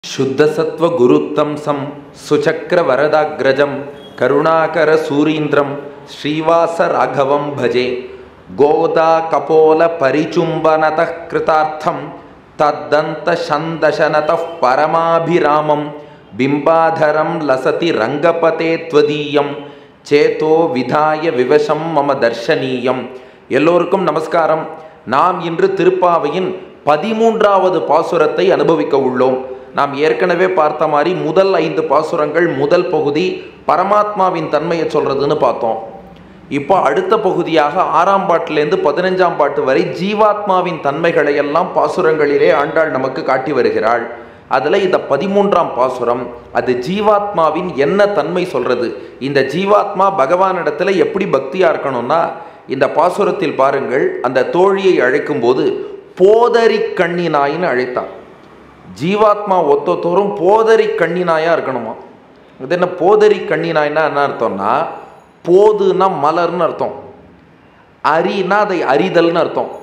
शुद्धसत्त्वगुरुत्तंसं सुचक्रवरदाग्रजं करुणाकरसूरीन्द्रं श्रीवासराघवं भजे गोदाकपोलपरिचुम्बनतः कृतार्थं तद्दन्तशन्दशनतः परमाभिरामं बिम्बाधरं लसति रङ्गपते त्वदीयं சேதோ விதாய விவசம் மம தர்ஷனீயம் எல்லோருக்கும் நமஸ்காரம் நாம் இன்று திருப்பாவையின் பதிமூன்றாவது பாசுரத்தை அனுபவிக்க உள்ளோம் நாம் ஏற்கனவே பார்த்த மாதிரி முதல் ஐந்து பாசுரங்கள் முதல் பகுதி பரமாத்மாவின் தன்மையை சொல்றதுன்னு பார்த்தோம் இப்போ அடுத்த பகுதியாக ஆறாம் பாட்டிலேருந்து பதினஞ்சாம் பாட்டு வரை ஜீவாத்மாவின் தன்மைகளை எல்லாம் பாசுரங்களிலே ஆண்டாள் நமக்கு காட்டி வருகிறாள் அதில் இந்த பதிமூன்றாம் பாசுரம் அது ஜீவாத்மாவின் என்ன தன்மை சொல்றது இந்த ஜீவாத்மா பகவானிடத்துல எப்படி பக்தியா இருக்கணும்னா இந்த பாசுரத்தில் பாருங்கள் அந்த தோழியை அழைக்கும் போது போதரி கண்ணினாயின்னு அழைத்தான் ஜீவாத்மா ஒத்தொத்தோறும் போதரி கண்ணினாயா இருக்கணுமா இது என்ன போதரி கண்ணினாய்னா என்ன அர்த்தம்னா போதுன்னா மலர்னு அர்த்தம் அரினா அதை அறிதல்னு அர்த்தம்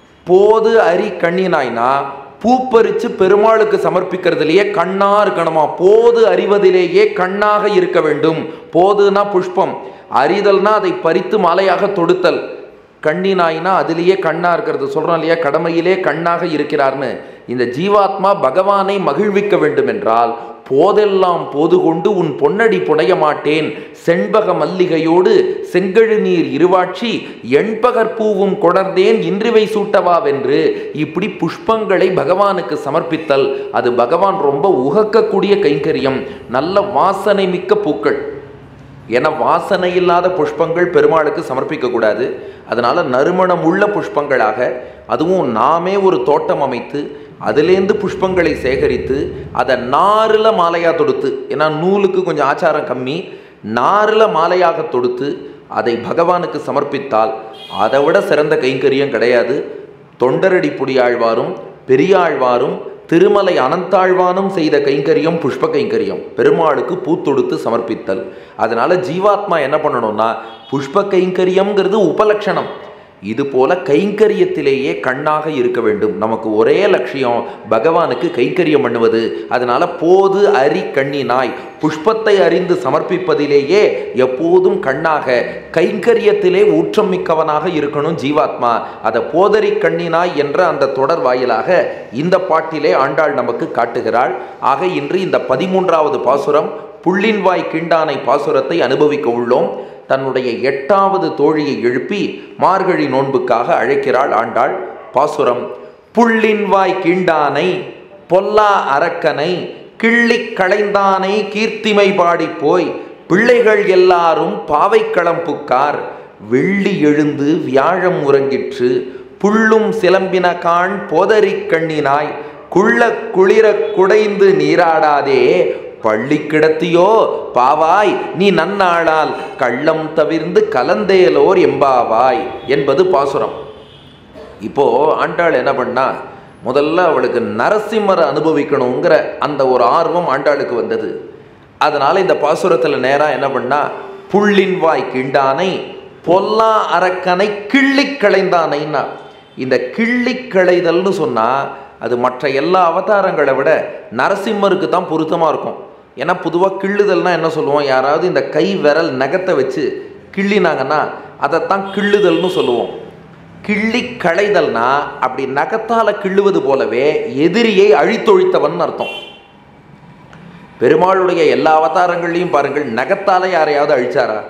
போது அரி கண்ணினாய்னா பூப்பறிச்சு பெருமாளுக்கு சமர்ப்பிக்கிறதுலேயே கண்ணா இருக்கணுமா போது அறிவதிலேயே கண்ணாக இருக்க வேண்டும் போதுனா புஷ்பம் அறிதல்னா அதை பறித்து மாலையாக தொடுத்தல் கண்ணினாயினா அதிலேயே கண்ணா இருக்கிறது சொல்றோம் இல்லையா கடமையிலே கண்ணாக இருக்கிறார்னு இந்த ஜீவாத்மா பகவானை மகிழ்விக்க வேண்டும் என்றால் போதெல்லாம் போது கொண்டு உன் பொன்னடி புனைய மாட்டேன் செண்பக மல்லிகையோடு செங்கழு நீர் இருவாட்சி எண்பகற்பூவும் கொடர்ந்தேன் இன்றிவை சூட்டவாவென்று இப்படி புஷ்பங்களை பகவானுக்கு சமர்ப்பித்தல் அது பகவான் ரொம்ப உகக்கக்கூடிய கைங்கரியம் நல்ல வாசனை மிக்க பூக்கள் ஏன்னா வாசனை இல்லாத புஷ்பங்கள் பெருமாளுக்கு சமர்ப்பிக்க கூடாது அதனால நறுமணம் உள்ள புஷ்பங்களாக அதுவும் நாமே ஒரு தோட்டம் அமைத்து அதுலேருந்து புஷ்பங்களை சேகரித்து அதை நாரில் மாலையாக தொடுத்து ஏன்னா நூலுக்கு கொஞ்சம் ஆச்சாரம் கம்மி நாரில் மாலையாக தொடுத்து அதை பகவானுக்கு சமர்ப்பித்தால் அதை விட சிறந்த கைங்கரியம் கிடையாது தொண்டரடி புடியாழ்வாரும் பெரியாழ்வாரும் திருமலை அனந்தாழ்வானும் செய்த கைங்கரியம் புஷ்ப கைங்கரியம் பெருமாளுக்கு பூத்தொடுத்து சமர்ப்பித்தல் அதனால ஜீவாத்மா என்ன பண்ணணும்னா புஷ்ப கைங்கரியம்ங்கிறது உபலட்சணம் இது போல கைங்கரியத்திலேயே கண்ணாக இருக்க வேண்டும் நமக்கு ஒரே லட்சியம் பகவானுக்கு கைங்கரியம் பண்ணுவது அதனால போது அரி கண்ணினாய் புஷ்பத்தை அறிந்து சமர்ப்பிப்பதிலேயே எப்போதும் கண்ணாக கைங்கரியத்திலே ஊற்றம் மிக்கவனாக இருக்கணும் ஜீவாத்மா அதை போதரி கண்ணினாய் என்ற அந்த தொடர் வாயிலாக இந்த பாட்டிலே ஆண்டாள் நமக்கு காட்டுகிறாள் ஆக இன்று இந்த பதிமூன்றாவது பாசுரம் புள்ளின்வாய் கிண்டானை பாசுரத்தை அனுபவிக்க உள்ளோம் தன்னுடைய எட்டாவது தோழியை எழுப்பி மார்கழி நோன்புக்காக அழைக்கிறாள் ஆண்டாள் பாசுரம் புள்ளின்வாய் கிண்டானை பொல்லா அரக்கனை கிள்ளி களைந்தானை கீர்த்திமை பாடி போய் பிள்ளைகள் எல்லாரும் பாவைக்களம் புக்கார் வெள்ளி எழுந்து வியாழம் உறங்கிற்று புள்ளும் சிலம்பின காண் போதரி கண்ணினாய் குள்ள குளிர குடைந்து நீராடாதே பள்ளி கிடத்தியோ பாவாய் நீ நன்னாளால் கள்ளம் தவிர்ந்து கலந்தேலோர் எம்பாவாய் என்பது பாசுரம் இப்போ ஆண்டாள் என்ன பண்ணா முதல்ல அவளுக்கு நரசிம்மரை அனுபவிக்கணுங்கிற அந்த ஒரு ஆர்வம் ஆண்டாளுக்கு வந்தது அதனால இந்த பாசுரத்தில் நேராக என்ன பண்ணா புள்ளின் வாய் கிண்டானை பொல்லா அரக்கனை கிள்ளி களைந்தானைன்னா இந்த கிள்ளி களைதல்னு சொன்னால் அது மற்ற எல்லா அவதாரங்களை விட நரசிம்மருக்கு தான் பொருத்தமாக இருக்கும் ஏன்னா பொதுவாக கிள்ளுதல்னா என்ன சொல்லுவோம் யாராவது இந்த கை விரல் நகத்தை வச்சு கிள்ளினாங்கன்னா அதைத்தான் கிள்ளுதல்னு சொல்லுவோம் கிள்ளி களைதல்னா அப்படி நகத்தால கிள்ளுவது போலவே எதிரியை அழித்தொழித்தவன் அர்த்தம் பெருமாளுடைய எல்லா அவதாரங்கள்லையும் பாருங்கள் நகத்தால யாரையாவது அழிச்சாரா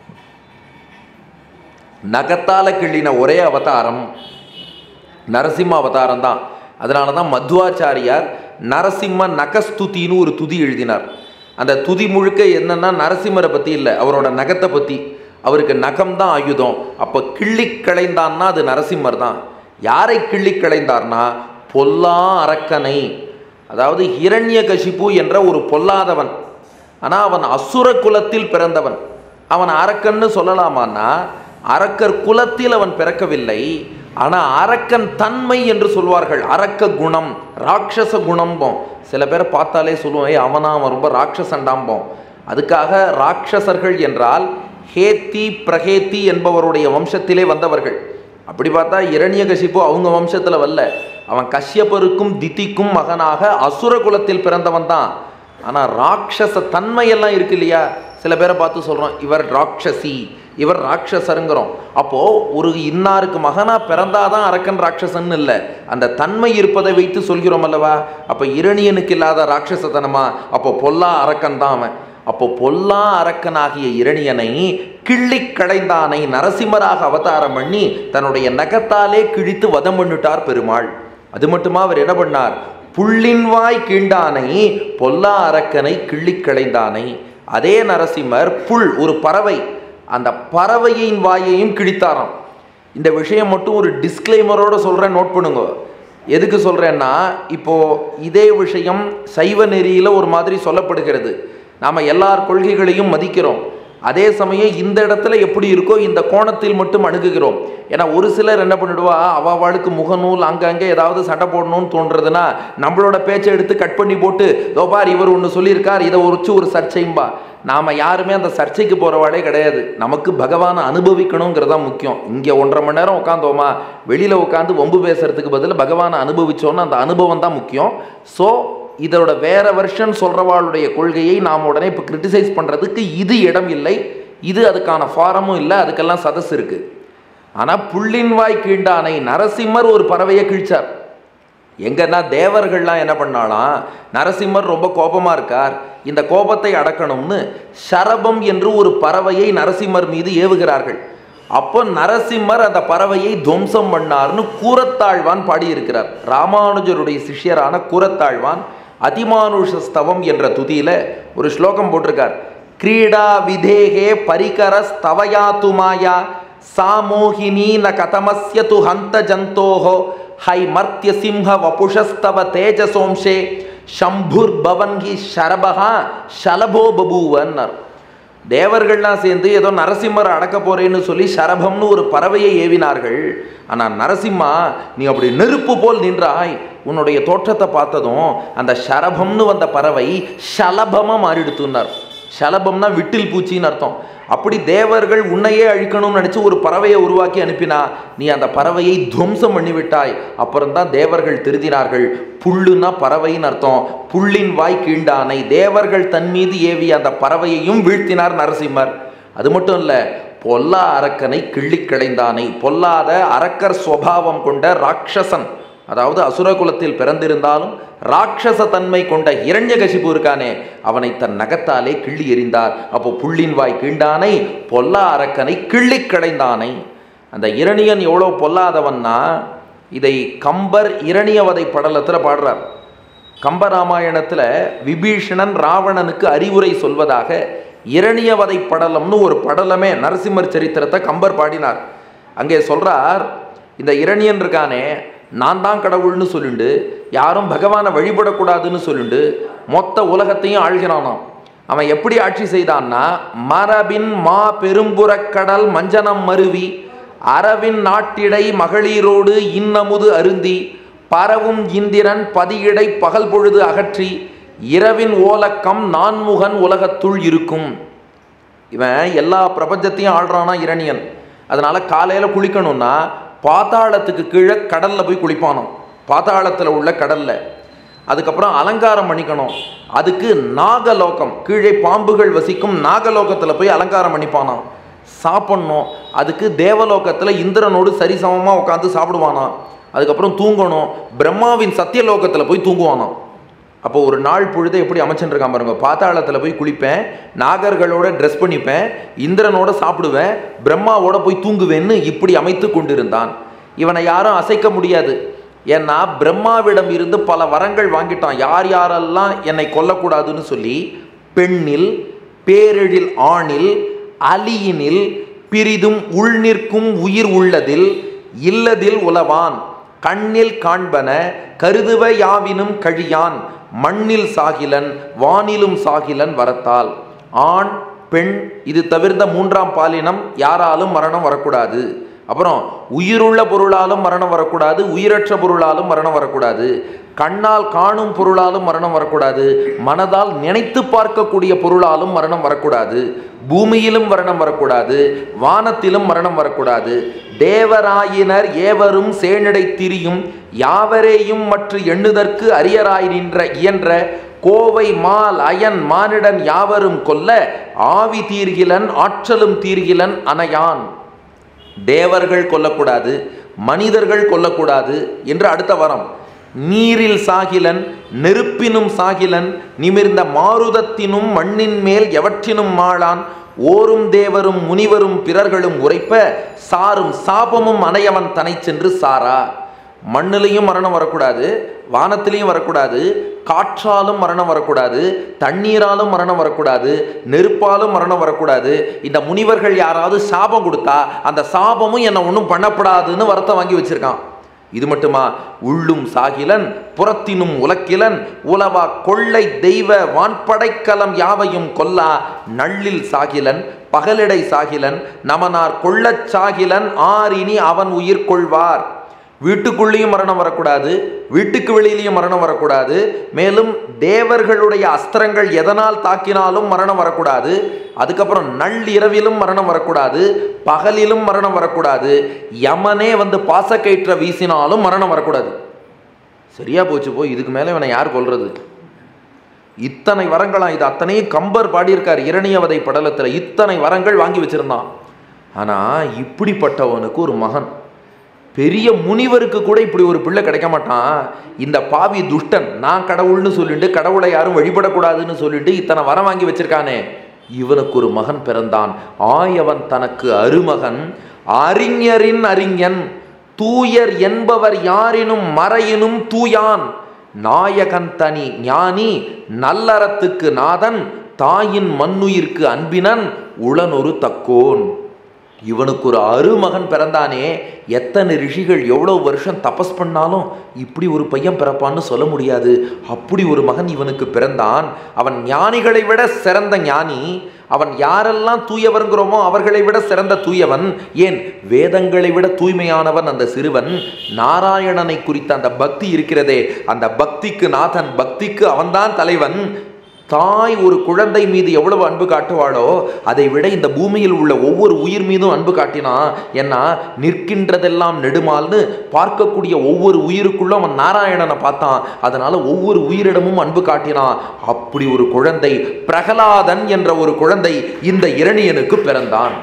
நகத்தால கிள்ளின ஒரே அவதாரம் நரசிம்ம அவதாரம் தான் அதனால தான் மத்வாச்சாரியார் நரசிம்ம நகஸ்துதின்னு ஒரு துதி எழுதினார் அந்த துதி முழுக்க என்னன்னா நரசிம்மரை பற்றி இல்லை அவரோட நகத்தை பற்றி அவருக்கு நகம் தான் ஆயுதம் அப்போ கிள்ளி களைந்தான்னா அது நரசிம்மர் தான் யாரை கிள்ளி களைந்தார்னா பொல்லா அரக்கனை அதாவது ஹிரண்ய கசிப்பு என்ற ஒரு பொல்லாதவன் ஆனால் அவன் அசுர குலத்தில் பிறந்தவன் அவன் அரக்கன்னு சொல்லலாமான்னா அரக்கர் குலத்தில் அவன் பிறக்கவில்லை ஆனால் அரக்கன் தன்மை என்று சொல்வார்கள் அரக்க குணம் ராட்சச குணம்போம் சில பேரை பார்த்தாலே சொல்லுவோம் ஏ அவனா அவன் ரொம்ப ராட்சசண்டாம்போம் அதுக்காக ராட்சசர்கள் என்றால் ஹேத்தி பிரகேத்தி என்பவருடைய வம்சத்திலே வந்தவர்கள் அப்படி பார்த்தா இரண்யகசிப்பு அவங்க வம்சத்தில் வரல அவன் கஷ்யபருக்கும் திதிக்கும் மகனாக அசுர குலத்தில் பிறந்தவன் தான் ஆனால் ராட்சச தன்மையெல்லாம் இருக்கு இல்லையா சில பேரை பார்த்து சொல்கிறோம் இவர் ராட்சசி இவர் ராட்சசருங்கிறோம் அப்போது ஒரு இன்னாருக்கு மகனாக பிறந்தாதான் அரக்கன் ராட்சசன் இல்லை அந்த தன்மை இருப்பதை வைத்து சொல்கிறோம் அல்லவா அப்போ இரணியனுக்கு இல்லாத ராட்சசத்தனமா அப்போ பொல்லா அரக்கன் தான் அவன் அப்போ பொல்லா அரக்கனாகிய இரணியனை கிள்ளி கடைந்தானை நரசிம்மராக அவதாரம் பண்ணி தன்னுடைய நகத்தாலே கிழித்து வதம் பண்ணிட்டார் பெருமாள் அது மட்டுமா அவர் என்ன பண்ணார் புள்ளின்வாய் கீண்டானை பொல்லா அரக்கனை கிள்ளி கடைந்தானை அதே நரசிம்மர் புல் ஒரு பறவை அந்த பறவையின் வாயையும் கிழித்தாராம் இந்த விஷயம் மட்டும் ஒரு டிஸ்க்ளைமரோட சொல்கிறேன் நோட் பண்ணுங்க எதுக்கு சொல்கிறேன்னா இப்போது இதே விஷயம் சைவ நெறியில் ஒரு மாதிரி சொல்லப்படுகிறது நாம் எல்லார் கொள்கைகளையும் மதிக்கிறோம் அதே சமயம் இந்த இடத்துல எப்படி இருக்கோ இந்த கோணத்தில் மட்டும் அணுகுகிறோம் ஏன்னா ஒரு சிலர் என்ன பண்ணிடுவா அவாவாளுக்கு முகநூல் அங்கங்கே ஏதாவது சண்டை போடணும்னு தோன்றதுன்னா நம்மளோட பேச்சை எடுத்து கட் பண்ணி போட்டு தோபார் இவர் ஒன்று சொல்லியிருக்கார் இதை உரிச்சு ஒரு சர்ச்சைம்பா நாம் யாருமே அந்த சர்ச்சைக்கு போகிறவாளே கிடையாது நமக்கு பகவானை அனுபவிக்கணுங்கிறதா முக்கியம் இங்கே ஒன்றரை மணி நேரம் உட்காந்தோமா வெளியில் உட்காந்து வம்பு பேசுறதுக்கு பதில் பகவானை அனுபவிச்சோன்னு அந்த அனுபவம் தான் முக்கியம் ஸோ இதோட வேற வெர்ஷன் சொல்கிறவாளுடைய கொள்கையை நாம் உடனே இப்போ கிரிட்டிசைஸ் பண்ணுறதுக்கு இது இடம் இல்லை இது அதுக்கான ஃபாரமும் இல்லை அதுக்கெல்லாம் சதஸ் இருக்குது ஆனால் புள்ளின் வாய் கீண்டானை நரசிம்மர் ஒரு பறவையை கிழிச்சார் எங்கன்னா தேவர்கள்லாம் என்ன பண்ணாலாம் நரசிம்மர் ரொம்ப கோபமாக இருக்கார் இந்த கோபத்தை அடக்கணும்னு சரபம் என்று ஒரு பறவையை நரசிம்மர் மீது ஏவுகிறார்கள் அப்போ நரசிம்மர் அந்த பறவையை துவம்சம் பண்ணார்னு கூரத்தாழ்வான் பாடியிருக்கிறார் ராமானுஜருடைய சிஷ்யரான கூரத்தாழ்வான் அதிமானுஷஸ்தவம் என்ற துதியில ஒரு ஸ்லோகம் போட்டிருக்கார் கிரீடா விதேகே பரிகர ஸ்தவயாத்து மாயா சாமோகினி ந கதமஸ்ய து ஹந்த ஜந்தோஹோ ஹை மர்த்திய சிம்ஹ வபுஷஸ்தவ தேஜசோம்சே சம்புர் பவன்கி ஷரபகா ஷலபோ பபூவன்னர் தேவர்கள்லாம் சேர்ந்து ஏதோ நரசிம்மர் அடக்க போறேன்னு சொல்லி சரபம்னு ஒரு பறவையை ஏவினார்கள் ஆனால் நரசிம்மா நீ அப்படி நெருப்பு போல் நின்றாய் உன்னுடைய தோற்றத்தை பார்த்ததும் அந்த சரபம்னு வந்த பறவை ஷலபமாக மாறிடுத்துனார் ஷலபம்னா விட்டில் பூச்சின்னு அர்த்தம் அப்படி தேவர்கள் உன்னையே அழிக்கணும்னு நினச்சி ஒரு பறவையை உருவாக்கி அனுப்பினா நீ அந்த பறவையை துவம்சம் பண்ணிவிட்டாய் அப்புறம்தான் தேவர்கள் திருதினார்கள் புல்லுன்னா பறவைன்னு அர்த்தம் புல்லின் வாய் கீண்டானை தேவர்கள் தன் மீது ஏவிய அந்த பறவையையும் வீழ்த்தினார் நரசிம்மர் அது மட்டும் இல்லை பொல்லா அரக்கனை கிள்ளி கிளைந்தானை பொல்லாத அரக்கர் சுவாவம் கொண்ட ராட்சசன் அதாவது அசுரகுலத்தில் பிறந்திருந்தாலும் ராட்சச தன்மை கொண்ட இரண்யகசிபு இருக்கானே அவனை தன் நகத்தாலே கிள்ளி எறிந்தார் அப்போ புள்ளின் வாய் கீண்டானை பொல்லா அரக்கனை கிள்ளி கடைந்தானை அந்த இரணியன் எவ்வளோ பொல்லாதவன்னா இதை கம்பர் இரணியவதை படலத்தில் பாடுறார் கம்பராமாயணத்தில் விபீஷணன் ராவணனுக்கு அறிவுரை சொல்வதாக இரணியவதை படலம்னு ஒரு படலமே நரசிம்மர் சரித்திரத்தை கம்பர் பாடினார் அங்கே சொல்றார் இந்த இரணியன் இருக்கானே நான் தான் கடவுள்னு சொல்லிண்டு யாரும் பகவானை வழிபடக்கூடாதுன்னு சொல்லிண்டு மொத்த உலகத்தையும் ஆழ்கிறானாம் அவன் எப்படி ஆட்சி செய்தான்னா மரபின் மா பெரும்புறக்கடல் மஞ்சனம் மருவி அரவின் நாட்டிடை மகளிரோடு இன்னமுது அருந்தி பரவும் இந்திரன் பதியிடை பகல் பொழுது அகற்றி இரவின் ஓலக்கம் நான்முகன் உலகத்துள் இருக்கும் இவன் எல்லா பிரபஞ்சத்தையும் ஆள்றானா இரணியன் அதனால காலையில் குளிக்கணும்னா பாத்தாளத்துக்கு கீழே கடலில் போய் குளிப்பானோம் பாத்தாளத்தில் உள்ள கடலில் அதுக்கப்புறம் அலங்காரம் பண்ணிக்கணும் அதுக்கு நாகலோகம் கீழே பாம்புகள் வசிக்கும் நாகலோகத்தில் போய் அலங்காரம் பண்ணிப்பானாம் சாப்பிட்ணும் அதுக்கு தேவலோகத்தில் இந்திரனோடு சரிசமமாக உட்காந்து சாப்பிடுவானாம் அதுக்கப்புறம் தூங்கணும் பிரம்மாவின் சத்தியலோகத்தில் போய் தூங்குவானாம் அப்போ ஒரு நாள் பொழுதை எப்படி அமைச்சுட்டு இருக்கான் பாருங்க பாத்தாளத்தில் போய் குளிப்பேன் நாகர்களோட ட்ரெஸ் பண்ணிப்பேன் இந்திரனோட சாப்பிடுவேன் பிரம்மாவோட போய் தூங்குவேன்னு இப்படி அமைத்து கொண்டிருந்தான் இவனை யாரும் அசைக்க முடியாது ஏன்னா பிரம்மாவிடம் இருந்து பல வரங்கள் வாங்கிட்டான் யார் யாரெல்லாம் என்னை கொல்லக்கூடாதுன்னு சொல்லி பெண்ணில் பேரெழில் ஆணில் அலியினில் பிரிதும் உள் நிற்கும் உயிர் உள்ளதில் இல்லதில் உலவான் கண்ணில் காண்பன கருதுவ யாவினும் கழியான் மண்ணில் சாகிலன் வானிலும் சாகிலன் வரத்தால் ஆண் பெண் இது தவிர்த்த மூன்றாம் பாலினம் யாராலும் மரணம் வரக்கூடாது அப்புறம் உயிருள்ள பொருளாலும் மரணம் வரக்கூடாது உயிரற்ற பொருளாலும் மரணம் வரக்கூடாது கண்ணால் காணும் பொருளாலும் மரணம் வரக்கூடாது மனதால் நினைத்து பார்க்கக்கூடிய பொருளாலும் மரணம் வரக்கூடாது பூமியிலும் மரணம் வரக்கூடாது வானத்திலும் மரணம் வரக்கூடாது தேவராயினர் ஏவரும் சேனடை திரியும் யாவரேயும் மற்ற எண்ணுதற்கு அரியராய் நின்ற இயன்ற கோவை மால் அயன் மானிடன் யாவரும் கொல்ல ஆவி தீர்கிலன் ஆற்றலும் தீர்கிலன் அணையான் தேவர்கள் கொல்லக்கூடாது மனிதர்கள் கொல்லக்கூடாது என்று அடுத்த வரம் நீரில் சாகிலன் நெருப்பினும் சாகிலன் நிமிர்ந்த மாருதத்தினும் மண்ணின் மேல் எவற்றினும் மாளான் ஓரும் தேவரும் முனிவரும் பிறர்களும் உரைப்ப சாரும் சாபமும் அணையவன் தனை சென்று சாரா மண்ணிலையும் மரணம் வரக்கூடாது வானத்திலையும் வரக்கூடாது காற்றாலும் மரணம் வரக்கூடாது தண்ணீராலும் மரணம் வரக்கூடாது நெருப்பாலும் மரணம் வரக்கூடாது இந்த முனிவர்கள் யாராவது சாபம் கொடுத்தா அந்த சாபமும் என்னை ஒன்றும் பண்ணப்படாதுன்னு வரத்தை வாங்கி வச்சிருக்கான் இது மட்டுமா உள்ளும் சாகிலன் புறத்தினும் உலக்கிலன் உலவா கொள்ளை தெய்வ வான்படைக்கலம் யாவையும் கொல்லா நள்ளில் சாகிலன் பகலிடை சாகிலன் நமனார் கொள்ளச் சாகிலன் ஆரினி அவன் உயிர் கொள்வார் வீட்டுக்குள்ளேயும் மரணம் வரக்கூடாது வீட்டுக்கு வெளியிலையும் மரணம் வரக்கூடாது மேலும் தேவர்களுடைய அஸ்திரங்கள் எதனால் தாக்கினாலும் மரணம் வரக்கூடாது அதுக்கப்புறம் நள்ளிரவிலும் மரணம் வரக்கூடாது பகலிலும் மரணம் வரக்கூடாது யமனே வந்து பாசக்கயிற்ற வீசினாலும் மரணம் வரக்கூடாது சரியா போச்சு போய் இதுக்கு மேலே இவனை யார் கொல்றது இத்தனை வரங்களாம் இது அத்தனையும் கம்பர் பாடியிருக்கார் இரணியவதை படலத்தில் இத்தனை வரங்கள் வாங்கி வச்சிருந்தான் ஆனால் இப்படிப்பட்டவனுக்கு ஒரு மகன் பெரிய முனிவருக்கு கூட இப்படி ஒரு பிள்ளை கிடைக்க மாட்டான் இந்த பாவி துஷ்டன் நான் கடவுள்னு சொல்லிட்டு கடவுளை யாரும் வழிபடக்கூடாதுன்னு சொல்லிட்டு இத்தனை வரம் வாங்கி வச்சிருக்கானே இவனுக்கு ஒரு மகன் பிறந்தான் ஆயவன் தனக்கு அருமகன் அறிஞரின் அறிஞன் தூயர் என்பவர் யாரினும் மறையினும் தூயான் நாயகன் தனி ஞானி நல்லறத்துக்கு நாதன் தாயின் மண்ணுயிர்க்கு அன்பினன் உளனொரு தக்கோன் இவனுக்கு ஒரு அருமகன் பிறந்தானே எத்தனை ரிஷிகள் எவ்வளோ வருஷம் தபஸ் பண்ணாலும் இப்படி ஒரு பையன் பிறப்பான்னு சொல்ல முடியாது அப்படி ஒரு மகன் இவனுக்கு பிறந்தான் அவன் ஞானிகளை விட சிறந்த ஞானி அவன் யாரெல்லாம் தூயவருங்கிறோமோ அவர்களை விட சிறந்த தூயவன் ஏன் வேதங்களை விட தூய்மையானவன் அந்த சிறுவன் நாராயணனை குறித்த அந்த பக்தி இருக்கிறதே அந்த பக்திக்கு நாதன் பக்திக்கு அவன்தான் தலைவன் தாய் ஒரு குழந்தை மீது எவ்வளவு அன்பு காட்டுவாளோ அதை விட இந்த பூமியில் உள்ள ஒவ்வொரு உயிர் மீதும் அன்பு காட்டினான் ஏன்னா நிற்கின்றதெல்லாம் நெடுமால்னு பார்க்கக்கூடிய ஒவ்வொரு உயிருக்குள்ளும் அவன் நாராயணனை பார்த்தான் அதனால ஒவ்வொரு உயிரிடமும் அன்பு காட்டினான் அப்படி ஒரு குழந்தை பிரகலாதன் என்ற ஒரு குழந்தை இந்த இரணியனுக்கு பிறந்தான்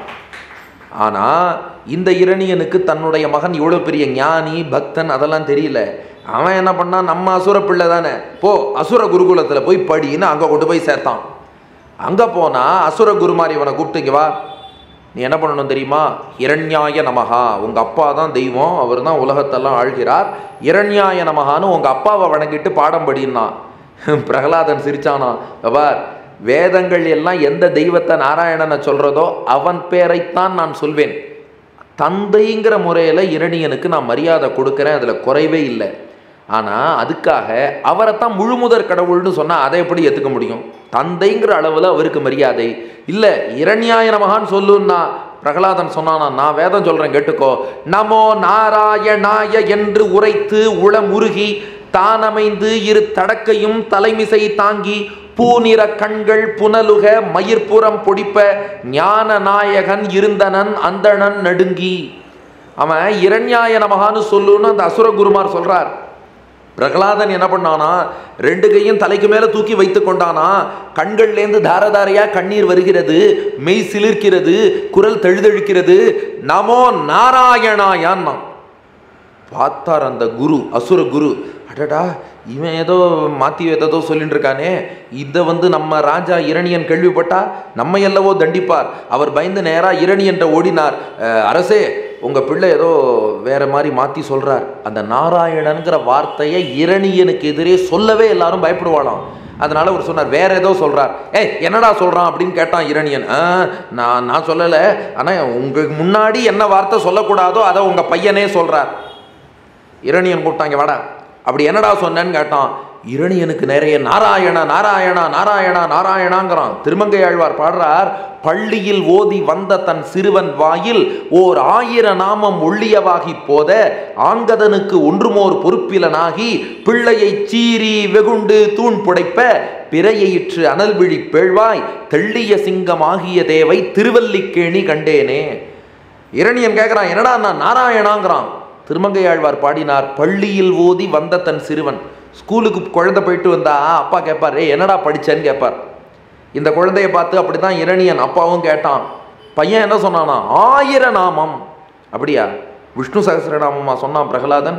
ஆனா இந்த இரணியனுக்கு தன்னுடைய மகன் இவ்வளோ பெரிய ஞானி பக்தன் அதெல்லாம் தெரியல அவன் என்ன பண்ணான் நம்ம அசுர பிள்ளை தானே போ அசுர குருகுலத்தில் போய் படின்னு அங்கே கொண்டு போய் சேர்த்தான் அங்கே போனால் அசுர குருமாரி இவனை கூப்பிட்டு இங்க வா நீ என்ன பண்ணணும் தெரியுமா இரண்யாய நமகா உங்கள் அப்பா தான் தெய்வம் அவர் தான் உலகத்தெல்லாம் ஆழ்கிறார் இரண்யாய நமகான்னு உங்கள் அப்பாவை வணங்கிட்டு பாடம் படின்னான் பிரகலாதன் சிரிச்சானா பார் வேதங்கள் எல்லாம் எந்த தெய்வத்தை நாராயணனை சொல்கிறதோ அவன் பேரைத்தான் நான் சொல்வேன் தந்தைங்கிற முறையில் இரணியனுக்கு நான் மரியாதை கொடுக்குறேன் அதில் குறைவே இல்லை ஆனால் அதுக்காக அவரைத்தான் முழுமுதற் கடவுள்னு சொன்னால் அதை எப்படி ஏற்றுக்க முடியும் தந்தைங்கிற அளவில் அவருக்கு மரியாதை இல்லை இரண்யாய நமகான்னு சொல்லுன்னா பிரகலாதன் சொன்னானா நான் வேதம் சொல்கிறேன் கேட்டுக்கோ நமோ நாராயணாய என்று உரைத்து உளமுருகி தானமைந்து இரு தடக்கையும் தலைமிசை தாங்கி பூநிற கண்கள் புனலுக மயிர்புறம் பொடிப்ப ஞான நாயகன் இருந்தனன் அந்தணன் நடுங்கி அவன் இரண்யாய நமகான்னு சொல்லுன்னு அந்த அசுர குருமார் சொல்றார் பிரகலாதன் என்ன பண்ணானா ரெண்டு கையும் தலைக்கு மேல தூக்கி வைத்து கொண்டானா கண்கள்லேருந்து தாரதாரையா கண்ணீர் வருகிறது மெய் சிலிர்க்கிறது குரல் தழுதழுக்கிறது நமோ நாராயணாயான்னா பார்த்தார் அந்த குரு அசுர குரு அடடா இவன் ஏதோ மாற்றி ஏதோ சொல்லிட்டு இருக்கானே இதை வந்து நம்ம ராஜா இரணியன் கேள்விப்பட்டா நம்ம எல்லவோ தண்டிப்பார் அவர் பயந்து நேராக இரணியன்ற ஓடினார் "அஹ், அரசே உங்கள் பிள்ளை ஏதோ வேற மாதிரி மாற்றி சொல்கிறார் அந்த நாராயணன்கிற வார்த்தையை இரணியனுக்கு எதிரே சொல்லவே எல்லாரும் பயப்படுவாளாம் அதனால அவர் சொன்னார் வேற ஏதோ சொல்றார் ஏய் என்னடா சொல்றான் அப்படின்னு கேட்டான் இரணியன் "ஆ, நான் நான் சொல்லலை ஆனால் உங்களுக்கு முன்னாடி என்ன வார்த்தை சொல்லக்கூடாதோ அதை உங்கள் பையனே சொல்றார் இரணியன் கூப்பிட்டாங்க வாடா அப்படி என்னடா சொன்னேன்னு கேட்டான் இரணியனுக்கு நிறைய நாராயண நாராயணா நாராயணா நாராயணாங்கிறான் திருமங்கை ஆழ்வார் பாடுறார் பள்ளியில் ஓதி வந்த தன் சிறுவன் வாயில் ஓர் ஆயிர நாமம் ஒள்ளியவாகி போத ஆங்கதனுக்கு ஒன்றுமோர் பொறுப்பிலனாகி பிள்ளையை சீறி வெகுண்டு தூண் புடைப்ப பிறையிற்று அனல்விழி பேழ்வாய் தெள்ளிய சிங்கம் ஆகிய தேவை திருவல்லிக்கேணி கண்டேனே இரணியன் கேட்குறான் என்னடா நான் நாராயணாங்கிறான் திருமங்கை ஆழ்வார் பாடினார் பள்ளியில் ஓதி வந்த தன் சிறுவன் ஸ்கூலுக்கு குழந்தை போயிட்டு வந்தா அப்பா கேட்பார் ஏய் என்னடா படிச்சேன்னு கேட்பார் இந்த குழந்தைய பார்த்து அப்படி தான் இரணியன் அப்பாவும் கேட்டான் பையன் என்ன சொன்னானா ஆயிர நாமம் அப்படியா விஷ்ணு சகசிரநாமமா சொன்னான் பிரகலாதன்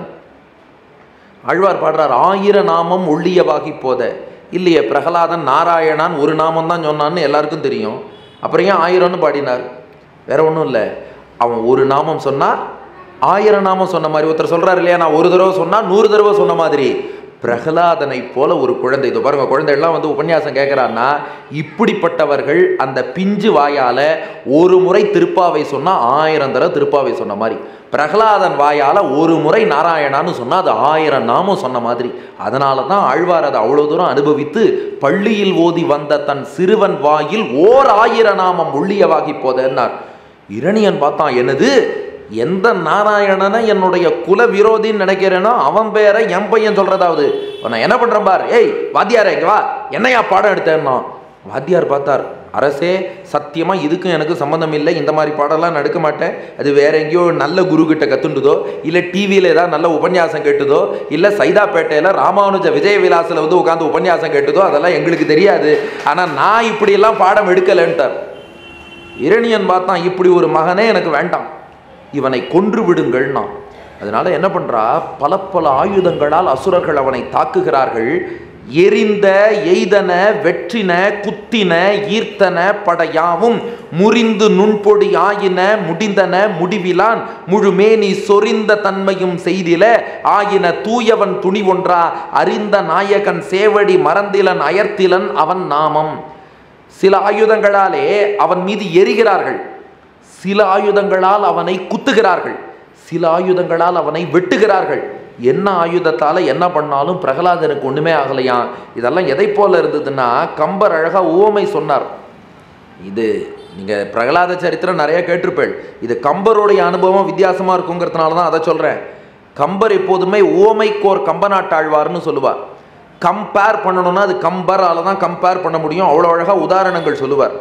ஆழ்வார் பாடுறார் ஆயிர நாமம் ஒள்ளியவாகி போத இல்லையே பிரகலாதன் நாராயணான் ஒரு நாமம் தான் சொன்னான்னு எல்லாருக்கும் தெரியும் அப்புறம் ஏன் ஆயிரம்னு பாடினார் வேற ஒன்றும் இல்லை அவன் ஒரு நாமம் சொன்னா ஆயிரம் நாமம் சொன்ன மாதிரி ஒருத்தர் சொல்றாரு இல்லையா நான் ஒரு தடவை சொன்னா நூறு தடவை சொன்ன மாதிரி பிரகலாதனை போல ஒரு குழந்தை இது பாருங்க குழந்தைகள்லாம் வந்து உபன்யாசம் கேட்குறான்னா இப்படிப்பட்டவர்கள் அந்த பிஞ்சு வாயால ஒரு முறை திருப்பாவை சொன்னா ஆயிரம் தடவை திருப்பாவை சொன்ன மாதிரி பிரகலாதன் வாயால ஒரு முறை நாராயணான்னு சொன்னா அது ஆயிரம் நாமம் சொன்ன மாதிரி அதனால தான் ஆழ்வார் அதை அவ்வளோ தூரம் அனுபவித்து பள்ளியில் ஓதி வந்த தன் சிறுவன் வாயில் ஓர் ஆயிர நாமம் உள்ளியவாகி போதன்னார் இரணியன் பார்த்தான் என்னது எந்த நாராயணனை என்னுடைய குல விரோதின்னு நினைக்கிறேனோ அவன் பேரை என் பையன் சொல்றதாவது நான் என்ன பண்றேன் பார் ஏய் வாத்தியாரே இங்க வா என்னையா பாடம் எடுத்தேன்னா வாத்தியார் பார்த்தார் அரசே சத்தியமா இதுக்கும் எனக்கு சம்மந்தம் இல்லை இந்த மாதிரி பாடம்லாம் நான் எடுக்க மாட்டேன் அது வேற எங்கேயோ நல்ல குரு கிட்ட கத்துண்டுதோ இல்லை டிவியில் ஏதாவது நல்ல உபன்யாசம் கேட்டுதோ இல்லை சைதாப்பேட்டையில் ராமானுஜ விஜய விலாசில் வந்து உட்காந்து உபன்யாசம் கேட்டுதோ அதெல்லாம் எங்களுக்கு தெரியாது ஆனால் நான் இப்படியெல்லாம் பாடம் எடுக்கலைன்ட்டார் இரணியன் பார்த்தான் இப்படி ஒரு மகனே எனக்கு வேண்டாம் இவனை கொன்று விடுங்கள்னா அதனால என்ன பண்றா பல பல ஆயுதங்களால் அசுரர்கள் அவனை தாக்குகிறார்கள் எரிந்த எய்தன வெற்றின குத்தின ஈர்த்தன படையாவும் முறிந்து நுண்பொடி ஆயின முடிந்தன முடிவிலான் முழுமேனி சொரிந்த தன்மையும் செய்தில ஆயின தூயவன் துணி ஒன்றா அறிந்த நாயகன் சேவடி மறந்திலன் அயர்த்திலன் அவன் நாமம் சில ஆயுதங்களாலே அவன் மீது எரிகிறார்கள் சில ஆயுதங்களால் அவனை குத்துகிறார்கள் சில ஆயுதங்களால் அவனை வெட்டுகிறார்கள் என்ன ஆயுதத்தால் என்ன பண்ணாலும் பிரகலாதனுக்கு ஒன்றுமே ஆகலையாம் இதெல்லாம் எதை போல இருந்ததுன்னா கம்பர் அழகாக ஓமை சொன்னார் இது நீங்கள் பிரகலாத சரித்திரம் நிறைய கேட்டிருப்பேள் இது கம்பருடைய அனுபவம் வித்தியாசமாக இருக்குங்கிறதுனால தான் அதை சொல்கிறேன் கம்பர் எப்போதுமே ஓமைக்கோர் கம்பநாட்டாழ்வார்னு சொல்லுவார் கம்பேர் பண்ணணும்னா அது கம்பரால தான் கம்பேர் பண்ண முடியும் அவ்வளோ அழகாக உதாரணங்கள் சொல்லுவார்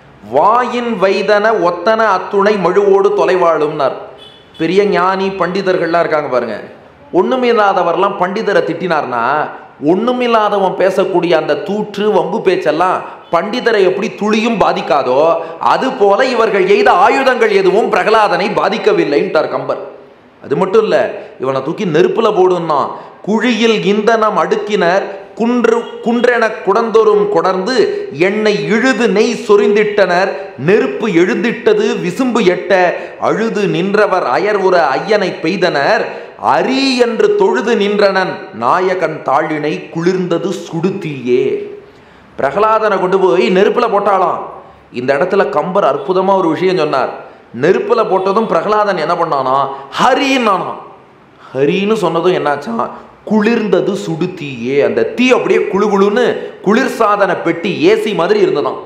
வாயின் வைதன ஒத்தன அத்துணை மழுவோடு தொலைவாழும்னார் பெரிய ஞானி பண்டிதர்கள்லாம் இருக்காங்க பாருங்க ஒண்ணுமில்லாதவர்லாம் பண்டிதரை திட்டினார்னா ஒண்ணுமில்லாதவன் பேசக்கூடிய அந்த தூற்று வம்பு பேச்செல்லாம் பண்டிதரை எப்படி துளியும் பாதிக்காதோ அது போல இவர்கள் எய்த ஆயுதங்கள் எதுவும் பிரகலாதனை பாதிக்கவில்லைன்ட்டார் கம்பர் அது மட்டும் இல்லை இவனை தூக்கி நெருப்புல போடுன்னா குழியில் இந்தனம் அடுக்கினர் குன்று குன்றென குடந்தொரும் கொடர்ந்து எண்ணெய் இழுது நெய் சொரிந்திட்டனர் நெருப்பு எழுந்திட்டது விசும்பு எட்ட அழுது நின்றவர் அயர்வுற ஐயனை பெய்தனர் அரி என்று தொழுது நின்றனன் நாயகன் தாழினை குளிர்ந்தது சுடுத்தீயே பிரகலாதனை கொண்டு போய் நெருப்புல போட்டாலாம் இந்த இடத்துல கம்பர் அற்புதமா ஒரு விஷயம் சொன்னார் நெருப்புல போட்டதும் பிரகலாதன் என்ன பண்ணானா ஹரின்னானா ஹரின்னு சொன்னதும் என்னாச்சான் குளிர்ந்தது சுடுத்தீயே அந்த தீ அப்படியே குழு குழுன்னு குளிர் சாதன பெட்டி ஏசி மாதிரி இருந்ததாம்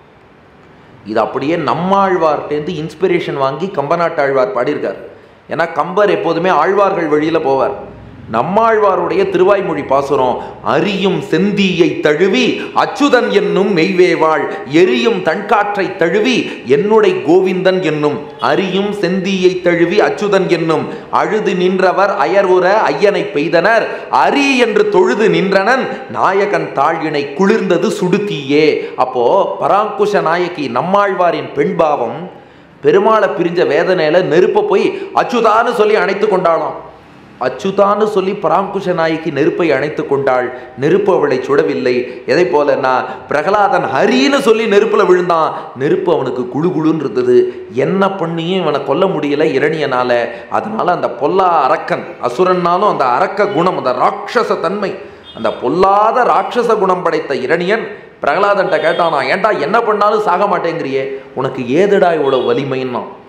இது அப்படியே நம்மாழ்வார்ட்டேருந்து இன்ஸ்பிரேஷன் வாங்கி கம்பநாட்டாழ்வார் பாடியிருக்கார் ஏன்னா கம்பர் எப்போதுமே ஆழ்வார்கள் வழியில் போவார் நம்மாழ்வாருடைய திருவாய்மொழி பாசுரம் அரியும் செந்தீயை தழுவி அச்சுதன் என்னும் மெய்வேவாள் எரியும் தன்காற்றை தழுவி என்னுடை கோவிந்தன் என்னும் அரியும் செந்தீயை தழுவி அச்சுதன் என்னும் அழுது நின்றவர் அயர்வுற ஐயனை பெய்தனர் அரி என்று தொழுது நின்றனன் நாயகன் தாழினை குளிர்ந்தது சுடுத்தீயே அப்போ பராங்குஷ நாயகி நம்மாழ்வாரின் பெண்பாவம் பெருமாளை பிரிஞ்ச வேதனையில நெருப்பை போய் அச்சுதான்னு சொல்லி அணைத்து கொண்டாளாம் அச்சுதான்னு சொல்லி பராங்குஷ நாய்க்கு நெருப்பை அணைத்து கொண்டாள் நெருப்பு அவளை சுடவில்லை எதை போலன்னா பிரகலாதன் ஹரின்னு சொல்லி நெருப்புல விழுந்தான் நெருப்பு அவனுக்கு குழு குழுன்னு இருந்தது என்ன பண்ணியும் இவனை கொல்ல முடியல இரணியனால அதனால அந்த பொல்லா அரக்கன் அசுரன்னாலும் அந்த அரக்க குணம் அந்த ராட்சச தன்மை அந்த பொல்லாத ராட்சச குணம் படைத்த இரணியன் பிரகலாதன்ட்ட கேட்டானா ஏன்டா என்ன பண்ணாலும் சாக மாட்டேங்கிறியே உனக்கு ஏதுடா இவ்வளோ வலிமைன்னா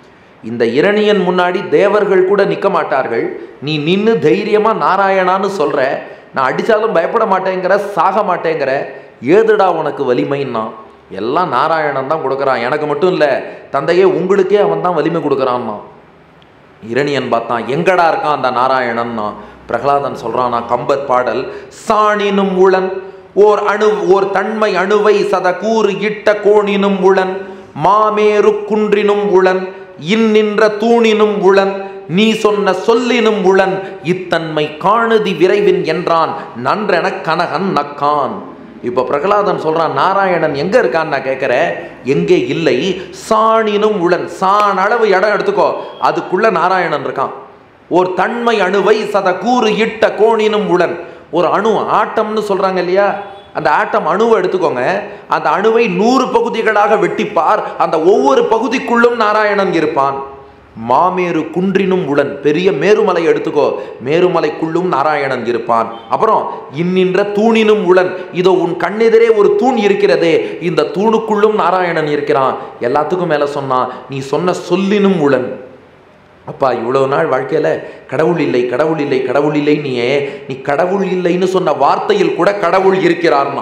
இந்த இரணியன் முன்னாடி தேவர்கள் கூட நிற்க மாட்டார்கள் நீ நின்று தைரியமா நாராயணான்னு சொல்ற நான் அடிச்சாலும் பயப்பட மாட்டேங்கிற சாக மாட்டேங்கிற ஏதுடா உனக்கு வலிமைன்னா எல்லாம் நாராயணன் தான் கொடுக்குறான் எனக்கு மட்டும் இல்லை தந்தையே உங்களுக்கே அவன் தான் வலிமை கொடுக்குறான்னா இரணியன் பார்த்தான் எங்கடா இருக்கான் அந்த நாராயணன்னா பிரகலாதன் சொல்றானா கம்பர் பாடல் சாணினும் உளன் ஓர் அணு ஓர் தன்மை அணுவை சத கூறு இட்ட கோணினும் உளன் மாமேரு குன்றினும் உளன் இன்னின்ற தூணினும் உளன் நீ சொன்ன சொல்லினும் உளன் இத்தன்மை காணுதி விரைவின் என்றான் நன்றென கனகன் நக்கான் இப்போ பிரகலாதன் சொல்றான் நாராயணன் எங்க இருக்கான்னு நான் கேட்கிறேன் எங்கே இல்லை சாணினும் உளன் சாண் அளவு இடம் எடுத்துக்கோ அதுக்குள்ள நாராயணன் இருக்கான் ஒரு தன்மை அணுவை சத கூறு இட்ட கோணினும் உளன் ஒரு அணு ஆட்டம்னு சொல்றாங்க இல்லையா அந்த ஆட்டம் அணுவை எடுத்துக்கோங்க அந்த அணுவை நூறு பகுதிகளாக வெட்டிப்பார் அந்த ஒவ்வொரு பகுதிக்குள்ளும் நாராயணன் இருப்பான் மாமேரு குன்றினும் உடன் பெரிய மேருமலை எடுத்துக்கோ மேருமலைக்குள்ளும் நாராயணன் இருப்பான் அப்புறம் இன்னின்ற தூணினும் உளன் இதோ உன் கண்ணெதிரே ஒரு தூண் இருக்கிறதே இந்த தூணுக்குள்ளும் நாராயணன் இருக்கிறான் எல்லாத்துக்கும் மேல சொன்னான் நீ சொன்ன சொல்லினும் உளன் அப்பா இவ்வளவு நாள் வாழ்க்கையில கடவுள் இல்லை கடவுள் இல்லை கடவுள் இல்லை நீயே நீ கடவுள் இல்லைன்னு சொன்ன வார்த்தையில் கூட கடவுள் இருக்கிறார்னா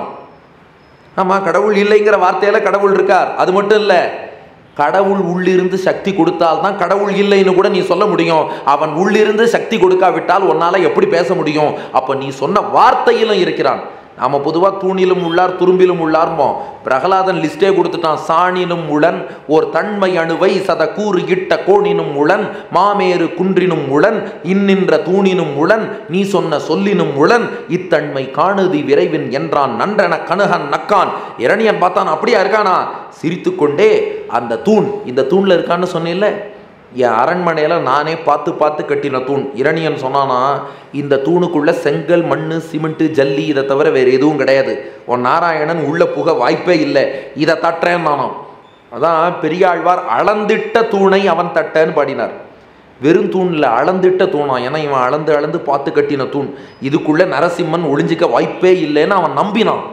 ஆமா கடவுள் இல்லைங்கிற வார்த்தையில கடவுள் இருக்கார் அது மட்டும் இல்லை கடவுள் உள்ளிருந்து சக்தி கொடுத்தால் தான் கடவுள் இல்லைன்னு கூட நீ சொல்ல முடியும் அவன் உள்ளிருந்து சக்தி கொடுக்காவிட்டால் உன்னால எப்படி பேச முடியும் அப்ப நீ சொன்ன வார்த்தையிலும் இருக்கிறான் நாம பொதுவாக தூணிலும் உள்ளார் துரும்பிலும் உள்ளார்மோம் பிரகலாதன் லிஸ்டே கொடுத்துட்டான் சாணினும் உளன் ஓர் தன்மை அணுவை சத கூறு இட்ட கோணினும் உளன் மாமேறு குன்றினும் உளன் இன்னின்ற தூணினும் உளன் நீ சொன்ன சொல்லினும் உளன் இத்தன்மை காணுதி விரைவின் என்றான் நன்றன கணுகன் நக்கான் இரணியன் பார்த்தான் அப்படியா இருக்கானா சிரித்துக்கொண்டே அந்த தூண் இந்த தூண்ல இருக்கான்னு சொன்னேன்ல என் அரண்மனையில் நானே பார்த்து பார்த்து கட்டின தூண் இரணியன் சொன்னானா இந்த தூணுக்குள்ள செங்கல் மண் சிமெண்ட்டு ஜல்லி இதை தவிர வேறு எதுவும் கிடையாது உன் நாராயணன் உள்ள புக வாய்ப்பே இல்லை இதை தட்டுறேன் நானும் அதான் பெரியாழ்வார் அளந்திட்ட தூணை அவன் தட்டன்னு பாடினார் வெறும் தூணில் அளந்திட்ட தூணா ஏன்னா இவன் அளந்து அளந்து பார்த்து கட்டின தூண் இதுக்குள்ள நரசிம்மன் ஒளிஞ்சிக்க வாய்ப்பே இல்லைன்னு அவன் நம்பினான்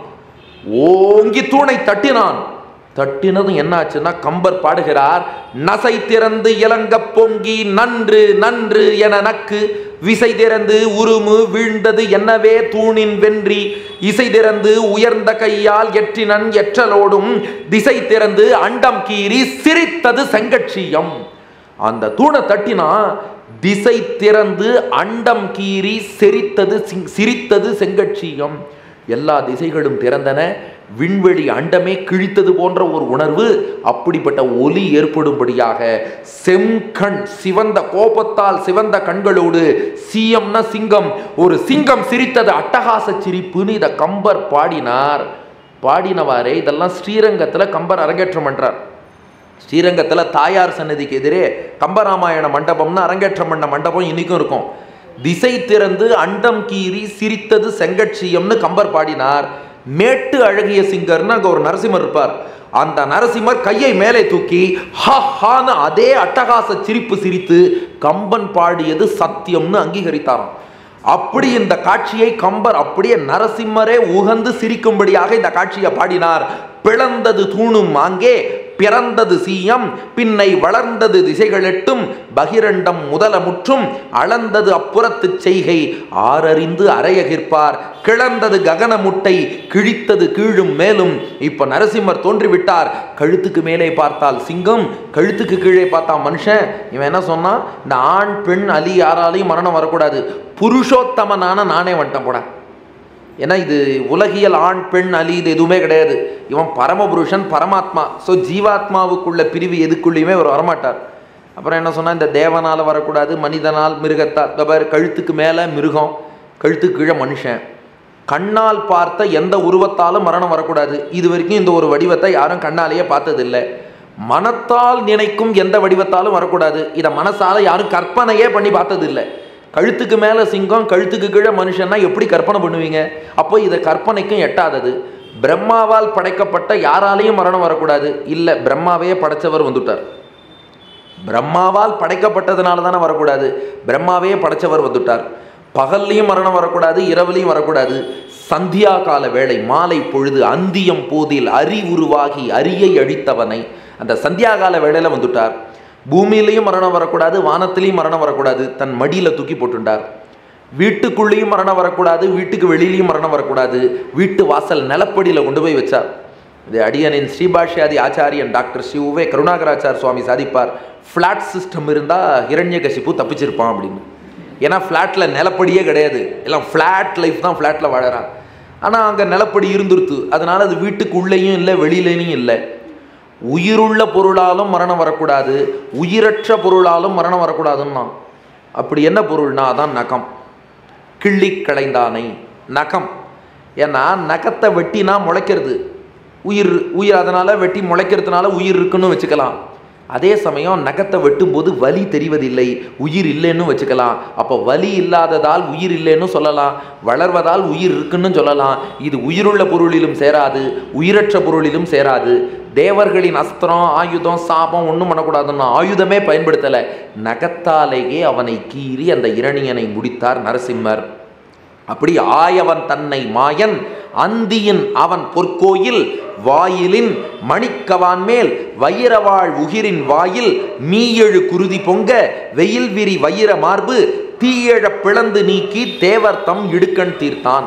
ஓங்கி தூணை தட்டினான் தட்டினதும் என்ன ஆச்சுன்னா கம்பர் பாடுகிறார் நசை திறந்து இலங்க பொங்கி நன்று நன்று என நக்கு விசை திறந்து உருமு வீழ்ந்தது என்னவே தூணின் வென்றி இசை திறந்து உயர்ந்த கையால் எற்றினன் எற்றலோடும் திசை திறந்து அண்டம் கீறி சிரித்தது செங்கட்சியம் அந்த தூணை தட்டினா திசை திறந்து அண்டம் கீறி செரித்தது சிங்- சிரித்தது செங்கட்சியம் எல்லா திசைகளும் திறந்தன விண்வெளி அண்டமே கிழித்தது போன்ற ஒரு உணர்வு அப்படிப்பட்ட ஒலி ஏற்படும்படியாக செம்கண் சிவந்த கோபத்தால் சிவந்த கண்களோடு சியம்னா சிங்கம் ஒரு சிங்கம் சிரித்தது அட்டகாச சிரிப்புன்னு இதை கம்பர் பாடினார் பாடினவாறே இதெல்லாம் ஸ்ரீரங்கத்துல கம்பர் அரங்கேற்றம் பண்றார் ஸ்ரீரங்கத்தில் தாயார் சன்னதிக்கு எதிரே கம்பராமாயண மண்டபம்னு அரங்கேற்றம் பண்ண மண்டபம் இன்னைக்கும் இருக்கும் திசை திறந்து அண்டம் கீறி சிரித்தது செங்கட்சியம்னு கம்பர் பாடினார் மேட்டு அழகிய சிங்கர்னு அங்கே ஒரு நரசிம்மர் இருப்பார் அந்த நரசிம்மர் கையை மேலே தூக்கி ஹா ஹான்னு அதே அட்டகாச சிரிப்பு சிரித்து கம்பன் பாடியது சத்தியம்னு அங்கீகரித்தாராம் அப்படி இந்த காட்சியை கம்பர் அப்படியே நரசிம்மரே உகந்து சிரிக்கும்படியாக இந்த காட்சியை பாடினார் பிளந்தது தூணும் அங்கே பிறந்தது சீயம் பின்னை வளர்ந்தது திசைகளெட்டும் பகிரண்டம் முதலமுற்றும் அளந்தது அப்புறத்துச் செய்கை ஆரறிந்து அரையகிர்ப்பார் கிளந்தது ககன முட்டை கிழித்தது கீழும் மேலும் இப்ப நரசிம்மர் தோன்றிவிட்டார் கழுத்துக்கு மேலே பார்த்தால் சிங்கம் கழுத்துக்கு கீழே பார்த்தா மனுஷன் இவன் என்ன சொன்னான் இந்த ஆண் பெண் அலி யாராலையும் மரணம் வரக்கூடாது புருஷோத்தமனான நானே வந்துட்டேன் போட ஏன்னா இது உலகியல் ஆண் பெண் அலி இது எதுவுமே கிடையாது இவன் பரமபுருஷன் பரமாத்மா ஸோ ஜீவாத்மாவுக்குள்ள பிரிவு எதுக்குள்ளேயுமே அவர் வரமாட்டார் அப்புறம் என்ன சொன்னா இந்த தேவனால் வரக்கூடாது மனிதனால் மிருகத்தால் இதோ பாரு, கழுத்துக்கு மேலே மிருகம் கழுத்துக்கு கீழே மனுஷன் கண்ணால் பார்த்த எந்த உருவத்தாலும் மரணம் வரக்கூடாது இது வரைக்கும் இந்த ஒரு வடிவத்தை யாரும் கண்ணாலேயே பார்த்ததில்லை மனத்தால் நினைக்கும் எந்த வடிவத்தாலும் வரக்கூடாது இதை மனசால யாரும் கற்பனையே பண்ணி பார்த்ததில்லை கழுத்துக்கு மேலே சிங்கம் கழுத்துக்கு கீழே மனுஷன்னா எப்படி கற்பனை பண்ணுவீங்க அப்போ இதை கற்பனைக்கும் எட்டாதது பிரம்மாவால் படைக்கப்பட்ட யாராலையும் மரணம் வரக்கூடாது இல்லை பிரம்மாவையே படைச்சவர் வந்துட்டார் பிரம்மாவால் படைக்கப்பட்டதுனால தானே வரக்கூடாது பிரம்மாவே படைச்சவர் வந்துட்டார் பகல்லையும் மரணம் வரக்கூடாது இரவுலையும் வரக்கூடாது சந்தியா கால வேளை மாலை பொழுது அந்தியம் போதில் அறி உருவாகி அரியை அழித்தவனை அந்த சந்தியா கால வேளையில வந்துட்டார் பூமியிலையும் மரணம் வரக்கூடாது வானத்திலையும் மரணம் வரக்கூடாது தன் மடியில் தூக்கி போட்டுண்டார் வீட்டுக்குள்ளேயும் மரணம் வரக்கூடாது வீட்டுக்கு வெளியிலையும் மரணம் வரக்கூடாது வீட்டு வாசல் நிலப்படியில் கொண்டு போய் வச்சார் இது அடியனின் ஸ்ரீபாஷ்யாதி ஆச்சாரியன் டாக்டர் சிவுவே கருணாகராச்சார் சுவாமி சாதிப்பார் ஃப்ளாட் சிஸ்டம் இருந்தால் ஹிரண்யகசிப்பு தப்பிச்சிருப்பான் அப்படின்னு ஏன்னா ஃப்ளாட்டில் நிலப்படியே கிடையாது எல்லாம் ஃப்ளாட் லைஃப் தான் ஃப்ளாட்டில் வாழறான் ஆனால் அங்கே நிலப்படி இருந்துருத்து அதனால் அது வீட்டுக்கு உள்ளேயும் இல்லை வெளியிலையும் இல்லை உயிருள்ள பொருளாலும் மரணம் வரக்கூடாது உயிரற்ற பொருளாலும் மரணம் வரக்கூடாதுன்னா அப்படி என்ன பொருள்னா அதான் நகம் கிள்ளி களைந்தானை நகம் ஏன்னா நகத்தை வெட்டினா முளைக்கிறது உயிர் உயிர் அதனால் வெட்டி முளைக்கிறதுனால உயிர் இருக்குன்னு வச்சுக்கலாம் அதே சமயம் நகத்தை வெட்டும்போது வலி தெரிவதில்லை உயிர் இல்லைன்னு வச்சுக்கலாம் அப்போ வலி இல்லாததால் உயிர் இல்லைன்னு சொல்லலாம் வளர்வதால் உயிர் இருக்குன்னு சொல்லலாம் இது உயிருள்ள பொருளிலும் சேராது உயிரற்ற பொருளிலும் சேராது தேவர்களின் அஸ்திரம் ஆயுதம் சாபம் ஒன்றும் பண்ணக்கூடாதுன்னு ஆயுதமே பயன்படுத்தலை நகத்தாலேயே அவனை கீறி அந்த இரணியனை முடித்தார் நரசிம்மர் அப்படி ஆயவன் தன்னை மாயன் அந்தியின் அவன் பொற்கோயில் வாயிலின் மணிக்கவான் மேல் வைரவாள் உகிரின் வாயில் மீயெழு குருதி பொங்க வெயில் விரி வைர மார்பு தீயழ பிளந்து நீக்கி தேவர் தம் இடுக்கண் தீர்த்தான்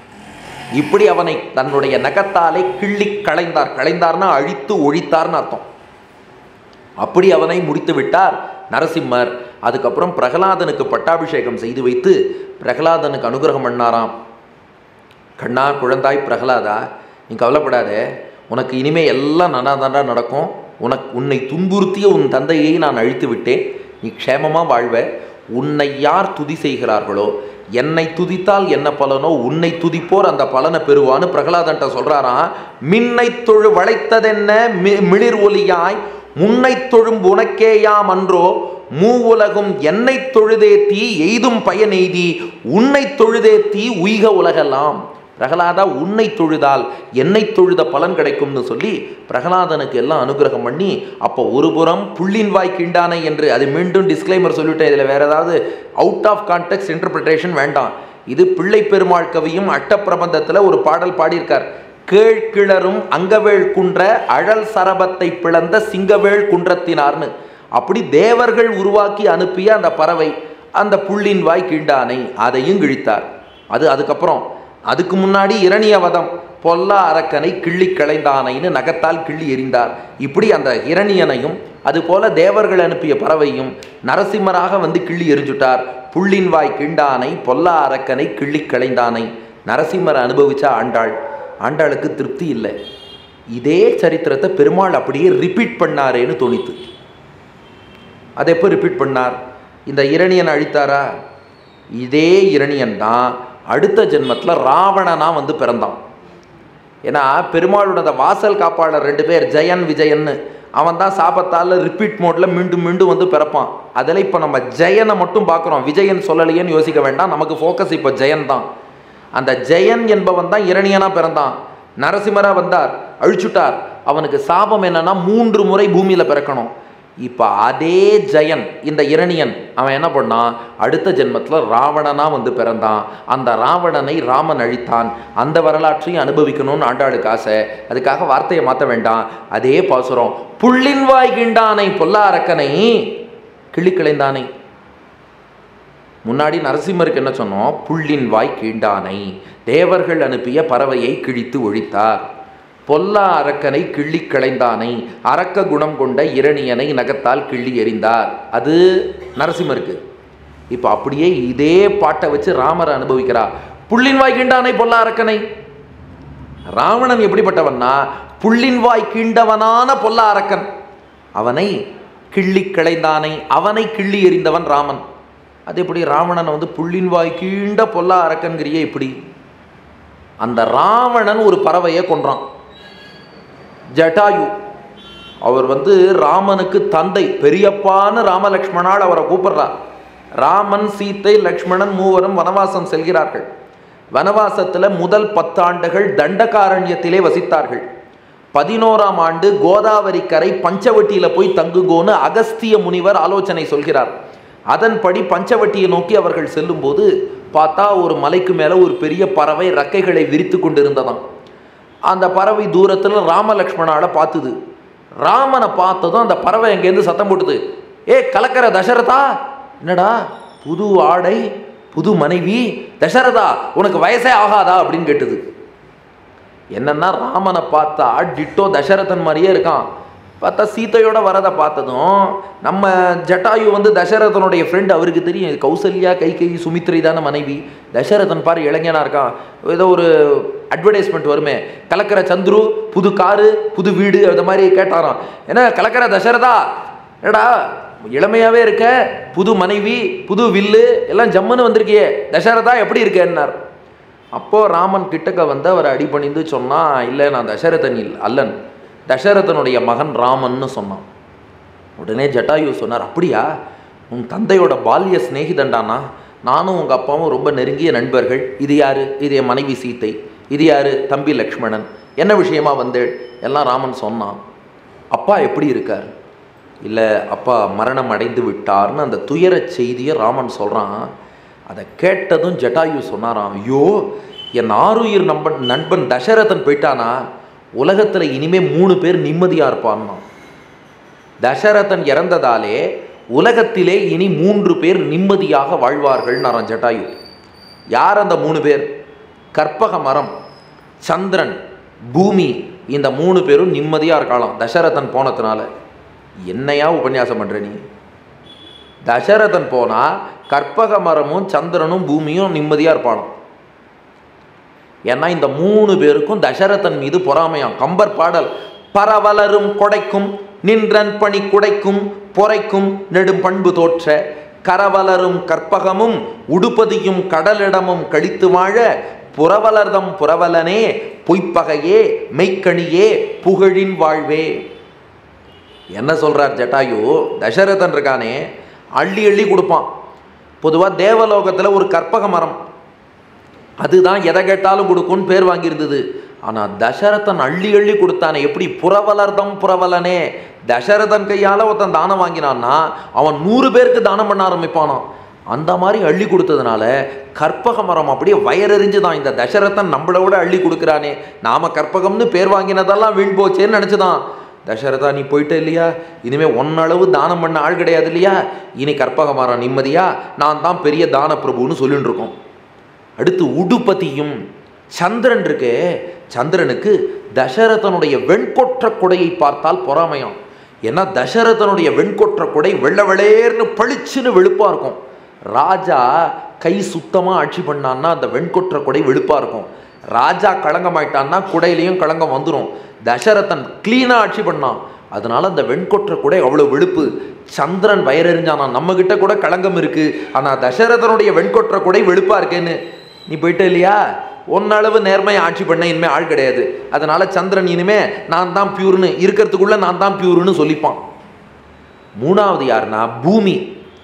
இப்படி அவனை தன்னுடைய நகத்தாலே கிள்ளி களைந்தார் களைந்தார்னா அழித்து ஒழித்தார்னு அர்த்தம் அப்படி அவனை முடித்து விட்டார் நரசிம்மர் அதுக்கப்புறம் பிரகலாதனுக்கு பட்டாபிஷேகம் செய்து வைத்து பிரகலாதனுக்கு அனுகிரகம் பண்ணாராம் கண்ணா குழந்தாய் பிரகலாதா நீ கவலைப்படாதே உனக்கு இனிமே எல்லாம் நன்னா நடக்கும் உனக்கு உன்னை துன்புறுத்திய உன் தந்தையை நான் அழித்து விட்டேன் நீ க்ஷேமமாக வாழ்வ உன்னை யார் துதி செய்கிறார்களோ என்னை துதித்தால் என்ன பலனோ உன்னை துதிப்போர் அந்த பலனை பெறுவான்னு பிரகலாதன்ட்ட சொல்றாராம் மின்னை தொழு வளைத்ததென்ன மி- மிளிர் ஒலியாய் முன்னை தொழும் உனக்கேயாம் அன்றோ மூவுலகும் என்னை தொழுதேத்தி எய்தும் பயனெய்தி உன்னை தொழுதேத்தி உய்க உலகெல்லாம் பிரகலாதா உன்னை தொழுதால் என்னை தொழுத பலன் கிடைக்கும்னு சொல்லி பிரகலாதனுக்கு எல்லாம் அனுகிரகம் பண்ணி அப்போ ஒரு புறம் புள்ளின் வாய் கிண்டானை என்று அது மீண்டும் டிஸ்க்ளைமர் சொல்லிட்டேன் இதில் வேற ஏதாவது அவுட் ஆஃப் கான்டெக்ட் இன்டர்பிரிட்டேஷன் வேண்டாம் இது பிள்ளை பெருமாள் கவியும் அட்டப்பிரபந்தத்தில் ஒரு பாடல் பாடியிருக்கார் கேழ்கிளரும் அங்கவேள் குன்ற அழல் சரபத்தை பிளந்த சிங்கவேள் குன்றத்தினார்னு அப்படி தேவர்கள் உருவாக்கி அனுப்பிய அந்த பறவை அந்த புள்ளின் வாய் கீண்டானை அதையும் கிழித்தார் அது அதுக்கப்புறம் அதுக்கு முன்னாடி இரணிய வதம் பொல்லா அரக்கனை கிள்ளி களைந்தானைன்னு நகத்தால் கிள்ளி எறிந்தார் இப்படி அந்த இரணியனையும் அதுபோல தேவர்கள் அனுப்பிய பறவையும் நரசிம்மராக வந்து கிள்ளி எரிஞ்சுட்டார் புள்ளின் வாய் கிண்டானை பொல்லா அரக்கனை கிள்ளி களைந்தானை நரசிம்மரை அனுபவிச்சா ஆண்டாள் ஆண்டாளுக்கு திருப்தி இல்லை இதே சரித்திரத்தை பெருமாள் அப்படியே ரிப்பீட் பண்ணாரேன்னு தோணித்து அதை எப்போ ரிப்பீட் பண்ணார் இந்த இரணியன் அழித்தாரா இதே இரணியன் தான் அடுத்த ஜென்மத்தில் ராவணனா வந்து பிறந்தான் ஏன்னா பெருமாளோட அந்த வாசல் காப்பாளர் ரெண்டு பேர் ஜெயன் விஜயன்னு அவன் தான் சாபத்தால் ரிப்பீட் மோடில் மீண்டும் மீண்டும் வந்து பிறப்பான் அதில் இப்போ நம்ம ஜெயனை மட்டும் பார்க்குறோம் விஜயன் சொல்லலையேன்னு யோசிக்க வேண்டாம் நமக்கு ஃபோக்கஸ் இப்போ ஜெயன் தான் அந்த ஜெயன் என்பவன் தான் இரணியனாக பிறந்தான் நரசிம்மரா வந்தார் அழிச்சுட்டார் அவனுக்கு சாபம் என்னன்னா மூன்று முறை பூமியில் பிறக்கணும் இப்போ அதே ஜெயன் இந்த இரணியன் அவன் என்ன பண்ணான் அடுத்த ஜென்மத்தில் ராவணனா வந்து பிறந்தான் அந்த ராவணனை ராமன் அழித்தான் அந்த வரலாற்றையும் அனுபவிக்கணும்னு ஆண்டாளுக்கு ஆசை அதுக்காக வார்த்தையை மாற்ற வேண்டாம் அதே பாசுரம் புள்ளின் வாய் கிண்டானை பொல்லா அரக்கனை கிளி கிளைந்தானை முன்னாடி நரசிம்மருக்கு என்ன சொன்னோம் புள்ளின் வாய் கீண்டானை தேவர்கள் அனுப்பிய பறவையை கிழித்து ஒழித்தார் பொல்லா அரக்கனை கிள்ளி களைந்தானை அரக்க குணம் கொண்ட இரணியனை நகத்தால் கிள்ளி எறிந்தார் அது நரசிம்மருக்கு இப்போ அப்படியே இதே பாட்டை வச்சு ராமரை அனுபவிக்கிறார் புள்ளின் வாய் கீண்டானை பொல்லா அரக்கனை ராவணன் எப்படிப்பட்டவன்னா புள்ளின் வாய் கீண்டவனான பொல்லா அரக்கன் அவனை கிள்ளி களைந்தானை அவனை கிள்ளி எறிந்தவன் ராமன் அது எப்படி ராவணனை வந்து புள்ளின் வாய் கீண்ட பொல்லா அரக்கன்கிறியே இப்படி அந்த ராவணன் ஒரு பறவையை கொன்றான் ஜட்டாயு அவர் வந்து ராமனுக்கு தந்தை பெரியப்பான்னு ராமலக்ஷ்மணால் அவரை கூப்பிடுறார் ராமன் சீத்தை லக்ஷ்மணன் மூவரும் வனவாசம் செல்கிறார்கள் வனவாசத்தில் முதல் பத்தாண்டுகள் தண்டகாரண்யத்திலே வசித்தார்கள் பதினோராம் ஆண்டு கோதாவரி கரை பஞ்சவட்டியில் போய் தங்குங்கோன்னு அகஸ்திய முனிவர் ஆலோசனை சொல்கிறார் அதன்படி பஞ்சவட்டியை நோக்கி அவர்கள் செல்லும்போது பார்த்தா ஒரு மலைக்கு மேலே ஒரு பெரிய பறவை ரெக்கைகளை விரித்து கொண்டிருந்ததாம் அந்த பறவை தூரத்தில் ராமலக்ஷ்மணால பார்த்துது ராமனை பார்த்ததும் அந்த பறவை எங்கேருந்து சத்தம் போட்டுது ஏ கலக்கிற தசரதா என்னடா புது ஆடை புது மனைவி தசரதா உனக்கு வயசே ஆகாதா அப்படின்னு கேட்டது என்னன்னா ராமனை பார்த்தா டிட்டோ தசரதன் மாதிரியே இருக்கான் பார்த்தா சீதையோட வரதை பார்த்ததும் நம்ம ஜட்டாயு வந்து தசரதனுடைய ஃப்ரெண்ட் அவருக்கு தெரியும் இது கௌசல்யா கைகை சுமித்ரை தானே மனைவி தசரதன் பாரு இளைஞனா இருக்கான் ஏதோ ஒரு அட்வர்டைஸ்மெண்ட் வருமே கலக்கிற சந்துரு புது காரு புது வீடு அந்த மாதிரி கேட்டாராம் என்ன கலக்கிற தசரதா என்னடா இளமையாவே இருக்க புது மனைவி புது வில்லு எல்லாம் ஜம்முன்னு வந்திருக்கியே தசரதா எப்படி இருக்கேன்னார் அப்போ ராமன் கிட்டக்க வந்து அவர் அடிபணிந்து சொன்னா இல்லை நான் தசரதன் இல் அல்லன் தசரதனுடைய மகன் ராமன்னு சொன்னான் உடனே ஜட்டாயு சொன்னார் அப்படியா உன் தந்தையோட பால்ய சிநேகிதண்டானா நானும் உங்கள் அப்பாவும் ரொம்ப நெருங்கிய நண்பர்கள் இது யாரு இது என் மனைவி சீத்தை இது யாரு தம்பி லக்ஷ்மணன் என்ன விஷயமா வந்தேள் எல்லாம் ராமன் சொன்னான் அப்பா எப்படி இருக்கார் இல்லை அப்பா மரணம் அடைந்து விட்டார்னு அந்த துயரச் செய்தியை ராமன் சொல்கிறான் அதை கேட்டதும் ஜட்டாயு சொன்னாராம் ஐயோ என் ஆருயிர் நண்பன் நண்பன் தசரதன் போயிட்டானா உலகத்தில் இனிமே மூணு பேர் நிம்மதியாக இருப்பான்னா தசரதன் இறந்ததாலே உலகத்திலே இனி மூன்று பேர் நிம்மதியாக வாழ்வார்கள் நாரான் ஜட்டாயு யார் அந்த மூணு பேர் கற்பக மரம் சந்திரன் பூமி இந்த மூணு பேரும் நிம்மதியாக இருக்கலாம் தசரதன் போனதுனால என்னையா உபன்யாசம் பண்ற நீ தசரதன் போனா கற்பக மரமும் சந்திரனும் பூமியும் நிம்மதியாக இருப்பானோ ஏன்னா இந்த மூணு பேருக்கும் தசரதன் மீது பொறாமையாம் கம்பர் பாடல் பரவலரும் கொடைக்கும் நின்றன் பணி குடைக்கும் பொறைக்கும் நெடும் பண்பு தோற்ற கரவலரும் கற்பகமும் உடுப்பதியும் கடலிடமும் கழித்து வாழ புறவலர்தம் புறவலனே பொய்ப்பகையே மெய்க்கணியே புகழின் வாழ்வே என்ன சொல்றார் ஜட்டாயு தசரதன் இருக்கானே அள்ளி அள்ளி கொடுப்பான் பொதுவாக தேவலோகத்தில் ஒரு கற்பக மரம் அதுதான் எதை கேட்டாலும் கொடுக்கும்னு பேர் வாங்கியிருந்தது ஆனால் தசரதன் அள்ளி அள்ளி கொடுத்தானே எப்படி புறவலர்தம் புறவலனே தசரதன் கையால் ஒருத்தன் தானம் வாங்கினான்னா அவன் நூறு பேருக்கு தானம் பண்ண ஆரம்பிப்பானான் அந்த மாதிரி அள்ளி கொடுத்ததுனால கற்பக மரம் அப்படியே வயறறிஞ்சு தான் இந்த தசரதன் நம்மளை விட அள்ளி கொடுக்குறானே நாம கற்பகம்னு பேர் வாங்கினதெல்லாம் வீண் போச்சேன்னு நினச்சிதான் தசரதா நீ போயிட்ட இல்லையா இனிமே ஒன்னளவு தானம் பண்ண ஆள் கிடையாது இல்லையா இனி கற்பக மரம் நிம்மதியா நான் தான் பெரிய தான பிரபுன்னு சொல்லிட்டு இருக்கோம் அடுத்து உடுபதியும் சந்திரன் இருக்கே சந்திரனுக்கு தசரதனுடைய வெண்கொற்ற கொடையை பார்த்தால் பொறாமையாம் ஏன்னா தசரதனுடைய வெண்கொற்ற கொடை வெள்ளை வெளேர்னு பளிச்சுன்னு வெளுப்பா இருக்கும் ராஜா கை சுத்தமாக ஆட்சி பண்ணான்னா அந்த வெண்கொற்ற கொடை வெளுப்பா இருக்கும் ராஜா களங்கமாயிட்டான்னா குடையிலையும் களங்கம் வந்துடும் தசரதன் க்ளீனாக ஆட்சி பண்ணான் அதனால அந்த வெண்கொற்ற கொடை அவ்வளோ வெளுப்பு சந்திரன் வயறறிஞ்சானா நம்ம கிட்ட கூட களங்கம் இருக்கு ஆனால் தசரதனுடைய வெண்கொற்ற கொடை வெளுப்பா இருக்கேன்னு நீ போயிட்ட இல்லையா ஒன்னளவு நேர்மையை ஆட்சி பண்ண இனிமே ஆள் கிடையாது அதனால சந்திரன் இனிமே நான் தான் பியூர்னு இருக்கிறதுக்குள்ள நான் தான் பியூர்னு சொல்லிப்பான் மூணாவது யாருன்னா பூமி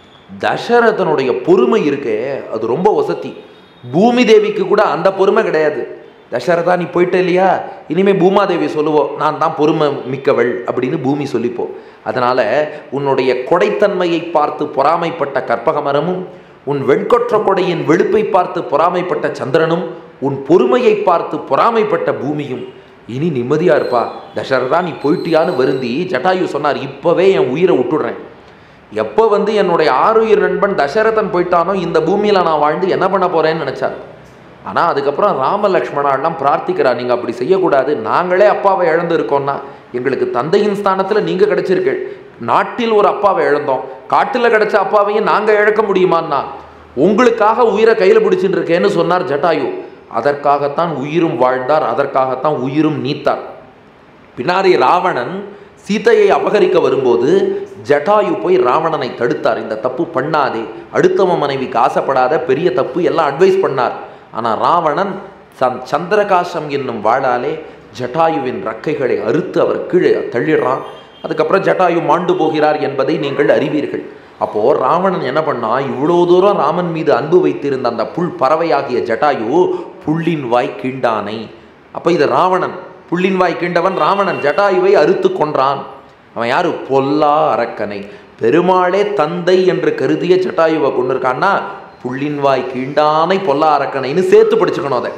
தசரதனுடைய பொறுமை இருக்கே அது ரொம்ப வசதி பூமி தேவிக்கு கூட அந்த பொறுமை கிடையாது தசரதா நீ போயிட்ட இல்லையா இனிமே பூமாதேவி சொல்லுவோம் நான் தான் பொறுமை மிக்கவள் அப்படின்னு பூமி சொல்லிப்போம் அதனால உன்னுடைய கொடைத்தன்மையை பார்த்து பொறாமைப்பட்ட கற்பகமரமும் உன் வெண்கொற்ற கொடையின் வெளுப்பை பார்த்து பொறாமைப்பட்ட சந்திரனும் உன் பொறுமையை பார்த்து பொறாமைப்பட்ட பூமியும் இனி நிம்மதியா இருப்பா தசரதா நீ போயிட்டியான்னு வருந்தி ஜட்டாயு சொன்னார் இப்பவே என் உயிரை விட்டுடுறேன் எப்போ வந்து என்னுடைய ஆறுயிர் நண்பன் தசரதன் போயிட்டானோ இந்த பூமியில் நான் வாழ்ந்து என்ன பண்ண போறேன்னு நினைச்சார் ஆனால் அதுக்கப்புறம் ராம லக்ஷ்மணாலாம் பிரார்த்திக்கிறா நீங்கள் அப்படி செய்யக்கூடாது நாங்களே அப்பாவை இழந்து இருக்கோம்னா எங்களுக்கு தந்தையின் ஸ்தானத்தில் நீங்கள் கிடைச்சிருக்கீள் நாட்டில் ஒரு அப்பாவை இழந்தோம் காட்டில் கிடைச்ச அப்பாவையும் நாங்கள் இழக்க முடியுமான்னா உங்களுக்காக உயிரை கையில் பிடிச்சிட்டு இருக்கேன்னு சொன்னார் ஜட்டாயு அதற்காகத்தான் உயிரும் வாழ்ந்தார் அதற்காகத்தான் உயிரும் நீத்தார் பின்னாடி ராவணன் சீதையை அபகரிக்க வரும்போது ஜட்டாயு போய் ராவணனை தடுத்தார் இந்த தப்பு பண்ணாதே அடுத்தவன் மனைவிக்கு ஆசைப்படாத பெரிய தப்பு எல்லாம் அட்வைஸ் பண்ணார் ஆனால் ராவணன் சந் சந்திரகாசம் என்னும் வாளாலே ஜட்டாயுவின் ரக்கைகளை அறுத்து அவர் கீழே தள்ளிடுறான் அதுக்கப்புறம் ஜட்டாயு மாண்டு போகிறார் என்பதை நீங்கள் அறிவீர்கள் அப்போ ராவணன் என்ன பண்ணா இவ்வளோ தூரம் ராமன் மீது அன்பு வைத்திருந்த அந்த புல் பறவையாகிய ஜட்டாயு புல்லின் வாய் கீண்டானை அப்போ இது ராவணன் புல்லின் வாய் கீண்டவன் ராவணன் ஜட்டாயுவை அறுத்து கொன்றான் அவன் யாரு பொல்லா அரக்கனை பெருமாளே தந்தை என்று கருதிய ஜட்டாயுவை கொண்டிருக்கான்னா புல்லின் வாய் கீண்டானை பொல்லா அரக்கனைன்னு சேர்த்து படிச்சுக்கணும் அதை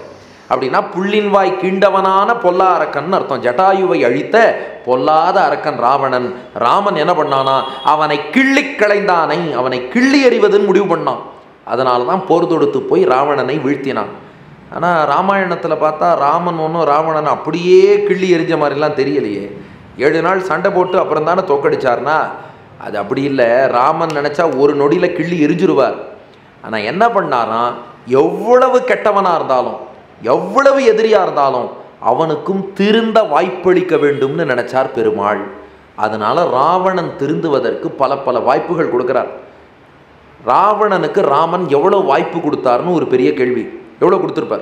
அப்படின்னா புள்ளின் வாய் கீண்டவனான பொல்லா அரக்கன் அர்த்தம் ஜட்டாயுவை அழித்த பொல்லாத அரக்கன் ராவணன் ராமன் என்ன பண்ணானா அவனை கிள்ளி களைந்தானை அவனை கிள்ளி எறிவதுன்னு முடிவு பண்ணான் அதனால தான் போர் தொடுத்து போய் ராவணனை வீழ்த்தினான் ஆனால் ராமாயணத்தில் பார்த்தா ராமன் ஒன்றும் ராவணன் அப்படியே கிள்ளி எரிஞ்ச மாதிரிலாம் தெரியலையே ஏழு நாள் சண்டை போட்டு அப்புறம் தானே தோக்கடிச்சார்னா அது அப்படி இல்லை ராமன் நினச்சா ஒரு நொடியில் கிள்ளி எரிஞ்சிருவார் ஆனால் என்ன பண்ணாராம் எவ்வளவு கெட்டவனாக இருந்தாலும் எவ்வளவு எதிரியாக இருந்தாலும் அவனுக்கும் திருந்த வாய்ப்பளிக்க வேண்டும்னு நினைச்சார் பெருமாள் அதனால ராவணன் திருந்துவதற்கு பல பல வாய்ப்புகள் கொடுக்கிறார் ராவணனுக்கு ராமன் எவ்வளோ வாய்ப்பு கொடுத்தாருன்னு ஒரு பெரிய கேள்வி எவ்வளோ கொடுத்துருப்பார்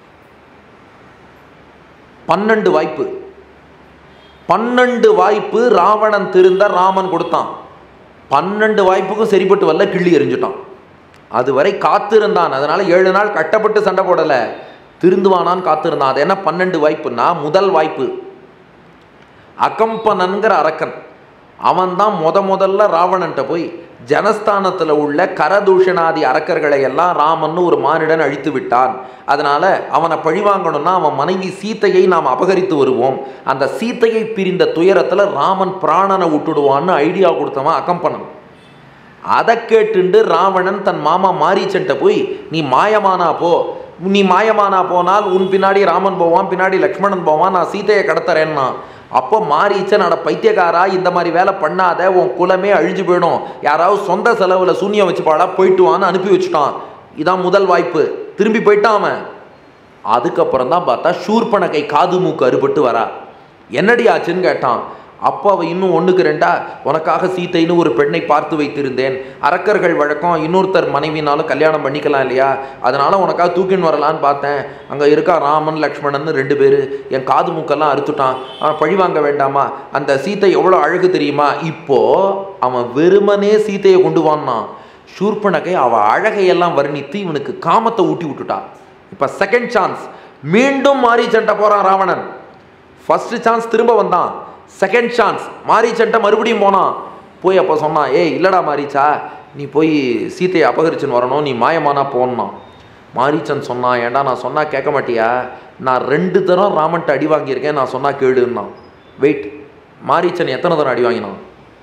பன்னெண்டு வாய்ப்பு பன்னெண்டு வாய்ப்பு ராவணன் திருந்த ராமன் கொடுத்தான் பன்னெண்டு வாய்ப்புக்கும் சரிப்பட்டு வரல கிள்ளி எறிஞ்சிட்டான் அதுவரை காத்திருந்தான் அதனால ஏழு நாள் கட்டப்பட்டு சண்டை போடலை திருந்துவானான்னு காத்திருந்தான் அது என்ன பன்னெண்டு வாய்ப்புன்னா முதல் வாய்ப்பு அகம்பனன்கிற அரக்கன் அவன் தான் முத முதல்ல ராவணன்ட்ட போய் ஜனஸ்தானத்தில் உள்ள கரதூஷணாதி அரக்கர்களை எல்லாம் ராமன் ஒரு மானிடன் அழித்து விட்டான் அதனால அவனை பழிவாங்கணும்னா அவன் மனைவி சீத்தையை நாம் அபகரித்து வருவோம் அந்த சீத்தையை பிரிந்த துயரத்தில் ராமன் பிராணனை விட்டுடுவான்னு ஐடியா கொடுத்தவன் அகம்பனன் அதை கேட்டுண்டு ராவணன் தன் மாமா மாரீச்சன்ட்ட போய் நீ மாயமானா போ நீ மாயமானா போனால் உன் பின்னாடி ராமன் போவான் பின்னாடி லக்ஷ்மணன் போவான் நான் சீதையை கடத்துறேன்னா அப்போ மாரீச்சன் அட பைத்தியக்காரா இந்த மாதிரி வேலை பண்ணாத உன் குலமே அழிஞ்சு போயிடும் யாராவது சொந்த செலவில் சூன்யம் வச்சுப்பாடா போயிட்டு வான்னு அனுப்பி வச்சுட்டான் இதான் முதல் வாய்ப்பு திரும்பி போயிட்டான் அவன் அதுக்கப்புறம் தான் பார்த்தா ஷூர்பனகை காது மூக்கு அறுபட்டு வரா என்னடி ஆச்சுன்னு கேட்டான் அப்போ அவ இன்னும் ஒன்றுக்கு ரெண்டா உனக்காக சீத்தைன்னு ஒரு பெண்ணை பார்த்து வைத்திருந்தேன் அரக்கர்கள் வழக்கம் இன்னொருத்தர் மனைவினாலும் கல்யாணம் பண்ணிக்கலாம் இல்லையா அதனால உனக்காக தூக்கின்னு வரலான்னு பார்த்தேன் அங்கே இருக்கா ராமன் லக்ஷ்மணன் ரெண்டு பேர் என் காது மூக்கெல்லாம் அறுத்துட்டான் அவன் பழி வாங்க வேண்டாமா அந்த சீத்தை எவ்வளோ அழகு தெரியுமா இப்போ அவன் வெறுமனே சீத்தையை கொண்டு வான்னான் ஷூர்பனகை அவ அழகையெல்லாம் வர்ணித்து இவனுக்கு காமத்தை ஊட்டி விட்டுட்டான் இப்போ செகண்ட் சான்ஸ் மீண்டும் மாறி சண்டை போகிறான் ராவணன் ஃபர்ஸ்ட் சான்ஸ் திரும்ப வந்தான் செகண்ட் சான்ஸ் மாரீச்சன்ட்ட மறுபடியும் போனான் போய் அப்போ சொன்னான் ஏய் இல்லடா மாரீச்சா நீ போய் சீத்தையை அபகரிச்சுன்னு வரணும் நீ மாயமானா போனான் மாரீச்சன் சொன்னான் ஏன்டா நான் சொன்னால் கேட்க மாட்டியா நான் ரெண்டு தரம் ராமன்ட்ட அடி வாங்கியிருக்கேன் நான் சொன்னால் கேளுன்னான் வெயிட் மாரீச்சன் எத்தனை தரம் அடி வாங்கினான்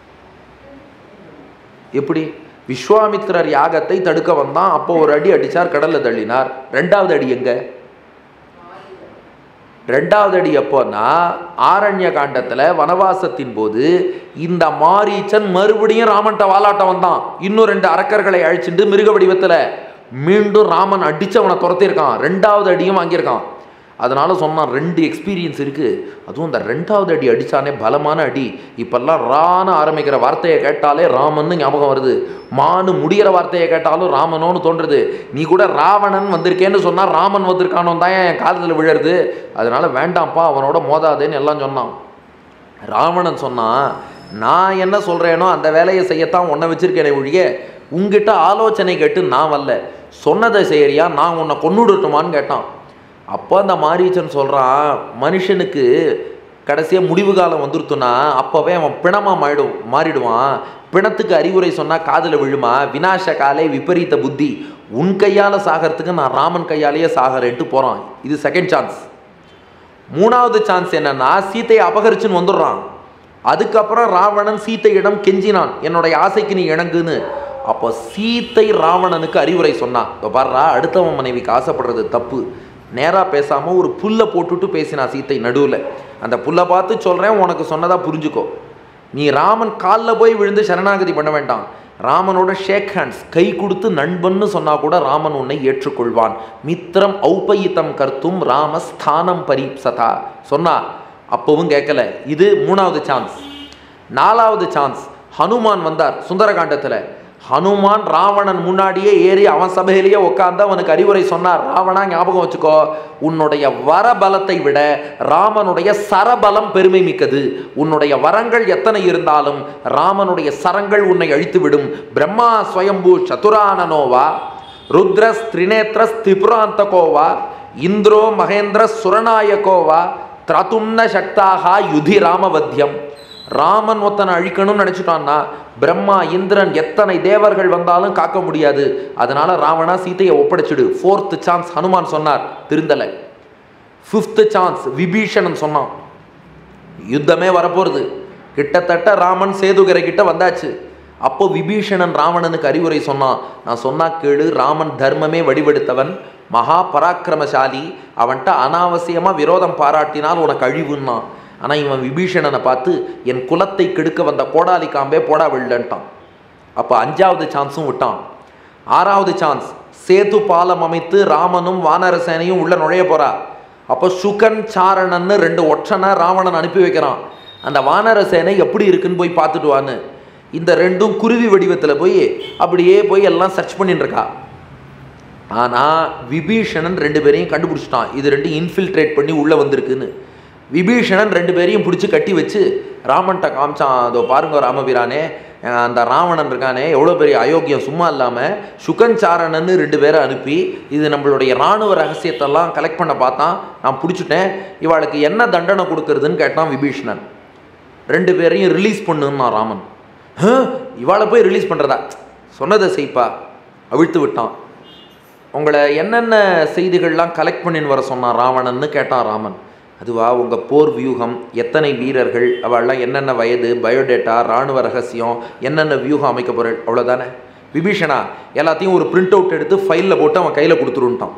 எப்படி விஸ்வாமித்திரர் யாகத்தை தடுக்க வந்தான் அப்போ ஒரு அடி அடிச்சார் கடல்ல தள்ளினார் ரெண்டாவது அடி எங்க ரெண்டாவது அடி எப்போன்னா ஆரண்ய காண்டத்தில் வனவாசத்தின் போது இந்த மாரீச்சன் மறுபடியும் ராமன்ட்ட வாலாட்டம் வந்தான் இன்னும் ரெண்டு அரக்கர்களை அழிச்சுட்டு மிருக வடிவத்தில் மீண்டும் ராமன் அடிச்சு அவனை துரத்தியிருக்கான் ரெண்டாவது அடியும் வாங்கியிருக்கான் அதனால சொன்னான் ரெண்டு எக்ஸ்பீரியன்ஸ் இருக்கு அதுவும் இந்த ரெண்டாவது அடி அடிச்சானே பலமான அடி இப்பெல்லாம் ரான்னு ஆரம்பிக்கிற வார்த்தையை கேட்டாலே ராமன்னு ஞாபகம் வருது மானு முடிகிற வார்த்தையை கேட்டாலும் ராமனோன்னு தோன்றுது நீ கூட ராவணன் வந்திருக்கேன்னு சொன்னா ராமன் வந்திருக்கானோ தான் என் காலத்தில் விழருது அதனால வேண்டாம்ப்பா அவனோட மோதாதேன்னு எல்லாம் சொன்னான் ராவணன் சொன்னான் நான் என்ன சொல்கிறேனோ அந்த வேலையை செய்யத்தான் உன்னை வச்சிருக்கேனே ஒழிய உங்ககிட்ட ஆலோசனை கேட்டு நான் வரல சொன்னதை செய்யறியா நான் உன்னை கொன்னுடட்டுமான்னு கேட்டான் அப்போ அந்த மாரீச்சன் சொல்கிறான் மனுஷனுக்கு கடைசியாக முடிவு காலம் வந்துருத்துனா அப்போவே அவன் பிணமாக மாறிடும் மாறிடுவான் பிணத்துக்கு அறிவுரை சொன்னால் காதில் விழுமா வினாச காலை விபரீத புத்தி உன் கையால் சாகிறதுக்கு நான் ராமன் கையாலேயே சாகிறேன்ட்டு போகிறான் இது செகண்ட் சான்ஸ் மூணாவது சான்ஸ் என்னன்னா சீத்தையை அபகரிச்சுன்னு வந்துடுறான் அதுக்கப்புறம் ராவணன் சீத்தையிடம் கெஞ்சினான் என்னுடைய ஆசைக்கு நீ இணங்குன்னு அப்போ சீத்தை ராவணனுக்கு அறிவுரை சொன்னான் இப்போ பாருடா அடுத்தவன் மனைவிக்கு ஆசைப்படுறது தப்பு நேராக பேசாமல் ஒரு புல்லை போட்டுட்டு பேசினா சீத்தை நடுவில் அந்த புல்லை பார்த்து சொல்கிறேன் உனக்கு சொன்னதா புரிஞ்சுக்கோ நீ ராமன் காலில் போய் விழுந்து சரணாகதி பண்ண வேண்டாம் ராமனோட ஷேக் ஹேண்ட்ஸ் கை கொடுத்து நண்பன்னு சொன்னா கூட ராமன் உன்னை ஏற்றுக்கொள்வான் மித்திரம் ஔபயித்தம் கர்த்தும் ராம ஸ்தானம் பரீப்சதா சொன்னா அப்பவும் கேட்கல இது மூணாவது சான்ஸ் நாலாவது சான்ஸ் ஹனுமான் வந்தார் சுந்தரகாண்டத்தில் ஹனுமான் ராவணன் முன்னாடியே ஏறி அவன் சபையிலேயே உட்காந்து அவனுக்கு அறிவுரை சொன்னார் ராவணா ஞாபகம் வச்சுக்கோ உன்னுடைய வரபலத்தை விட ராமனுடைய சரபலம் பெருமை மிக்கது உன்னுடைய வரங்கள் எத்தனை இருந்தாலும் ராமனுடைய சரங்கள் உன்னை அழித்துவிடும் பிரம்மா ஸ்வயம்பு சதுரானனோவா ருத்ரஸ் திரிநேத்ரஸ் திபுராந்தகோவா இந்திரோ மகேந்திர சுரநாயகோவா திரதும்ன சக்தாக யுதி ராமவத்தியம் ராமன் ஒத்தனை அழிக்கணும்னு நினச்சிட்டான்னா பிரம்மா இந்திரன் எத்தனை தேவர்கள் வந்தாலும் காக்க முடியாது அதனால ராவணா சீதையை ஒப்படைச்சிடு ஃபோர்த் சான்ஸ் ஹனுமான் சொன்னார் திருந்தலை ஃபிஃப்த்து சான்ஸ் விபீஷணன் சொன்னான் யுத்தமே வரப்போகிறது கிட்டத்தட்ட ராமன் சேதுகரை கிட்ட வந்தாச்சு அப்போ விபீஷணன் ராவணனுக்கு அறிவுரை சொன்னான் நான் சொன்னா கேளு ராமன் தர்மமே வடிவெடுத்தவன் மகா பராக்கிரமசாலி அவன்கிட்ட அனாவசியமாக விரோதம் பாராட்டினால் உனக்கு அழிவுன்னா ஆனால் இவன் விபீஷணனை பார்த்து என் குலத்தை கெடுக்க வந்த கோடாலி காம்பே போடா வில்லன்ட்டான் அப்போ அஞ்சாவது சான்ஸும் விட்டான் ஆறாவது சான்ஸ் சேது பாலம் அமைத்து ராமனும் வானர சேனையும் உள்ள நுழைய போறா அப்போ சுகன் சாரணன்னு ரெண்டு ஒற்றனை ராவணன் அனுப்பி வைக்கிறான் அந்த வானர சேனை எப்படி இருக்குன்னு போய் பார்த்துட்டு வான்னு இந்த ரெண்டும் குருவி வடிவத்தில் போய் அப்படியே போய் எல்லாம் சர்ச் பண்ணிட்டு இருக்கா ஆனால் விபீஷணன் ரெண்டு பேரையும் கண்டுபிடிச்சிட்டான் இது ரெண்டும் இன்ஃபில்ட்ரேட் பண்ணி உள்ளே வந்திருக்குன்னு விபீஷணன் ரெண்டு பேரையும் பிடிச்சி கட்டி வச்சு ராமன்ட்ட காமிச்சான் அதோ பாருங்க ராமபிரானே அஹ் அந்த ராவணன் இருக்கானே எவ்வளோ பெரிய அயோக்கியம் சும்மா இல்லாமல் சுகஞ்சாரணன்னு ரெண்டு பேரை அனுப்பி இது நம்மளுடைய இராணுவ ரகசியத்தெல்லாம் கலெக்ட் பண்ண பார்த்தான் நான் பிடிச்சிட்டேன் இவாளுக்கு என்ன தண்டனை கொடுக்கறதுன்னு கேட்டான் விபீஷணன் ரெண்டு பேரையும் ரிலீஸ் பண்ணுன்னா ராமன் "ஹ? இவாளை போய் ரிலீஸ் பண்ணுறதா சொன்னதை செய்ப்பா அவிழ்த்து விட்டான் உங்களை என்னென்ன செய்திகள்லாம் கலெக்ட் பண்ணின்னு வர சொன்னான் ராவணன்னு கேட்டான் ராமன் அதுவா உங்கள் போர் வியூகம் எத்தனை வீரர்கள் அவள்லாம் என்னென்ன வயது பயோடேட்டா இராணுவ ரகசியம் என்னென்ன வியூகம் அமைக்க போகிறேன் அவ்வளோதானே விபீஷணா எல்லாத்தையும் ஒரு பிரிண்ட் அவுட் எடுத்து ஃபைலில் போட்டு அவன் கையில் கொடுத்துருன்ட்டான்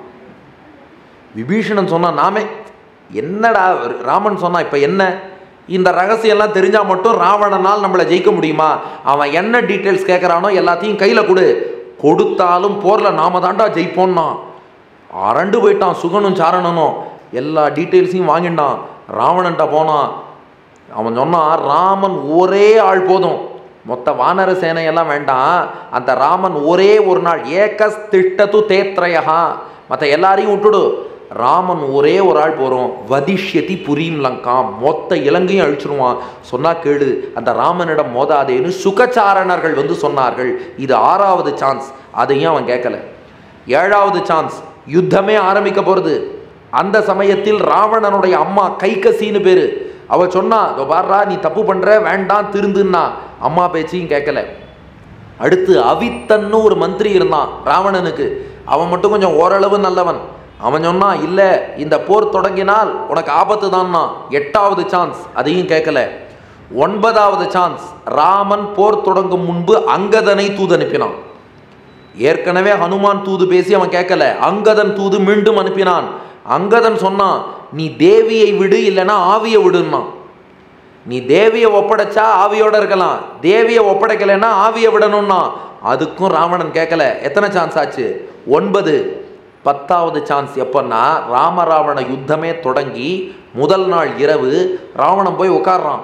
விபீஷணன் சொன்னான் நாமே என்னடா ராமன் சொன்னான் இப்போ என்ன இந்த ரகசியம்லாம் தெரிஞ்சால் மட்டும் ராவணனால் நம்மளை ஜெயிக்க முடியுமா அவன் என்ன டீட்டெயில்ஸ் கேட்குறானோ எல்லாத்தையும் கையில் கொடு கொடுத்தாலும் போரில் நாம தாண்டா ஜெயிப்போம்னா அரண்டு போயிட்டான் சுகனும் சாரணனும் எல்லா டீட்டெயில்ஸையும் வாங்கிட்டான் ராவணன்ட்ட போனான் அவன் சொன்னான் ராமன் ஒரே ஆள் போதும் மொத்த வானர சேனையெல்லாம் வேண்டாம் அந்த ராமன் ஒரே ஒரு நாள் ஏகஸ் திட்டத்து தேத்ரயா மற்ற எல்லாரையும் விட்டுடு ராமன் ஒரே ஒரு ஆள் போகிறோம் வதிஷ்யதி புரீம் லங்காம் மொத்த இலங்கையும் அழிச்சிருவான் சொன்னா கேளு அந்த ராமனிடம் மோதாதேன்னு சுகச்சாரணர்கள் வந்து சொன்னார்கள் இது ஆறாவது சான்ஸ் அதையும் அவன் கேட்கல ஏழாவது சான்ஸ் யுத்தமே ஆரம்பிக்க போகிறது அந்த சமயத்தில் ராவணனுடைய அம்மா கைகசின்னு பேரு அவ சொன்னா "இதோ பாருடா நீ தப்பு பண்ற வேண்டாம் திருந்துன்னா அம்மா பேச்சையும் கேட்கல அடுத்து அவித்தன்னு ஒரு மந்திரி இருந்தான் ராவணனுக்கு அவன் மட்டும் கொஞ்சம் ஓரளவு நல்லவன் அவன் சொன்னான் இல்லை இந்த போர் தொடங்கினால் உனக்கு ஆபத்து தான்னா எட்டாவது சான்ஸ் அதையும் கேட்கல ஒன்பதாவது சான்ஸ் ராமன் போர் தொடங்கும் முன்பு அங்கதனை தூது அனுப்பினான் ஏற்கனவே ஹனுமான் தூது பேசி அவன் கேட்கல அங்கதன் தூது மீண்டும் அனுப்பினான் அங்கதன் சொன்னான் நீ தேவியை விடு இல்லைன்னா ஆவியை விடுன்னான் நீ தேவியை ஒப்படைச்சா ஆவியோட இருக்கலாம் தேவியை ஒப்படைக்கலைன்னா ஆவியை விடணும்னா அதுக்கும் ராவணன் கேட்கல எத்தனை சான்ஸ் ஆச்சு ஒன்பது பத்தாவது சான்ஸ் எப்பன்னா ராமராவண யுத்தமே தொடங்கி முதல் நாள் இரவு ராவணன் போய் உட்கார்றான்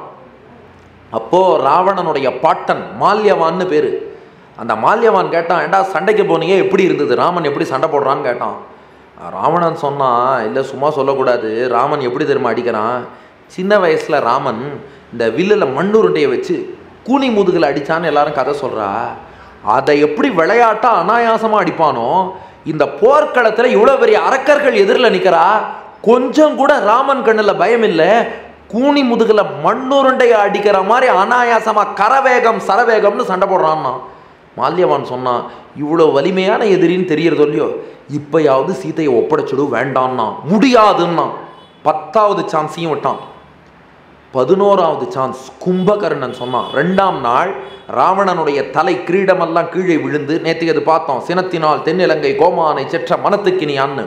அப்போ ராவணனுடைய பாட்டன் மால்யவான்னு பேரு அந்த மால்யவான் கேட்டான் ஏண்டா சண்டைக்கு போனீங்க எப்படி இருந்தது ராமன் எப்படி சண்டை போடுறான்னு கேட்டான் ராவணன் சொன்னான் இல்லை சும்மா சொல்லக்கூடாது ராமன் எப்படி தெரியுமா அடிக்கிறான் சின்ன வயசுல ராமன் இந்த வில்லில் மண்ணுருண்டையை வச்சு கூனி முதுகில் அடிச்சான்னு எல்லாரும் கதை சொல்றா அதை எப்படி விளையாட்டா அனாயாசமா அடிப்பானோ இந்த போர்க்களத்தில் இவ்வளோ பெரிய அரக்கர்கள் எதிரில் நிற்கிறா கொஞ்சம் கூட ராமன் கண்ணில் பயம் இல்லை கூனி முதுகுல மண்ணுருண்டையை அடிக்கிற மாதிரி அனாயாசமா கரவேகம் சரவேகம்னு சண்டை போடுறான்னா மால்யவான் சொன்னான் இவ்வளோ வலிமையான எதிரின்னு தெரியறதோ இல்லையோ இப்பயாவது சீதையை ஒப்படைச்சிடு வேண்டான்னா முடியாதுன்னா பத்தாவது சான்ஸையும் விட்டான் பதினோராவது சான்ஸ் கும்பகர்ணன் சொன்னான் ரெண்டாம் நாள் ராவணனுடைய தலை கிரீடமெல்லாம் கீழே விழுந்து நேற்றுக்கு அது பார்த்தோம் சினத்தினால் தென்னிலங்கை கோமானை செற்ற மனத்துக்கினியான்னு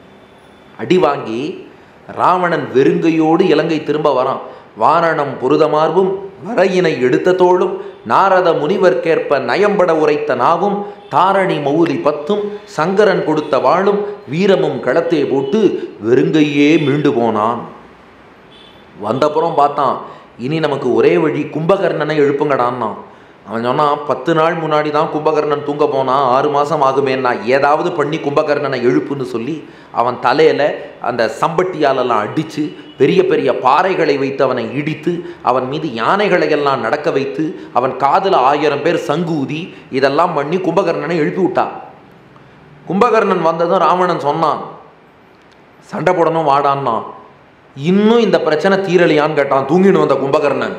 அடி வாங்கி ராவணன் வெறுங்கையோடு இலங்கை திரும்ப வரான் வாரணம் புருதமார்பும் வரையினை எடுத்த தோளும் நாரத முனிவர்க்கேற்ப நயம்பட உரைத்த நாவும் தாரணி மௌலி பத்தும் சங்கரன் கொடுத்த வாளும் வீரமும் களத்தே போட்டு வெறுங்கையே மீண்டு போனான் வந்தப்புறம் பார்த்தான் இனி நமக்கு ஒரே வழி கும்பகர்ணனை எழுப்புங்கடான்னா அவன் சொன்னான் பத்து நாள் முன்னாடி தான் கும்பகர்ணன் தூங்க போனான் ஆறு மாதம் ஆகுமேன்னா ஏதாவது பண்ணி கும்பகர்ணனை எழுப்புன்னு சொல்லி அவன் தலையில் அந்த சம்பட்டியாலெல்லாம் அடித்து பெரிய பெரிய பாறைகளை வைத்து அவனை இடித்து அவன் மீது யானைகளை எல்லாம் நடக்க வைத்து அவன் காதில் ஆயிரம் பேர் சங்கூதி இதெல்லாம் பண்ணி கும்பகர்ணனை எழுப்பி விட்டான் கும்பகர்ணன் வந்ததும் ராவணன் சொன்னான் சண்டை போடணும் வாடான்னா இன்னும் இந்த பிரச்சனை தீரலையான்னு கேட்டான் தூங்கின்னு வந்த கும்பகர்ணன்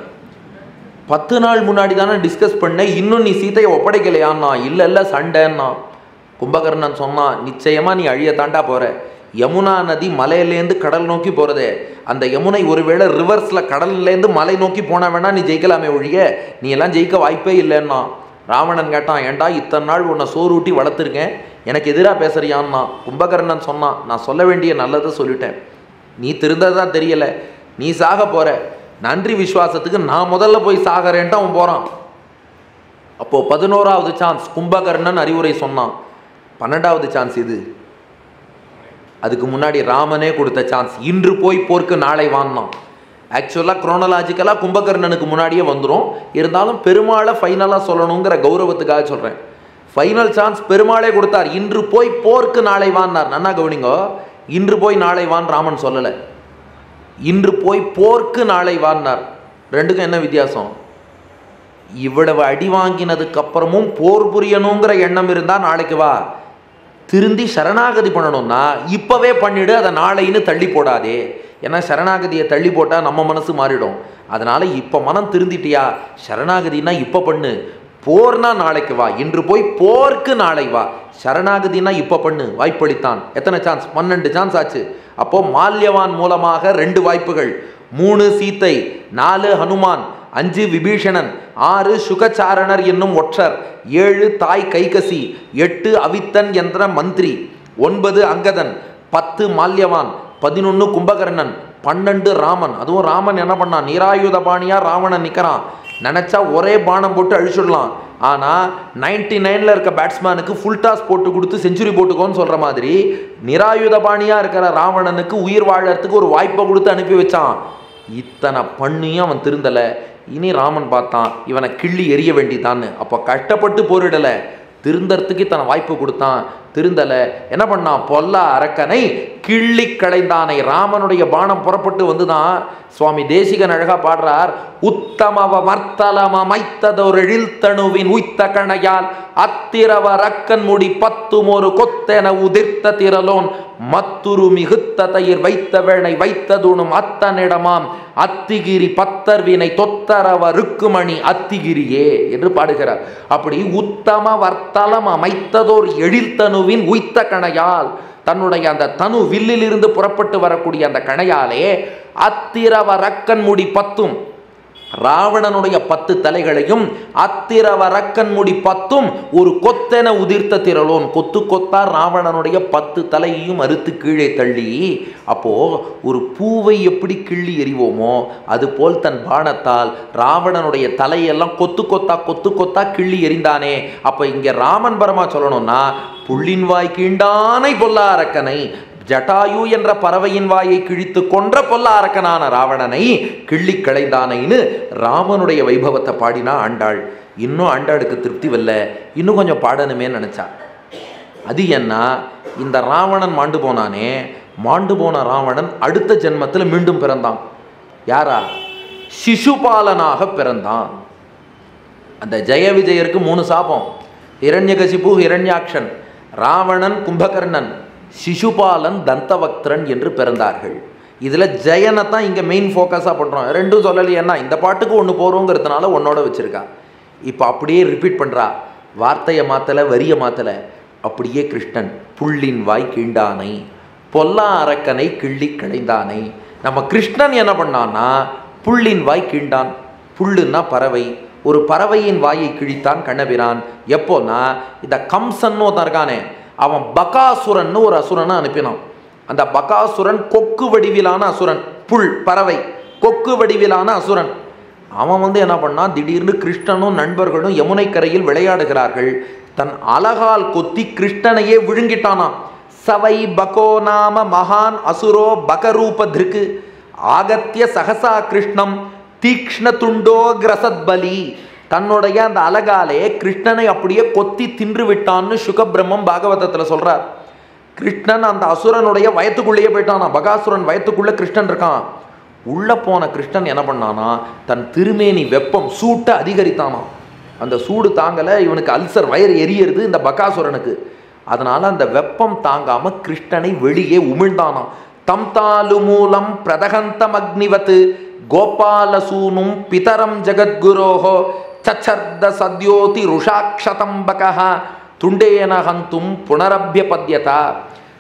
பத்து நாள் முன்னாடி தானே டிஸ்கஸ் பண்ணேன் இன்னும் நீ சீதையை ஒப்படைக்கலையான்னா இல்லை இல்லை சண்டைன்னா கும்பகர்ணன் சொன்னான் நிச்சயமாக நீ அழிய தாண்டா போற யமுனா நதி மலையிலேருந்து கடல் நோக்கி போகிறதே அந்த யமுனை ஒருவேளை ரிவர்ஸில் கடல்லேருந்து மலை நோக்கி போனா வேணா நீ ஜெயிக்கலாமே ஒழிய நீ எல்லாம் ஜெயிக்க வாய்ப்பே இல்லைன்னா ராவணன் கேட்டான் ஏன்டா இத்தனை நாள் உன்னை சோறு ஊட்டி வளர்த்துருக்கேன் எனக்கு எதிராக பேசுறியான்னா கும்பகர்ணன் சொன்னான் நான் சொல்ல வேண்டிய நல்லதை சொல்லிட்டேன் நீ திருந்ததா தெரியல நீ சாக போற நன்றி விசுவாசத்துக்கு நான் முதல்ல போய் சாகறேன்ட்டு அவன் போகிறான் அப்போது பதினோராவது சான்ஸ் கும்பகர்ணன் அறிவுரை சொன்னான் பன்னெண்டாவது சான்ஸ் இது அதுக்கு முன்னாடி ராமனே கொடுத்த சான்ஸ் இன்று போய் போர்க்கு நாளை வாங்கினான் ஆக்சுவலாக குரோனலாஜிக்கலாக கும்பகர்ணனுக்கு முன்னாடியே வந்துடும் இருந்தாலும் பெருமாளை ஃபைனலாக சொல்லணுங்கிற கௌரவத்துக்காக சொல்கிறேன் ஃபைனல் சான்ஸ் பெருமாளே கொடுத்தார் இன்று போய் போர்க்கு நாளை வான்னார் நன்னா கவனிங்கோ இன்று போய் நாளை வான் ராமன் சொல்லலை இன்று போய் போர்க்கு நாளை வான்னார் ரெண்டுக்கும் என்ன வித்தியாசம் இவ்வளவு அடி வாங்கினதுக்கு அப்புறமும் போர் புரியணுங்கிற எண்ணம் இருந்தால் நாளைக்கு வா திருந்தி சரணாகதி பண்ணணும்னா இப்போவே பண்ணிடு அதை நாளைன்னு தள்ளி போடாதே ஏன்னா சரணாகதியை தள்ளி போட்டால் நம்ம மனசு மாறிடும் அதனால் இப்போ மனம் திருந்திட்டியா சரணாகதினா இப்போ பண்ணு போர்னா நாளைக்கு வா இன்று போய் போர்க்கு நாளை வா சரணாகதினா இப்போ பண்ணு வாய்ப்பளித்தான் எத்தனை சான்ஸ் பன்னெண்டு சான்ஸ் ஆச்சு அப்போ மால்யவான் மூலமாக ரெண்டு வாய்ப்புகள் மூணு சீத்தை நாலு ஹனுமான் அஞ்சு விபீஷணன் ஆறு சுகச்சாரணர் என்னும் ஒற்றர் ஏழு தாய் கைகசி எட்டு அவித்தன் என்ற மந்திரி ஒன்பது அங்கதன் பத்து மால்யவான் பதினொன்று கும்பகர்ணன் பன்னெண்டு ராமன் அதுவும் ராமன் என்ன பண்ணான் நீராயுத பாணியா ராவணன் நிற்கிறான் நினச்சா ஒரே பானம் போட்டு அழிச்சிடலாம் ஆனால் நைன்டி நைனில் இருக்க பேட்ஸ்மேனுக்கு ஃபுல் டாஸ் போட்டு கொடுத்து செஞ்சுரி போட்டுக்கோன்னு சொல்கிற மாதிரி நிராயுத பாணியாக இருக்கிற ராவணனுக்கு உயிர் வாழறதுக்கு ஒரு வாய்ப்பை கொடுத்து அனுப்பி வச்சான் இத்தனை பண்ணியும் அவன் திருந்தலை இனி ராமன் பார்த்தான் இவனை கிள்ளி எரிய வேண்டிதான்னு அப்போ கஷ்டப்பட்டு போரிடலை திருந்தறதுக்கு இத்தனை வாய்ப்பு கொடுத்தான் திருந்தலை என்ன பண்ணான் பொல்லா அரக்கனை கிள்ளி களைந்தானை ராமனுடைய பானம் புறப்பட்டு வந்துதான் சுவாமி தேசிகன் அழகா பாடுறார் உத்தமவ மர்த்தலம மைத்ததொரெழில் தணுவின் உய்த்த கணையால் அத்திரவ ரக்கன் முடி பத்தும் ஒரு கொத்தென உதிர்த்த திரலோன் மத்துரு மிகுத்த தயிர் வைத்த வேணை வைத்ததுணும் அத்தனிடமாம் அத்திகிரி பத்தர்வினை தொத்தரவ ருக்குமணி அத்திகிரியே என்று பாடுகிறார் அப்படி உத்தம வர்த்தலம் அமைத்ததோர் எழில்தனுவின் உய்த்த கணையால் தன்னுடைய அந்த தனு வில்லிலிருந்து புறப்பட்டு வரக்கூடிய அந்த கணையாலே அத்திரவ ரக்கன் முடி பத்தும் ராவணனுடைய பத்து தலைகளையும் அத்திரவ ரக்கன் முடி பத்தும் ஒரு கொத்தென உதிர்த்த திரளோன் கொத்து கொத்தா ராவணனுடைய பத்து தலையையும் அறுத்து கீழே தள்ளி அப்போ ஒரு பூவை எப்படி கிள்ளி எறிவோமோ அதுபோல் தன் பானத்தால் ராவணனுடைய தலையெல்லாம் கொத்து கொத்தா கொத்து கொத்தா கிள்ளி எறிந்தானே அப்போ இங்கே ராமன் பரமா சொல்லணும்னா புள்ளின் வாய் கீண்டானை பொல்லா அரக்கனை ஜட்டாயு என்ற பறவையின் வாயை கிழித்து கொன்ற பொல்ல அரக்கனான ராவணனை கிள்ளி களைந்தானைன்னு ராமனுடைய வைபவத்தை பாடினா ஆண்டாள் இன்னும் ஆண்டாளுக்கு திருப்தி வரல இன்னும் கொஞ்சம் பாடணுமே நினச்சா அது என்ன இந்த ராவணன் மாண்டு போனானே மாண்டு போன ராவணன் அடுத்த ஜென்மத்தில் மீண்டும் பிறந்தான் யாரா சிசுபாலனாக பிறந்தான் அந்த ஜெய விஜயருக்கு மூணு சாபம் ஹிரண்யகசிபு ஹிரண்யாக்ஷன் ராவணன் கும்பகர்ணன் சிசுபாலன் தந்தவக்திரன் என்று பிறந்தார்கள் இதில் ஜெயனை தான் இங்கே மெயின் ஃபோக்கஸாக பண்ணுறோம் ரெண்டும் சொல்லலையேன்னா இந்த பாட்டுக்கு ஒன்று போகிறோங்கிறதுனால ஒன்னோட வச்சுருக்கா இப்போ அப்படியே ரிப்பீட் பண்ணுறா வார்த்தையை மாற்றலை வரியை மாற்றலை அப்படியே கிருஷ்ணன் புள்ளின் வாய் கீண்டானை பொல்லா அரக்கனை கிள்ளி களைந்தானை நம்ம கிருஷ்ணன் என்ன பண்ணான்னா புள்ளின் வாய் கீண்டான் புல்லுன்னா பறவை ஒரு பறவையின் வாயை கிழித்தான் கண்ணபிரான் எப்போன்னா இந்த கம்சன்னு ஒருத்தன் இருக்கானே அவன் பகாசுரன்னு ஒரு அசுரனை அனுப்பினான் அந்த பகாசுரன் கொக்கு வடிவிலான அசுரன் புல் பறவை கொக்கு வடிவிலான அசுரன் அவன் வந்து என்ன பண்ணான் திடீர்னு கிருஷ்ணனும் நண்பர்களும் யமுனை கரையில் விளையாடுகிறார்கள் தன் அழகால் கொத்தி கிருஷ்ணனையே விழுங்கிட்டானாம் சவை பகோ நாம மகான் அசுரோ பகரூப திருக்கு ஆகத்திய சகசா கிருஷ்ணம் தீக்ஷ்ண துண்டோ கிரசத்பலி தன்னுடைய அந்த அழகாலே கிருஷ்ணனை அப்படியே கொத்தி தின்று விட்டான்னு சுகபிரம்மம் பாகவதத்தில் சொல்றார் கிருஷ்ணன் அந்த அசுரனுடைய வயத்துக்குள்ளேயே போயிட்டானா பகாசுரன் வயத்துக்குள்ள கிருஷ்ணன் இருக்கான் உள்ள போன கிருஷ்ணன் என்ன பண்ணானா தன் திருமேனி வெப்பம் சூட்டை அதிகரித்தானாம் அந்த சூடு தாங்கலை இவனுக்கு அல்சர் வயிறு எரியறது இந்த பகாசுரனுக்கு அதனால அந்த வெப்பம் தாங்காம கிருஷ்ணனை வெளியே உமிழ்ந்தானாம் தம் தாலு மூலம் பிரதகந்தம் அக்னிவத்து கோபாலசூனும் பிதரம் ஜகத்குரோஹோ சச்சர்த சத்யோதி ருஷாக்ஷதம்பக துண்டேன ஹந்தும் புனரபியபத்யதா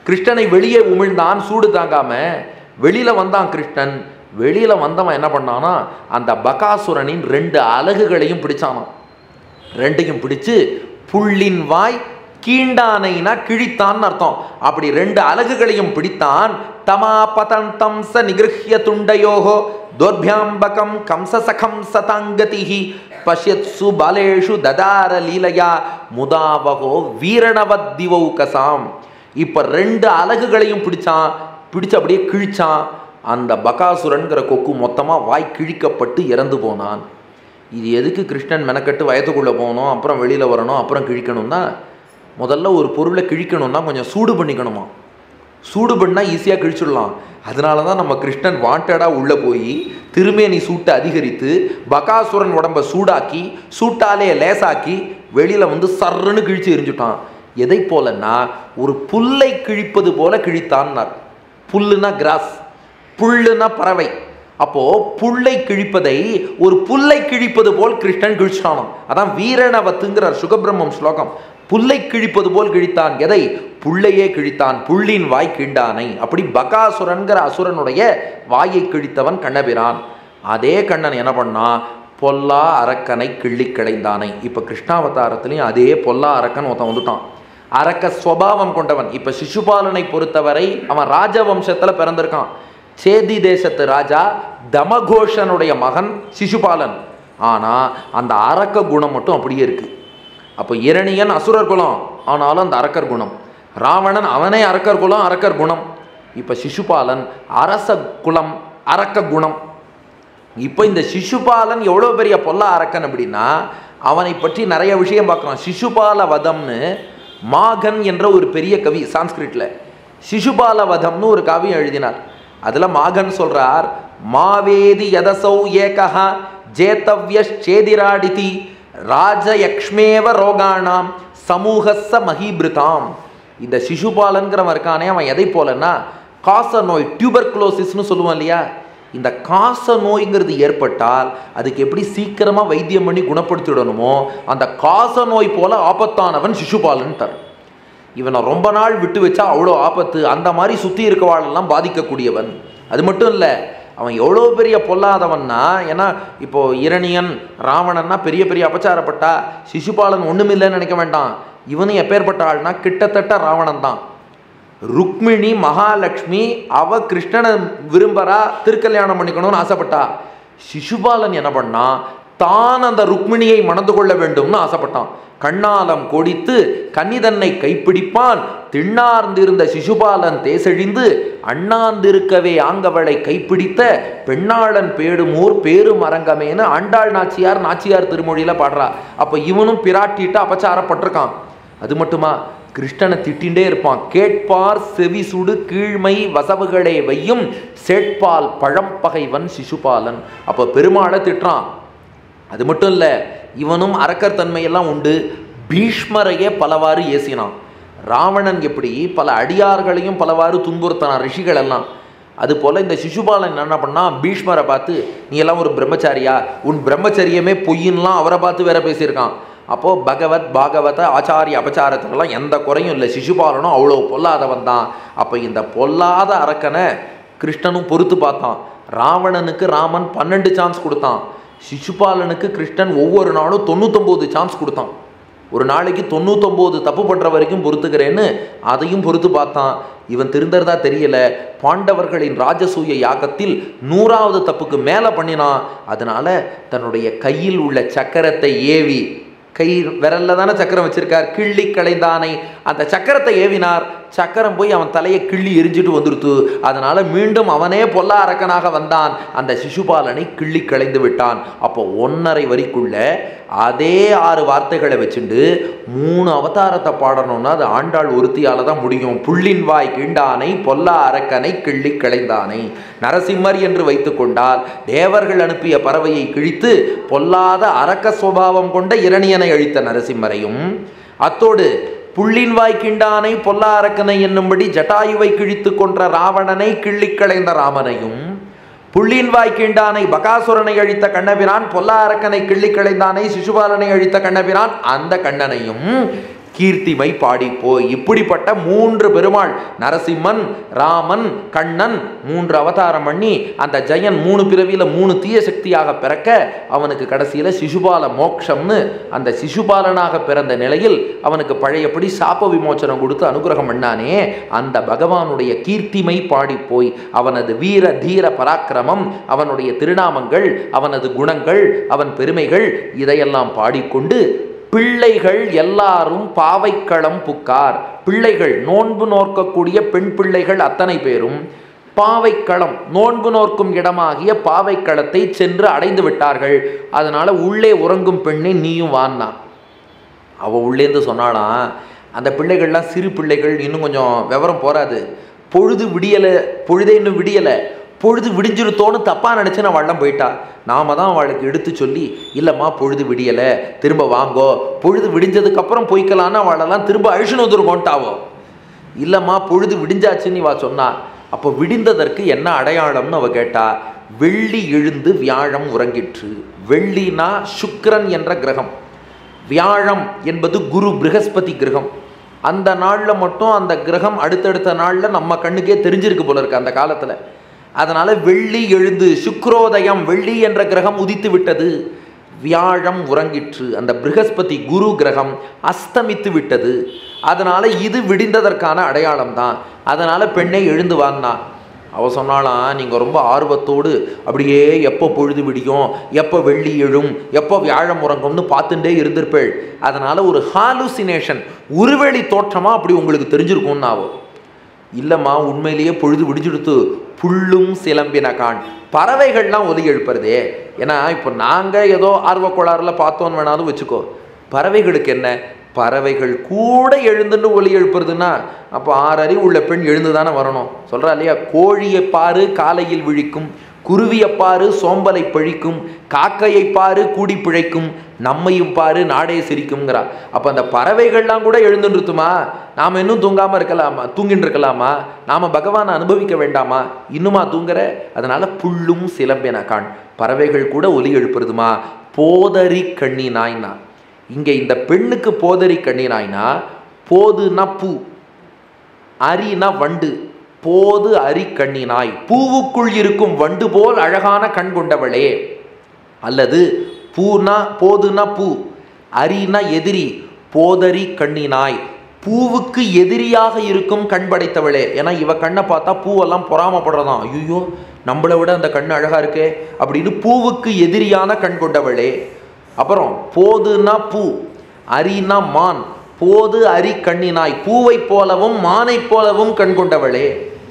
கிருஷ்ணனை வெளியே உமிழ்ந்தான் சூடு தாங்காம வெளியில வந்தான் கிருஷ்ணன் வெளியில வந்தவன் என்ன பண்ணானா அந்த பகாசுரனின் ரெண்டு அலகுகளையும் பிடிச்சானாம் ரெண்டையும் பிடிச்சு புள்ளின் வாய் கீண்டானைனா கிழித்தான்னு அர்த்தம் அப்படி ரெண்டு அலகுகளையும் பிடித்தான் தமா பதந்தம் ச நிகிருஹ்ய துண்டயோகோ தோர்பியாம்பகம் கம்சசகம் சதாங்கதிஹி பஷ்யத்சு பலேஷு ததார லீலையா முதாவகோ வீரணவத்திவௌகசாம் இப்ப ரெண்டு அலகுகளையும் பிடிச்சான் பிடிச்சு அப்படியே கிழிச்சான் அந்த பகாசுரன்கிற கொக்கு மொத்தமா வாய் கிழிக்கப்பட்டு இறந்து போனான் இது எதுக்கு கிருஷ்ணன் மெனக்கட்டு வயத்துக்குள்ளே போகணும் அப்புறம் வெளியில் வரணும் அப்புறம் கிழிக்கணும்னா முதல்ல ஒரு பொருளை கிழிக்கணும்னா கொஞ்சம் சூடு பண்ணிக்கணுமா சூடு பண்ணால் ஈஸியாக கிழிச்சிடலாம் அதனால தான் நம்ம கிருஷ்ணன் வாண்டடாக உள்ளே போய் திருமேனி சூட்டை அதிகரித்து பகாசுரன் உடம்பை சூடாக்கி சூட்டாலே லேசாக்கி வெளியில் வந்து சர்ருன்னு கிழிச்சு எரிஞ்சுட்டான் எதை போலன்னா ஒரு புல்லை கிழிப்பது போல கிழித்தான்னார் புல்லுனா கிராஸ் புல்லுனா பறவை அப்போ புல்லை கிழிப்பதை ஒரு புல்லை கிழிப்பது போல் கிருஷ்ணன் கிழிச்சானாம் அதான் வீரணவத்துங்கிறார் சுகபிரம்மம் ஸ்லோகம் புல்லை கிழிப்பது போல் கிழித்தான் எதை புள்ளையே கிழித்தான் புள்ளின் வாய் கிண்டானை அப்படி பகாசுரன்கிற அசுரனுடைய வாயை கிழித்தவன் கண்ணபிரான் அதே கண்ணன் என்ன பண்ணா பொல்லா அரக்கனை கிள்ளி கிளைந்தானை இப்போ கிருஷ்ணாவதாரத்துலேயும் அதே பொல்லா அரக்கன் ஒருத்தன் வந்துட்டான் அரக்க ஸ்வபாவம் கொண்டவன் இப்போ சிசுபாலனை பொறுத்தவரை அவன் ராஜவம்சத்தில் பிறந்திருக்கான் சேதி தேசத்து ராஜா தமகோஷனுடைய மகன் சிசுபாலன் ஆனால் அந்த அரக்க குணம் மட்டும் அப்படியே இருக்கு அப்போ இரணியன் அசுரர் குலம் ஆனாலும் அந்த அரக்கர் குணம் ராவணன் அவனே அரக்கர் குலம் அரக்கர் குணம் இப்போ சிசுபாலன் அரச குலம் அரக்க குணம் இப்போ இந்த சிசுபாலன் எவ்வளோ பெரிய பொல்ல அரக்கன் அப்படின்னா அவனை பற்றி நிறைய விஷயம் பார்க்குறோம் சிசுபால வதம்னு மாகன் என்ற ஒரு பெரிய கவி சான்ஸ்கிரிட்ல சிசுபால வதம்னு ஒரு காவியம் எழுதினார் அதில் மாகன் சொல்றார் மாவேதி யதசௌ ஏகா ஜேதவ்யேதிராடிதி ராஜயக்ஷ்மேவ ரோகாணாம் சமூகச மஹீபிருதாம் இந்த சிசுபாலன்கிறவன் இருக்கானே அவன் எதை போலன்னா காச நோய் டியூபர்குலோசிஸ்னு சொல்லுவான் இல்லையா இந்த காச நோய்ங்கிறது ஏற்பட்டால் அதுக்கு எப்படி சீக்கிரமாக வைத்தியம் பண்ணி குணப்படுத்திடணுமோ அந்த காச நோய் போல ஆபத்தானவன் சிசுபாலன் தர் இவனை ரொம்ப நாள் விட்டு வச்சா அவ்வளோ ஆபத்து அந்த மாதிரி சுற்றி இருக்கவாளெல்லாம் பாதிக்கக்கூடியவன் அது மட்டும் இல்லை அவன் எவ்வளோ பெரிய பொல்லாதவன்னா ஏன்னா இப்போ இரணியன் ராவணன்னா பெரிய பெரிய அபச்சாரப்பட்டா சிசுபாலன் ஒன்றுமில்லைன்னு நினைக்க வேண்டாம் இவனும் எப்பேற்பட்ட ஆள்னா கிட்டத்தட்ட ராவணன் தான் ருக்மிணி மகாலட்சுமி அவ கிருஷ்ணனை விரும்பரா திருக்கல்யாணம் பண்ணிக்கணும்னு ஆசைப்பட்டா சிசுபாலன் என்ன பண்ணா தான் அந்த ருக்மிணியை மணந்து கொள்ள வேண்டும்னு ஆசைப்பட்டான் கண்ணாலம் கொடித்து கன்னிதன்னை கைப்பிடிப்பான் திண்ணார்ந்திருந்த சிசுபாலன் தேசழிந்து அண்ணாந்திருக்கவே ஆங்கவளை கைப்பிடித்த பெண்ணாளன் பேடுமூர் பேரும் அரங்கமேன்னு ஆண்டாள் நாச்சியார் நாச்சியார் திருமொழியில பாடுறா அப்ப இவனும் பிராட்டிட்டு அபச்சாரப்பட்டிருக்கான் அது மட்டுமா கிருஷ்ணனை திட்டின்றே இருப்பான் கேட்பார் செவிசுடு கீழ்மை வசவுகளே வையும் சேட்பால் பழம்பகைவன் சிசுபாலன் அப்போ பெருமாளை திட்டுறான் அது மட்டும் இல்லை இவனும் அரக்கர் தன்மையெல்லாம் உண்டு பீஷ்மரையே பலவாறு ஏசினான் ராவணன் எப்படி பல அடியார்களையும் பலவாறு துன்புறுத்தினான் ரிஷிகள் எல்லாம் அது போல இந்த சிசுபாலன் என்ன பண்ணா பீஷ்மரை பார்த்து நீ எல்லாம் ஒரு பிரம்மச்சாரியா உன் பிரம்மச்சரியமே பொய்யின்லாம் அவரை பார்த்து வேற பேசியிருக்கான் அப்போ பகவத் பாகவத ஆச்சாரிய அபச்சாரத்துக்கெல்லாம் எந்த குறையும் இல்லை சிசுபாலனும் அவ்வளோ பொல்லாதவன் தான் அப்போ இந்த பொல்லாத அரக்கனை கிருஷ்ணனும் பொறுத்து பார்த்தான் ராவணனுக்கு ராமன் பன்னெண்டு சான்ஸ் கொடுத்தான் சிசுபாலனுக்கு கிருஷ்ணன் ஒவ்வொரு நாளும் தொண்ணூத்தொம்போது சான்ஸ் கொடுத்தான் ஒரு நாளைக்கு தொண்ணூத்தொம்போது தப்பு பண்ணுற வரைக்கும் பொறுத்துக்கிறேன்னு அதையும் பொறுத்து பார்த்தான் இவன் திருந்தறதா தெரியல பாண்டவர்களின் ராஜசூய யாகத்தில் நூறாவது தப்புக்கு மேலே பண்ணினான் அதனால தன்னுடைய கையில் உள்ள சக்கரத்தை ஏவி கை விரல்ல தானே சக்கரம் வச்சிருக்கார் கிள்ளி களைந்தானை அந்த சக்கரத்தை ஏவினார் சக்கரம் போய் அவன் தலையை கிள்ளி எரிஞ்சிட்டு வந்துருத்து அதனால மீண்டும் அவனே பொல்லா அரக்கனாக வந்தான் அந்த சிசுபாலனை கிள்ளி களைந்து விட்டான் அப்போ ஒன்னரை வரிக்குள்ள அதே ஆறு வார்த்தைகளை வச்சுண்டு மூணு அவதாரத்தை பாடணும்னா அது ஆண்டாள் ஒருத்தியால தான் முடியும் புள்ளின் வாய் கிண்டானை பொல்லா அரக்கனை கிள்ளி களைந்தானை நரசிம்மர் என்று வைத்துக்கொண்டால் தேவர்கள் அனுப்பிய பறவையை கிழித்து பொல்லாத அரக்க சுவாவம் கொண்ட இரணியனை அழித்த நரசிம்மரையும் அத்தோடு புள்ளின் வாய் கிண்டானை பொல்லா அரக்கனை என்னும்படி ஜட்டாயுவை கிழித்து கொன்ற ராவணனை கிள்ளி களைந்த ராமனையும் புள்ளின் வாய் கிண்டானை பகாசுரனை அழித்த கண்ணபிரான் பொல்லா அரக்கனை கிள்ளி களைந்தானை சிசுபாலனை அழித்த கண்ணபிரான் அந்த கண்ணனையும் கீர்த்திமை பாடி போய் இப்படிப்பட்ட மூன்று பெருமாள் நரசிம்மன் ராமன் கண்ணன் மூன்று அவதாரம் பண்ணி அந்த ஜெயன் மூணு பிறவியில் மூணு தீய சக்தியாக பிறக்க அவனுக்கு கடைசியில் சிசுபால மோட்சம்னு அந்த சிசுபாலனாக பிறந்த நிலையில் அவனுக்கு பழையபடி சாப விமோச்சனம் கொடுத்து அனுகிரகம் பண்ணானே அந்த பகவானுடைய கீர்த்திமை பாடி போய் அவனது வீர தீர பராக்கிரமம் அவனுடைய திருநாமங்கள் அவனது குணங்கள் அவன் பெருமைகள் இதையெல்லாம் பாடிக்கொண்டு பிள்ளைகள் எல்லாரும் பாவைக்களம் புக்கார் பிள்ளைகள் நோன்பு நோக்கக்கூடிய பெண் பிள்ளைகள் அத்தனை பேரும் பாவைக்களம் நோன்பு நோக்கும் இடமாகிய பாவைக்களத்தை சென்று அடைந்து விட்டார்கள் அதனால உள்ளே உறங்கும் பெண்ணை நீயும் வான்னா அவ உள்ளேந்து சொன்னாலாம் அந்த பிள்ளைகள்லாம் சிறு பிள்ளைகள் இன்னும் கொஞ்சம் விவரம் போராது பொழுது விடியலை பொழுதே இன்னும் விடியலை பொழுது விடிஞ்சிருத்தோன்னு தப்பாக நினச்சி நான் வள்ளம் போயிட்டா நாம தான் அவளுக்கு எடுத்து சொல்லி இல்லைம்மா பொழுது விடியலை திரும்ப வாங்கோ பொழுது விடிஞ்சதுக்கப்புறம் போய்க்கலான்னு அவளெல்லாம் திரும்ப அழிச்சுன்னு வந்துருக்கோன்ட்டாவோ இல்லைம்மா பொழுது விடிஞ்சாச்சுன்னு இவா சொன்னா அப்போ விடிந்ததற்கு என்ன அடையாளம்னு அவ கேட்டா வெள்ளி எழுந்து வியாழம் உறங்கிற்று வெள்ளினா சுக்கிரன் என்ற கிரகம் வியாழம் என்பது குரு ப்ரகஸ்பதி கிரகம் அந்த நாளில் மட்டும் அந்த கிரகம் அடுத்தடுத்த நாளில் நம்ம கண்ணுக்கே தெரிஞ்சிருக்கு போல இருக்கு அந்த காலத்தில் அதனால வெள்ளி எழுந்து சுக்ரோதயம் வெள்ளி என்ற கிரகம் உதித்து விட்டது வியாழம் உறங்கிற்று அந்த ப்ரகஸ்பதி குரு கிரகம் அஸ்தமித்து விட்டது அதனால இது விடிந்ததற்கான அடையாளம் தான் அதனால பெண்ணை எழுந்து வாங்கினா அவ சொன்னாலாம் நீங்கள் ரொம்ப ஆர்வத்தோடு அப்படியே எப்போ பொழுது விடியும் எப்போ வெள்ளி எழும் எப்போ வியாழம் உறங்கும்னு பார்த்துட்டே இருந்திருப்பேள் அதனால் ஒரு ஹாலுசினேஷன் உருவெளி தோற்றமாக அப்படி உங்களுக்கு தெரிஞ்சிருக்கும்னு ஆகும் இல்லைம்மா உண்மையிலேயே பொழுது விடிஞ்சுடுத்து புல்லும் சிலம்பின கான் பறவைகள்லாம் ஒலி எழுப்புறதே ஏன்னா இப்போ நாங்கள் ஏதோ ஆர்வக்கோளாறில் பார்த்தோன்னு வேணாலும் வச்சுக்கோ பறவைகளுக்கு என்ன பறவைகள் கூட எழுந்துன்னு ஒலி எழுப்புறதுன்னா அப்போ ஆறறி உள்ள பெண் எழுந்து தானே வரணும் சொல்கிறா இல்லையா கோழியை பாரு காலையில் விழிக்கும் குருவியை பாரு சோம்பலை பழிக்கும் காக்கையை பாரு கூடி பிழைக்கும் நம்மையும் பாரு நாடே சிரிக்குங்கிறா அப்போ அந்த பறவைகள்லாம் கூட எழுந்துருத்துமா நாம் இன்னும் தூங்காமல் இருக்கலாமா தூங்கிட்டு இருக்கலாமா நாம் பகவானை அனுபவிக்க வேண்டாமா இன்னுமா தூங்குற அதனால புல்லும் சிலம்பின காண் பறவைகள் கூட ஒலி எழுப்புறதுமா போதரி கண்ணி நாய்னா இங்கே இந்த பெண்ணுக்கு போதரி கண்ணி நாய்னா போதுன்னா பூ அரினா வண்டு போது அரி கண்ணினாய் பூவுக்குள் இருக்கும் வண்டு போல் அழகான கண் கொண்டவளே அல்லது பூனா போதுனா பூ அரினா எதிரி போதரி கண்ணினாய் பூவுக்கு எதிரியாக இருக்கும் கண் படைத்தவளே ஏன்னா இவ கண்ணை பார்த்தா பூவெல்லாம் பொறாமப்படுறதாம் ஐயோ நம்மளை விட அந்த கண் அழகா இருக்கே அப்படின்னு பூவுக்கு எதிரியான கண் கொண்டவளே அப்புறம் போதுனா பூ அரினா மான் போது அரி கண்ணினாய் பூவை போலவும் மானை போலவும் கண் கொண்டவளே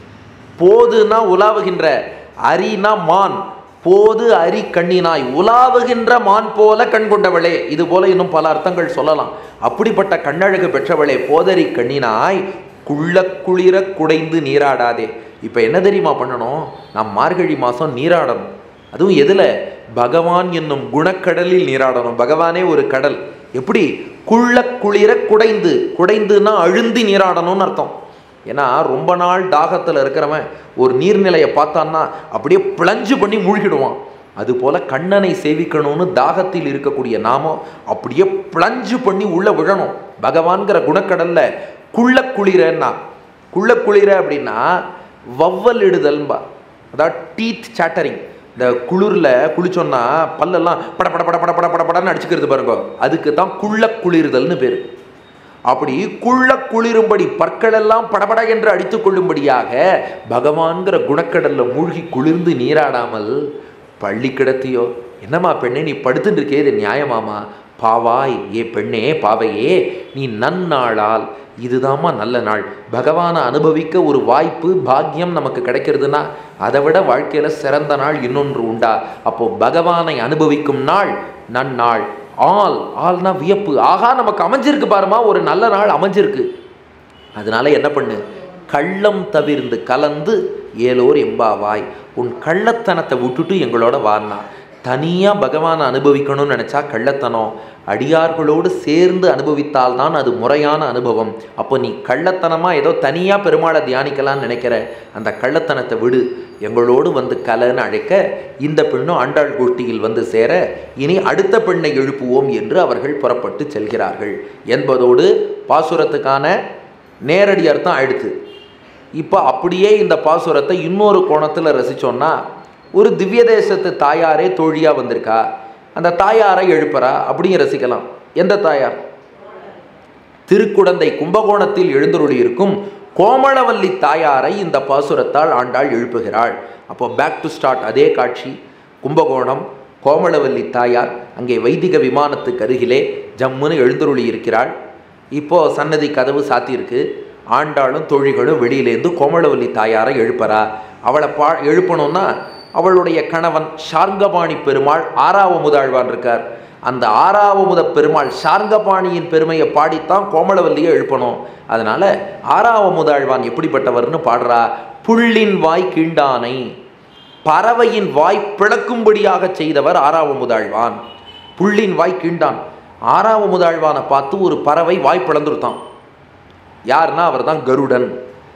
போதுனா உலாவுகின்ற அரினா மான் போது அரி கண்ணினாய் உலாவுகின்ற மான் போல கண் கொண்டவளே இது போல இன்னும் பல அர்த்தங்கள் சொல்லலாம் அப்படிப்பட்ட கண்ணழகு பெற்றவளே போதரி கண்ணினாய் குள்ள குளிர குடைந்து நீராடாதே இப்போ என்ன தெரியுமா பண்ணணும் நாம் மார்கழி மாதம் நீராடணும் அதுவும் எதில் பகவான் என்னும் குணக்கடலில் நீராடணும் பகவானே ஒரு கடல் எப்படி குள்ள குளிர குடைந்து குடைந்துன்னா அழுந்தி நீராடணும்னு அர்த்தம் ஏன்னா ரொம்ப நாள் தாகத்தில் இருக்கிறவன் ஒரு நீர்நிலையை பார்த்தான்னா அப்படியே பிளஞ்சு பண்ணி மூழ்கிடுவான் அதுபோல கண்ணனை சேவிக்கணும்னு தாகத்தில் இருக்கக்கூடிய நாமம் அப்படியே பிளஞ்சு பண்ணி உள்ள விழணும் பகவான்கிற குணக்கடல்ல குள்ள குளிரன்னா குள்ள குளிர அப்படின்னா வவ்வல் இடுதல்பா அதாவது டீத் சாட்டரிங் இந்த குளிரில் குளிச்சோன்னா பல்லெல்லாம் பட பட பட பட பட பட படன்னு அடிச்சுக்கிறது பாருங்க அதுக்கு தான் குள்ள குளிர்தல்னு பேர் அப்படி குள்ள குளிரும்படி பற்களெல்லாம் படபட என்று அடித்துக் கொள்ளும்படியாக பகவான்கிற குணக்கடல்ல மூழ்கி குளிர்ந்து நீராடாமல் பள்ளி கிடத்தியோ என்னம்மா பெண்ணே நீ படுத்துட்டு இருக்கே இது நியாயமாமா பாவாய் ஏ பெண்ணே பாவையே நீ நன்னாளால் இதுதாம்மா நல்ல நாள் பகவானை அனுபவிக்க ஒரு வாய்ப்பு பாக்கியம் நமக்கு கிடைக்கிறதுனா அதை விட வாழ்க்கையில் சிறந்த நாள் இன்னொன்று உண்டா அப்போ பகவானை அனுபவிக்கும் நாள் நன்னாள் ஆல் ஆல்னா வியப்பு ஆகா நமக்கு அமைஞ்சிருக்கு பாருமா ஒரு நல்ல நாள் அமைஞ்சிருக்கு அதனால என்ன பண்ணு கள்ளம் தவிர்ந்து கலந்து ஏலோர் எம்பாவாய் உன் கள்ளத்தனத்தை விட்டுட்டு எங்களோட வான்னா தனியாக பகவானை அனுபவிக்கணும்னு நினச்சா கள்ளத்தனம் அடியார்களோடு சேர்ந்து அனுபவித்தால்தான் அது முறையான அனுபவம் அப்போ நீ கள்ளத்தனமாக ஏதோ தனியாக பெருமாளை தியானிக்கலாம்னு நினைக்கிற அந்த கள்ளத்தனத்தை விடு எங்களோடு வந்து கலன்னு அழைக்க இந்த பெண்ணும் ஆண்டாள் கோஷ்டியில் வந்து சேர இனி அடுத்த பெண்ணை எழுப்புவோம் என்று அவர்கள் புறப்பட்டு செல்கிறார்கள் என்பதோடு பாசுரத்துக்கான நேரடி அர்த்தம் ஆயிடுத்து இப்போ அப்படியே இந்த பாசுரத்தை இன்னொரு கோணத்தில் ரசித்தோன்னா ஒரு திவ்ய தேசத்து தாயாரே தோழியாக வந்திருக்கா அந்த தாயாரை எழுப்புறா அப்படியும் ரசிக்கலாம் எந்த தாயார் திருக்குடந்தை கும்பகோணத்தில் எழுந்தருளி இருக்கும் கோமளவல்லி தாயாரை இந்த பாசுரத்தால் ஆண்டாள் எழுப்புகிறாள் அப்போ பேக் டு ஸ்டார்ட் அதே காட்சி கும்பகோணம் கோமளவல்லி தாயார் அங்கே வைதிக விமானத்துக்கு அருகிலே ஜம்முன்னு எழுந்தருளி இருக்கிறாள் இப்போ சன்னதி கதவு சாத்தியிருக்கு ஆண்டாளும் தோழிகளும் வெளியிலேருந்து கோமளவல்லி தாயாரை எழுப்புறா அவளை பா எழுப்பணும்னா அவளுடைய கணவன் ஷார்ங்கபாணி பெருமாள் ஆறாவமுதாழ்வான் இருக்கார் அந்த ஆறாவமுத பெருமாள் ஷார்ங்கபாணியின் பெருமையை பாடித்தான் கோமளவல்லியை எழுப்பணும் அதனால ஆறாவமுதாழ்வான் எப்படிப்பட்டவர்னு பாடுறா புள்ளின் வாய் கீண்டானை பறவையின் வாய் பிளக்கும்படியாக செய்தவர் ஆறாவமுதாழ்வான் புள்ளின் வாய் கீண்டான் ஆறாவமுதாழ்வானை பார்த்து ஒரு பறவை வாய் பிளந்துருத்தான் யாருன்னா அவர் தான் கருடன்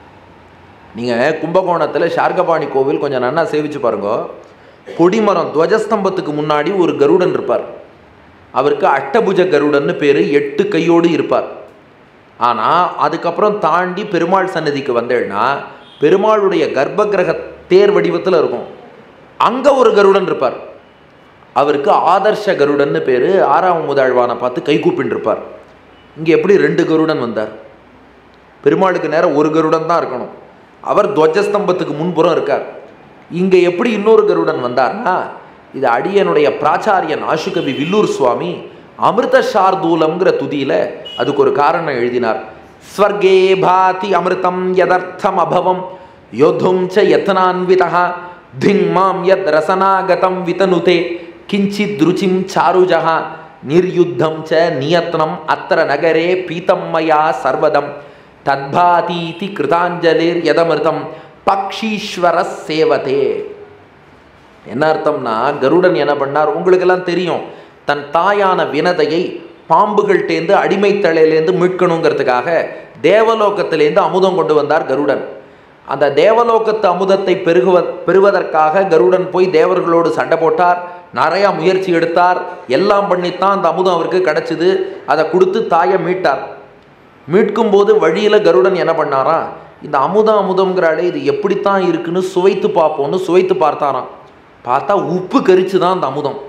நீங்கள் கும்பகோணத்தில் ஷார்கபாணி கோவில் கொஞ்சம் நன்னா சேவிச்சு பாருங்க கொடிமரம் துவஜஸ்தம்பத்துக்கு முன்னாடி ஒரு கருடன் இருப்பார் அவருக்கு அட்டபுஜ கருடன்னு பேர் எட்டு கையோடு இருப்பார் ஆனால் அதுக்கப்புறம் தாண்டி பெருமாள் சன்னதிக்கு வந்தேன்னா பெருமாளுடைய கர்ப்ப கிரக தேர் வடிவத்தில் இருக்கும் அங்கே ஒரு கருடன் இருப்பார் அவருக்கு ஆதர்ஷ கருடன்னு பேர் ஆறாம் முதாழ்வானை பார்த்து கைகூப்பின்னு இருப்பார் இங்கே எப்படி ரெண்டு கருடன் வந்தார் பெருமாளுக்கு நேரம் ஒரு கருடன் தான் இருக்கணும் அவர் துவஜஸ்தம்பத்துக்கு முன்புறம் இருக்கார் இங்கே எப்படி இன்னொரு கருடன் வந்தார்னா இது அடியனுடைய பிராச்சாரியன் ஆஷுகவி வில்லூர் சுவாமி அமிர்த ஷார்தூலம்ங்கிற துதியில் அதுக்கு ஒரு காரணம் எழுதினார் ஸ்வர்கே பாதி அமிர்தம் யதர்த்தம் அபவம் யோதும் ச யத்னான்விதா திங் மாம் யத் ரசனாகதம் விதனுதே கிஞ்சித் ருச்சிம் சாருஜா நிர்யுத்தம் ச நியத்னம் அத்திர நகரே பீதம் மயா சர்வதம் தத்பாதீதி கிருதாஞ்சலிர் யதமிருதம் பக்ஷீஸ்வர சேவதே என்ன அர்த்தம்னா கருடன் என்ன பண்ணார் உங்களுக்கெல்லாம் தெரியும் தன் தாயான வினதையை பாம்புகள்டேந்து அடிமை தலையிலேருந்து மீட்கணுங்கிறதுக்காக தேவலோகத்திலேருந்து அமுதம் கொண்டு வந்தார் கருடன் அந்த தேவலோகத்து அமுதத்தை பெருகுவ பெறுவதற்காக கருடன் போய் தேவர்களோடு சண்டை போட்டார் நிறையா முயற்சி எடுத்தார் எல்லாம் பண்ணித்தான் அந்த அமுதம் அவருக்கு கிடச்சிது அதை கொடுத்து தாயை மீட்டார் மீட்கும்போது வழியில் கருடன் என்ன பண்ணாராம் இந்த அமுதம் அமுதம்ங்கிறாளே இது எப்படித்தான் இருக்குன்னு சுவைத்து பார்ப்போம்னு சுவைத்து பார்த்தாராம் பார்த்தா உப்பு கரிச்சு தான் அந்த அமுதம்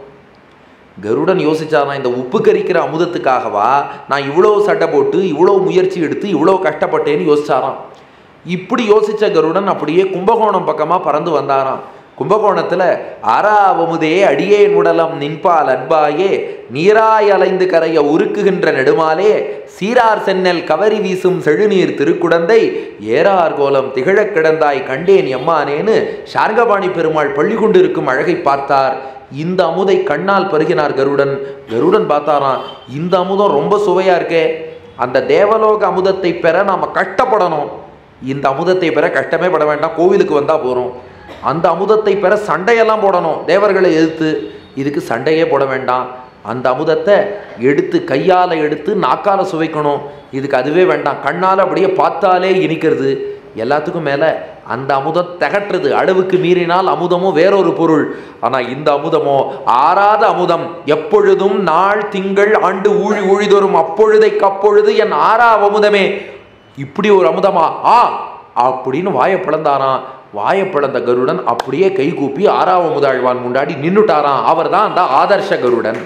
கருடன் யோசிச்சாராம் இந்த உப்பு கரிக்கிற அமுதத்துக்காகவா நான் இவ்வளோ சட்டை போட்டு இவ்வளோ முயற்சி எடுத்து இவ்வளோ கஷ்டப்பட்டேன்னு யோசிச்சாராம் இப்படி யோசிச்ச கருடன் அப்படியே கும்பகோணம் பக்கமாக பறந்து வந்தாராம் கும்பகோணத்தில் ஆறாவமுதே அடியேன் உடலம் நின்பால் அன்பாயே நீராய் அலைந்து கரைய உருக்குகின்ற நெடுமாலே சீரார் சென்னல் கவரி வீசும் செழுநீர் திருக்குடந்தை ஏறார் கோலம் திகழக் கிடந்தாய் கண்டேன் எம்மானேன்னு ஷார்கபாணி பெருமாள் பள்ளி கொண்டிருக்கும் அழகை பார்த்தார் இந்த அமுதை கண்ணால் பருகினார் கருடன் கருடன் பார்த்தாராம் இந்த அமுதம் ரொம்ப சுவையா இருக்கே அந்த தேவலோக அமுதத்தை பெற நாம கஷ்டப்படணும் இந்த அமுதத்தை பெற கஷ்டமே பட வேண்டாம் கோவிலுக்கு வந்தா போறோம் அந்த அமுதத்தை பெற சண்டையெல்லாம் போடணும் தேவர்களை எதிர்த்து இதுக்கு சண்டையே போட வேண்டாம் அந்த அமுதத்தை எடுத்து கையால் எடுத்து நாக்கால சுவைக்கணும் இதுக்கு அதுவே வேண்டாம் கண்ணால் அப்படியே பார்த்தாலே இனிக்கிறது எல்லாத்துக்கும் மேலே அந்த அமுதம் திகட்டுறது அளவுக்கு மீறினால் அமுதமோ வேறொரு பொருள் ஆனால் இந்த அமுதமோ ஆறாத அமுதம் எப்பொழுதும் நாள் திங்கள் ஆண்டு ஊழி ஊழிதோறும் அப்பொழுதைக்கு அப்பொழுது என் ஆறா அமுதமே இப்படி ஒரு அமுதமா ஆ அப்படின்னு வாயை பிளந்தாராம் வாயை பிளந்த கருடன் அப்படியே கை கூப்பி ஆறாவ முதாழ்வான் முன்னாடி நின்னுட்டாராம் அவர் தான் அந்த ஆதர்ஷ கருடன்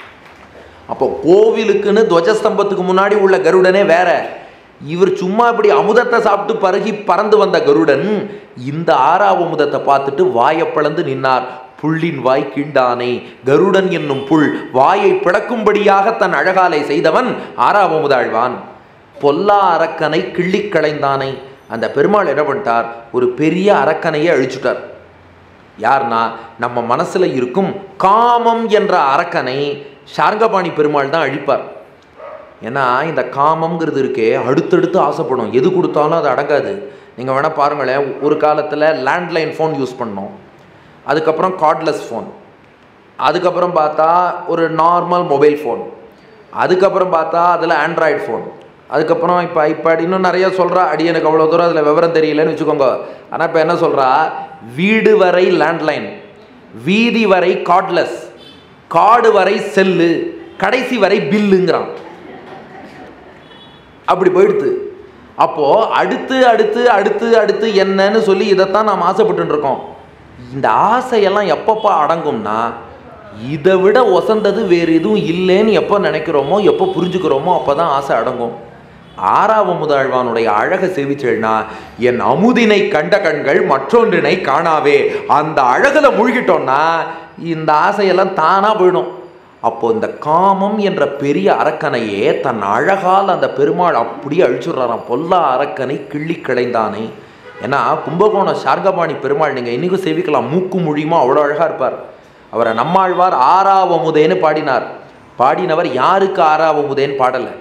அப்போ கோவிலுக்குன்னு துவஜஸ்தம்பத்துக்கு முன்னாடி உள்ள கருடனே வேற இவர் சும்மா இப்படி அமுதத்தை சாப்பிட்டு பருகி பறந்து வந்த கருடன் இந்த ஆறாவ அமுதத்தை பார்த்துட்டு வாயை பிளந்து நின்னார் புள்ளின் வாய் கீண்டானை கருடன் என்னும் புல் வாயை பிளக்கும்படியாக தன் அழகாலை செய்தவன் ஆறாவ முதாழ்வான் பொல்லா அரக்கனை கிள்ளிக் களைந்தானை அந்த பெருமாள் என்ன பண்ணிட்டார் ஒரு பெரிய அரக்கனையே அழிச்சுட்டார் யார்னா நம்ம மனசுல இருக்கும் காமம் என்ற அரக்கனை சார்கபாணி பெருமாள் தான் அழிப்பார் ஏன்னா இந்த காமம்ங்கிறது இருக்கே அடுத்தடுத்து ஆசைப்படும் எது கொடுத்தாலும் அது அடங்காது நீங்கள் வேணால் பாருங்களேன் ஒரு காலத்தில் லேண்ட்லைன் ஃபோன் யூஸ் பண்ணோம் அதுக்கப்புறம் கார்ட்லெஸ் ஃபோன் அதுக்கப்புறம் பார்த்தா ஒரு நார்மல் மொபைல் ஃபோன் அதுக்கப்புறம் பார்த்தா அதில் ஆண்ட்ராய்டு ஃபோன் அதுக்கப்புறம் இப்போ ஐபேட் இன்னும் நிறைய சொல்கிறா அடி எனக்கு அவ்வளோ தூரம் அதில் விவரம் தெரியலன்னு வச்சுக்கோங்க ஆனால் இப்போ என்ன சொல்கிறா வீடு வரை லேண்ட்லைன் வீதி வரை கார்ட்லெஸ் காடு வரை செல்லு கடைசி வரை பில்லுங்கிறான் அப்படி போயிடுது அப்போது அடுத்து அடுத்து அடுத்து அடுத்து என்னன்னு சொல்லி இதைத்தான் நாம் ஆசைப்பட்டு இருக்கோம் இந்த ஆசையெல்லாம் எப்பப்போ அடங்கும்னா இதை விட ஒசந்தது வேறு எதுவும் இல்லைன்னு எப்போ நினைக்கிறோமோ எப்போ புரிஞ்சுக்கிறோமோ அப்போ தான் ஆசை அடங்கும் ஆறாவ முதல்வானுடைய அழக செவிச்சேன்னா என் அமுதினை கண்ட கண்கள் மற்றொன்றினை காணாவே அந்த அழகுல மூழ்கிட்டோம்னா இந்த ஆசையெல்லாம் தானா போயிடும் அப்போ இந்த காமம் என்ற பெரிய அரக்கனையே தன் அழகால் அந்த பெருமாள் அப்படியே அழிச்சுடுறாராம் பொல்லா அரக்கனை கிள்ளி கிளைந்தானே ஏன்னா கும்பகோணம் சார்கபாணி பெருமாள் நீங்கள் இன்னைக்கும் சேவிக்கலாம் மூக்கு மொழியுமா அவ்வளோ அழகாக இருப்பார் அவரை நம்மாழ்வார் ஆறாவமுதேன்னு பாடினார் பாடினவர் யாருக்கு ஆறாவமுதேன்னு பாடலை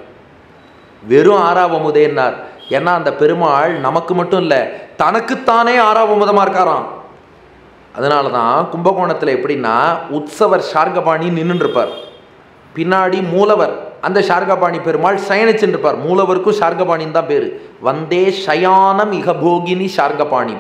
வெறும் ஆறாவமுதேன்னார் ஏன்னா அந்த பெருமாள் நமக்கு மட்டும் இல்லை தனக்குத்தானே ஆறாவமுதமாக இருக்காராம் அதனால தான் கும்பகோணத்தில் எப்படின்னா உற்சவர் ஷார்கபாணி நின்றுருப்பார் பின்னாடி மூலவர் அந்த ஷார்கபாணி பெருமாள் சயனிச்சுட்டு இருப்பார் மூலவருக்கும் ஷார்கபாணின்னு தான் பேர் வந்தே ஷயானம் இக போகினி ஷார்கபாணி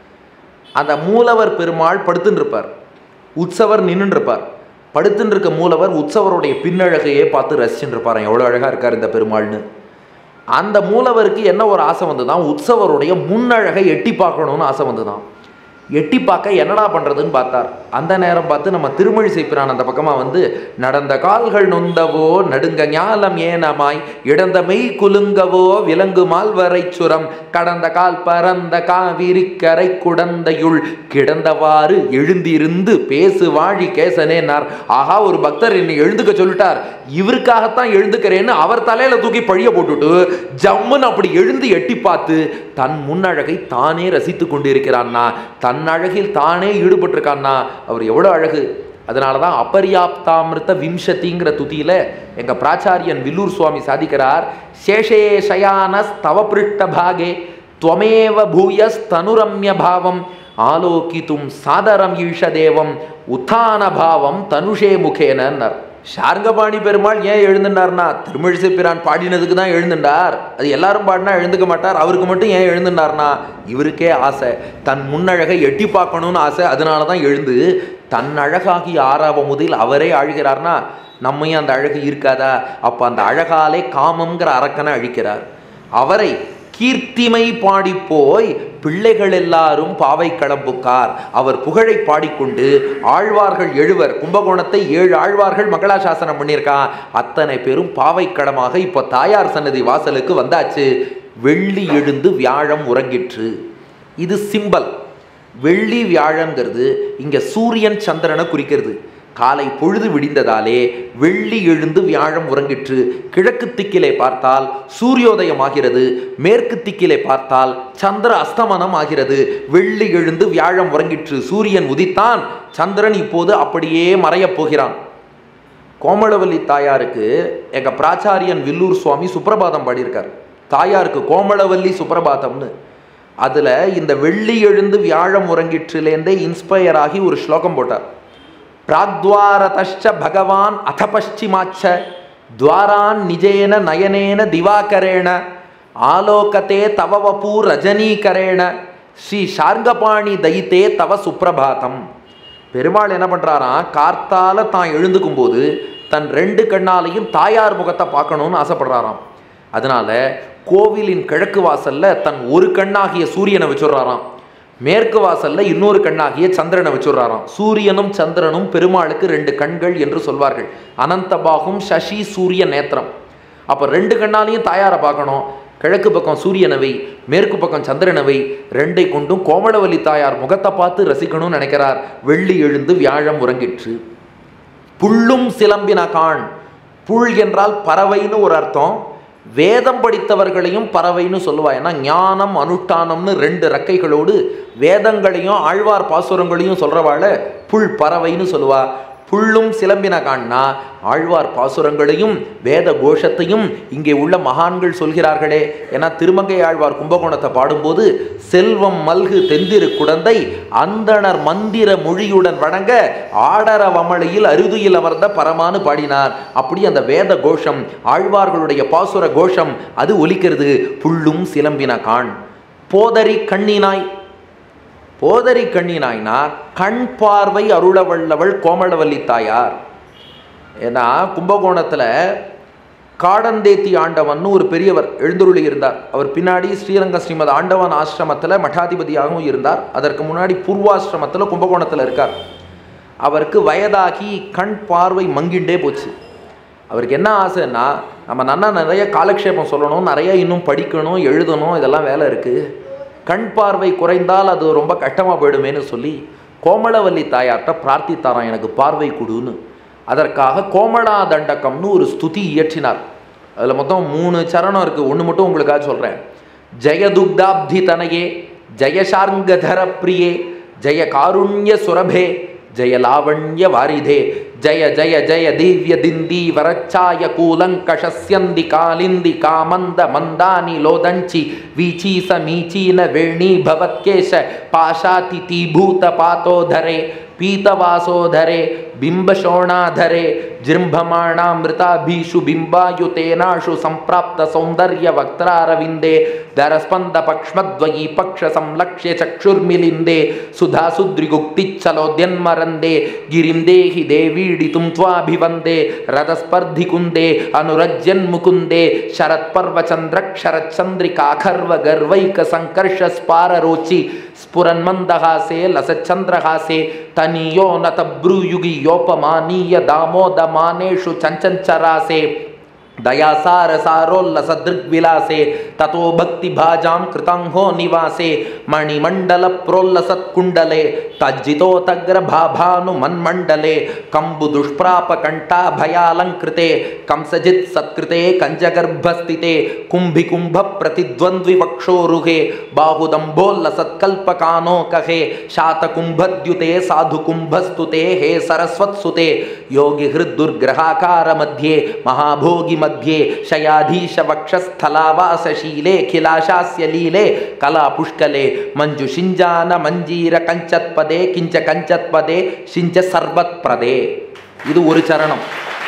அந்த மூலவர் பெருமாள் படுத்துன்னு இருப்பார் உற்சவர் நின்றுட்டு இருப்பார் படுத்துன்னு இருக்க மூலவர் உற்சவருடைய பின்னழகையே பார்த்து ரசிச்சுட்டு இருப்பாராம் எவ்வளோ அழகாக இருக்கார் இந்த பெருமாள்னு அந்த மூலவருக்கு என்ன ஒரு ஆசை வந்துதான் உற்சவருடைய முன்னழகை எட்டி பார்க்கணும்னு ஆசை வந்துதான் எட்டி பார்க்க என்னடா பண்ணுறதுன்னு பார்த்தார் அந்த நேரம் பார்த்து நம்ம திருமழிசை பிரான் அந்த பக்கமாக வந்து நடந்த கால்கள் நொந்தவோ நடுங்க ஞாலம் ஏனமாய் இடந்த மெய் குலுங்கவோ விலங்கு மால்வரை சுரம் கடந்த கால் பரந்த காவிரி கரை குடந்தையுள் கிடந்தவாறு எழுந்திருந்து பேசு வாழி கேசனேனார் ஆஹா ஒரு பக்தர் என்னை எழுந்துக்க சொல்லிட்டார் இவருக்காகத்தான் எழுந்துக்கிறேன்னு அவர் தலையில தூக்கி பழிய போட்டுட்டு ஜம்முன்னு அப்படி எழுந்து எட்டி பார்த்து தன் முன்னழகை தானே ரசித்து கொண்டிருக்கிறான்னா தன் அழகில் தானே ஈடுபட்டிருக்கான்னா அவர் எவ்வளோ அழகு அதனால தான் அபர்யாப்தாமிருத்த விம்சதிங்கிற துதியில எங்க பிராச்சாரியன் வில்லூர் சுவாமி சாதிக்கிறார் சேஷே சயான ஸ்தவ பிருஷ்ட பாகே துவமேவ பூயஸ் தனுரம்ய பாவம் ஆலோகித்தும் சாதரம் ஈஷதேவம் உத்தான பாவம் தனுஷே முகேனர் ஷார்கபாணி பெருமாள் ஏன் எழுந்துட்டார்னா திருமழிசை பிரான் பாடினதுக்கு தான் எழுந்துட்டார் அது எல்லாரும் பாடினா எழுந்துக்க மாட்டார் அவருக்கு மட்டும் ஏன் எழுந்துட்டார்னா இவருக்கே ஆசை தன் முன்னழகை எட்டி பார்க்கணும்னு ஆசை அதனால தான் எழுந்து தன் அழகாகி ஆறாவ முதல் அவரே அழுகிறார்னா நம்மையும் அந்த அழகு இருக்காதா அப்போ அந்த அழகாலே காமங்கிற அரக்கனை அழிக்கிறார் அவரை கீர்த்திமை பாடி போய் பிள்ளைகள் எல்லாரும் பாவை களம்புக்கார் அவர் புகழை பாடிக்கொண்டு ஆழ்வார்கள் எழுவர் கும்பகோணத்தை ஏழு ஆழ்வார்கள் மங்களாசாசனம் பண்ணியிருக்கான் அத்தனை பேரும் பாவை களமாக இப்போ தாயார் சன்னதி வாசலுக்கு வந்தாச்சு வெள்ளி எழுந்து வியாழம் உறங்கிற்று இது சிம்பல் வெள்ளி வியாழங்கிறது இங்க சூரியன் சந்திரனை குறிக்கிறது காலை பொழுது விடிந்ததாலே வெள்ளி எழுந்து வியாழம் உறங்கிற்று கிழக்கு திக்கிலே பார்த்தால் சூரியோதயம் ஆகிறது மேற்கு திக்கிலே பார்த்தால் சந்திர அஸ்தமனம் ஆகிறது வெள்ளி எழுந்து வியாழம் உறங்கிற்று சூரியன் உதித்தான் சந்திரன் இப்போது அப்படியே மறையப் போகிறான் கோமளவல்லி தாயாருக்கு எங்க பிராச்சாரியன் வில்லூர் சுவாமி சுப்பிரபாதம் பாடியிருக்கார் தாயாருக்கு கோமளவல்லி சுப்பிரபாதம்னு அதில் இந்த வெள்ளி எழுந்து வியாழம் உறங்கிற்றுலேருந்தே இன்ஸ்பயர் ஆகி ஒரு ஸ்லோகம் போட்டார் பிராக்வாரதஷ்ச பகவான் அத பஷ்சிமாச்ச துவாரான் நிஜேன நயனேன திவாகரேண ஆலோகத்தே தவ வபூ ரஜனீகரேண ஸ்ரீ ஷார்கபாணி தைத்தே தவ சுப்பிரபாதம் பெருமாள் என்ன பண்ணுறாராம் கார்த்தால தான் எழுந்துக்கும் போது தன் ரெண்டு கண்ணாலையும் தாயார் முகத்தை பார்க்கணும்னு ஆசைப்படுறாராம் அதனால கோவிலின் கிழக்கு வாசல்ல தன் ஒரு கண்ணாகிய சூரியனை வச்சுடுறாராம் மேற்கு வாசல்ல இன்னொரு கண்ணாகிய சந்திரனை வச்சுடுறாராம் சூரியனும் சந்திரனும் பெருமாளுக்கு ரெண்டு கண்கள் என்று சொல்வார்கள் அனந்தபாகும் சசி சூரிய நேத்திரம் அப்போ ரெண்டு கண்ணாலையும் தாயாரை பார்க்கணும் கிழக்கு பக்கம் சூரியனவை மேற்கு பக்கம் சந்திரனவை ரெண்டை கொண்டும் கோமளவல்லி தாயார் முகத்தை பார்த்து ரசிக்கணும்னு நினைக்கிறார் வெள்ளி எழுந்து வியாழம் உறங்கிற்று புல்லும் சிலம்பின காண் புல் என்றால் பறவைன்னு ஒரு அர்த்தம் வேதம் படித்தவர்களையும் பறவைன்னு சொல்லுவா ஏன்னா ஞானம் அனுஷ்டானம்னு ரெண்டு ரெக்கைகளோடு வேதங்களையும் ஆழ்வார் பாசுரங்களையும் சொல்றவாள புல் பறவைன்னு சொல்லுவா புல்லும் சிலம்பின காண்னா ஆழ்வார் பாசுரங்களையும் வேத கோஷத்தையும் இங்கே உள்ள மகான்கள் சொல்கிறார்களே ஏன்னா திருமங்கை ஆழ்வார் கும்பகோணத்தை பாடும்போது செல்வம் மல்கு தெந்திரு குடந்தை அந்தணர் மந்திர மொழியுடன் வணங்க ஆடர வமளையில் அருதுயில் அமர்ந்த பரமானு பாடினார் அப்படி அந்த வேத கோஷம் ஆழ்வார்களுடைய பாசுர கோஷம் அது ஒலிக்கிறது புல்லும் சிலம்பின காண் போதரி கண்ணினாய் போதரி கண்ணினாய்னா கண் பார்வை அருளவல்லவள் கோமளவல்லி தாயார் ஏன்னா கும்பகோணத்தில் காடந்தேத்தி ஆண்டவன் ஒரு பெரியவர் எழுந்துருளி இருந்தார் அவர் பின்னாடி ஸ்ரீரங்க ஸ்ரீமத் ஆண்டவன் ஆசிரமத்தில் மட்டாதிபதியாகவும் இருந்தார் அதற்கு முன்னாடி பூர்வாசிரமத்தில் கும்பகோணத்தில் இருக்கார் அவருக்கு வயதாகி கண் பார்வை மங்கிண்டே போச்சு அவருக்கு என்ன ஆசைன்னா நம்ம நன்னா நிறைய காலக்ஷேபம் சொல்லணும் நிறைய இன்னும் படிக்கணும் எழுதணும் இதெல்லாம் வேலை இருக்குது கண் பார்வை குறைந்தால் அது ரொம்ப கஷ்டமாக போயிடுமேன்னு சொல்லி கோமளவல்லி தாயார்கிட்ட பிரார்த்தித்தாராம் எனக்கு பார்வை கொடுன்னு அதற்காக கோமளா தண்டகம்னு ஒரு ஸ்துதி இயற்றினார் அதில் மொத்தம் மூணு சரணம் இருக்குது ஒன்று மட்டும் உங்களுக்காக சொல்கிறேன் ஜெயதுக்தாப்தி தனையே ஜெயசார்ங்கதர பிரியே ஜெய காருண்ய சுரபே ஜெய லாவண்ய வாரிதே ஜய ஜய ஜய திவ்ய திந்தி வரச்சாய கூலங்கஷஸ்யந்தி காலிந்தி காமந்த மந்தானி லோதஞ்சி வீச்சீச மீச்சீன வேணி பவத்கேಶ பாஷாதி தீபூத பாத்தோதரே पीतवासोधरे बिम्बशोणाधरे जृम्भमाणामृताभीषु बिम्बायुतेनाशु सम्प्राप्तसौन्दर्यवक्त्रारविन्दे दरस्पन्दपक्ष्मद्वयी पक्षसंलक्ष्य चक्षुर्मिलिन्दे सुधासुद्रिगुक्तिच्छलोद्यन्मरन्दे गिरिं देहि देवीडितुं त्वाभिवन्दे रथस्पर्धिकुन्दे अनुरज्यन्मुकुन्दे शरत्पर्वचन्द्रक्षरच्चन्द्रिकाखर्वगर्वैकसङ्कर्षस्पाररोचि स्फुरन्मन्दहासे लसच्चन्द्रहासे तनीयो न तब्रूयुगि योपमानीय दामोदमानेषु चञ्चञ्चरासे दयासारसारोल्लसदृग्विलासे ततो भक्तिभाजां कृताङ्हो निवासे मणिमण्डलप्रोल्लसत्कुण्डले तज्जितोतग्रभाभानुमन्मण्डले कम्बुदुष्प्रापकण्ठाभयालङ्कृते कंसजित् सत्कृते कञ्जगर्भस्थिते कुम्भिकुम्भप्रतिद्वन्द्विवक्षोरुहे बाहुदम्भोल्लसत्कल्पकानोकहे शातकुम्भद्युते साधुकुम्भस्तुते हे सरस्वत्सुते योगिहृद्दुर्ग्रहाकारमध्ये महाभोगि मध्ये शयाधीश वक्षस्थलावासशीले खिलाशास्य लीले कलापुष्कले मञ्जुषिञ्जान मञ्जीर कञ्चत्पदे किञ्च कञ्चत्पदे शिञ्च सर्वत्प्रदे இது ஒரு சரணம்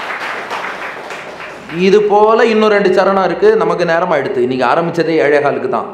இது போல இன்னும் ரெண்டு சரணம் இருக்கு நமக்கு நேரம் ஆயிடுத்து இன்னைக்கு ஆரம்பிச்சதே ஏழேகாலுக்கு தான்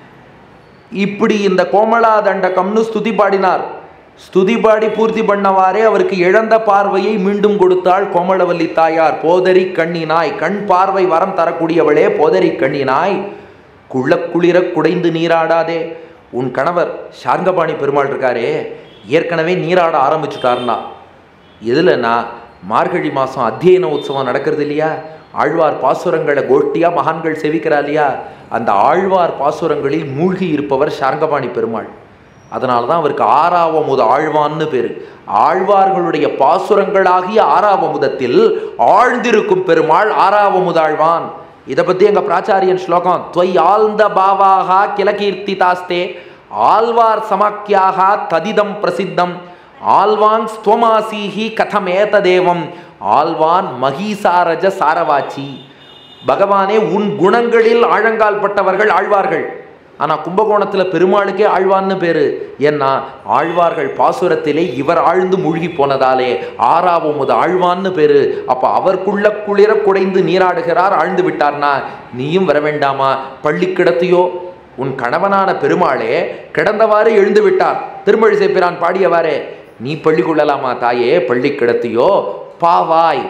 இப்படி இந்த கோமலா தண்டகம்னு ஸ்துதி பாடினார் ஸ்துதி பாடி பூர்த்தி பண்ணவாறே அவருக்கு இழந்த பார்வையை மீண்டும் கொடுத்தாள் கோமளவல்லி தாயார் போதரி கண்ணினாய் கண் பார்வை வரம் தரக்கூடியவளே போதரி கண்ணினாய் குள்ள குளிர குடைந்து நீராடாதே உன் கணவர் சார்ங்கபாணி பெருமாள் இருக்காரே ஏற்கனவே நீராட ஆரம்பிச்சுட்டாருன்னா எதுலன்னா மார்கழி மாதம் அத்தியன உற்சவம் நடக்கிறது இல்லையா ஆழ்வார் பாசுரங்களை கோஷ்டியாக மகான்கள் செவிக்கிறா இல்லையா அந்த ஆழ்வார் பாசுரங்களில் மூழ்கி இருப்பவர் சார்ங்கபாணி பெருமாள் அதனால தான் அவருக்கு ஆறாவமுத ஆழ்வான்னு பேர் ஆழ்வார்களுடைய பாசுரங்களாகிய ஆறாவமுதத்தில் ஆழ்ந்திருக்கும் பெருமாள் ஆறாவமுதாழ்வான் இதை பற்றி எங்கள் பிராச்சாரியன் ஸ்லோகம் துவை ஆழ்ந்த பாவாகா கிளகீர்த்திதாஸ்தே ஆழ்வார் சமாக்கியாக ததிதம் பிரசித்தம் ஆழ்வான் ஸ்துவமாசீஹி கதமேததேவம் ஆழ்வான் மகீசாரஜ சாரவாச்சி பகவானே உன் குணங்களில் ஆழங்கால் பட்டவர்கள் ஆழ்வார்கள் ஆனால் கும்பகோணத்தில் பெருமாளுக்கே ஆழ்வான்னு பேரு ஏன்னா ஆழ்வார்கள் பாசுரத்திலே இவர் ஆழ்ந்து மூழ்கி போனதாலே ஆறாவமுது ஆழ்வான்னு பேரு அப்போ அவர்க்குள்ள குளிர குடைந்து நீராடுகிறார் ஆழ்ந்து விட்டார்னா நீயும் வர வேண்டாமா பள்ளி கிடத்தியோ உன் கணவனான பெருமாளே கிடந்தவாறு எழுந்து விட்டார் திருமழிசை பிரான் பாடியவாறே நீ பள்ளி கொள்ளலாமா தாயே பள்ளி கிடத்தியோ பாவாய்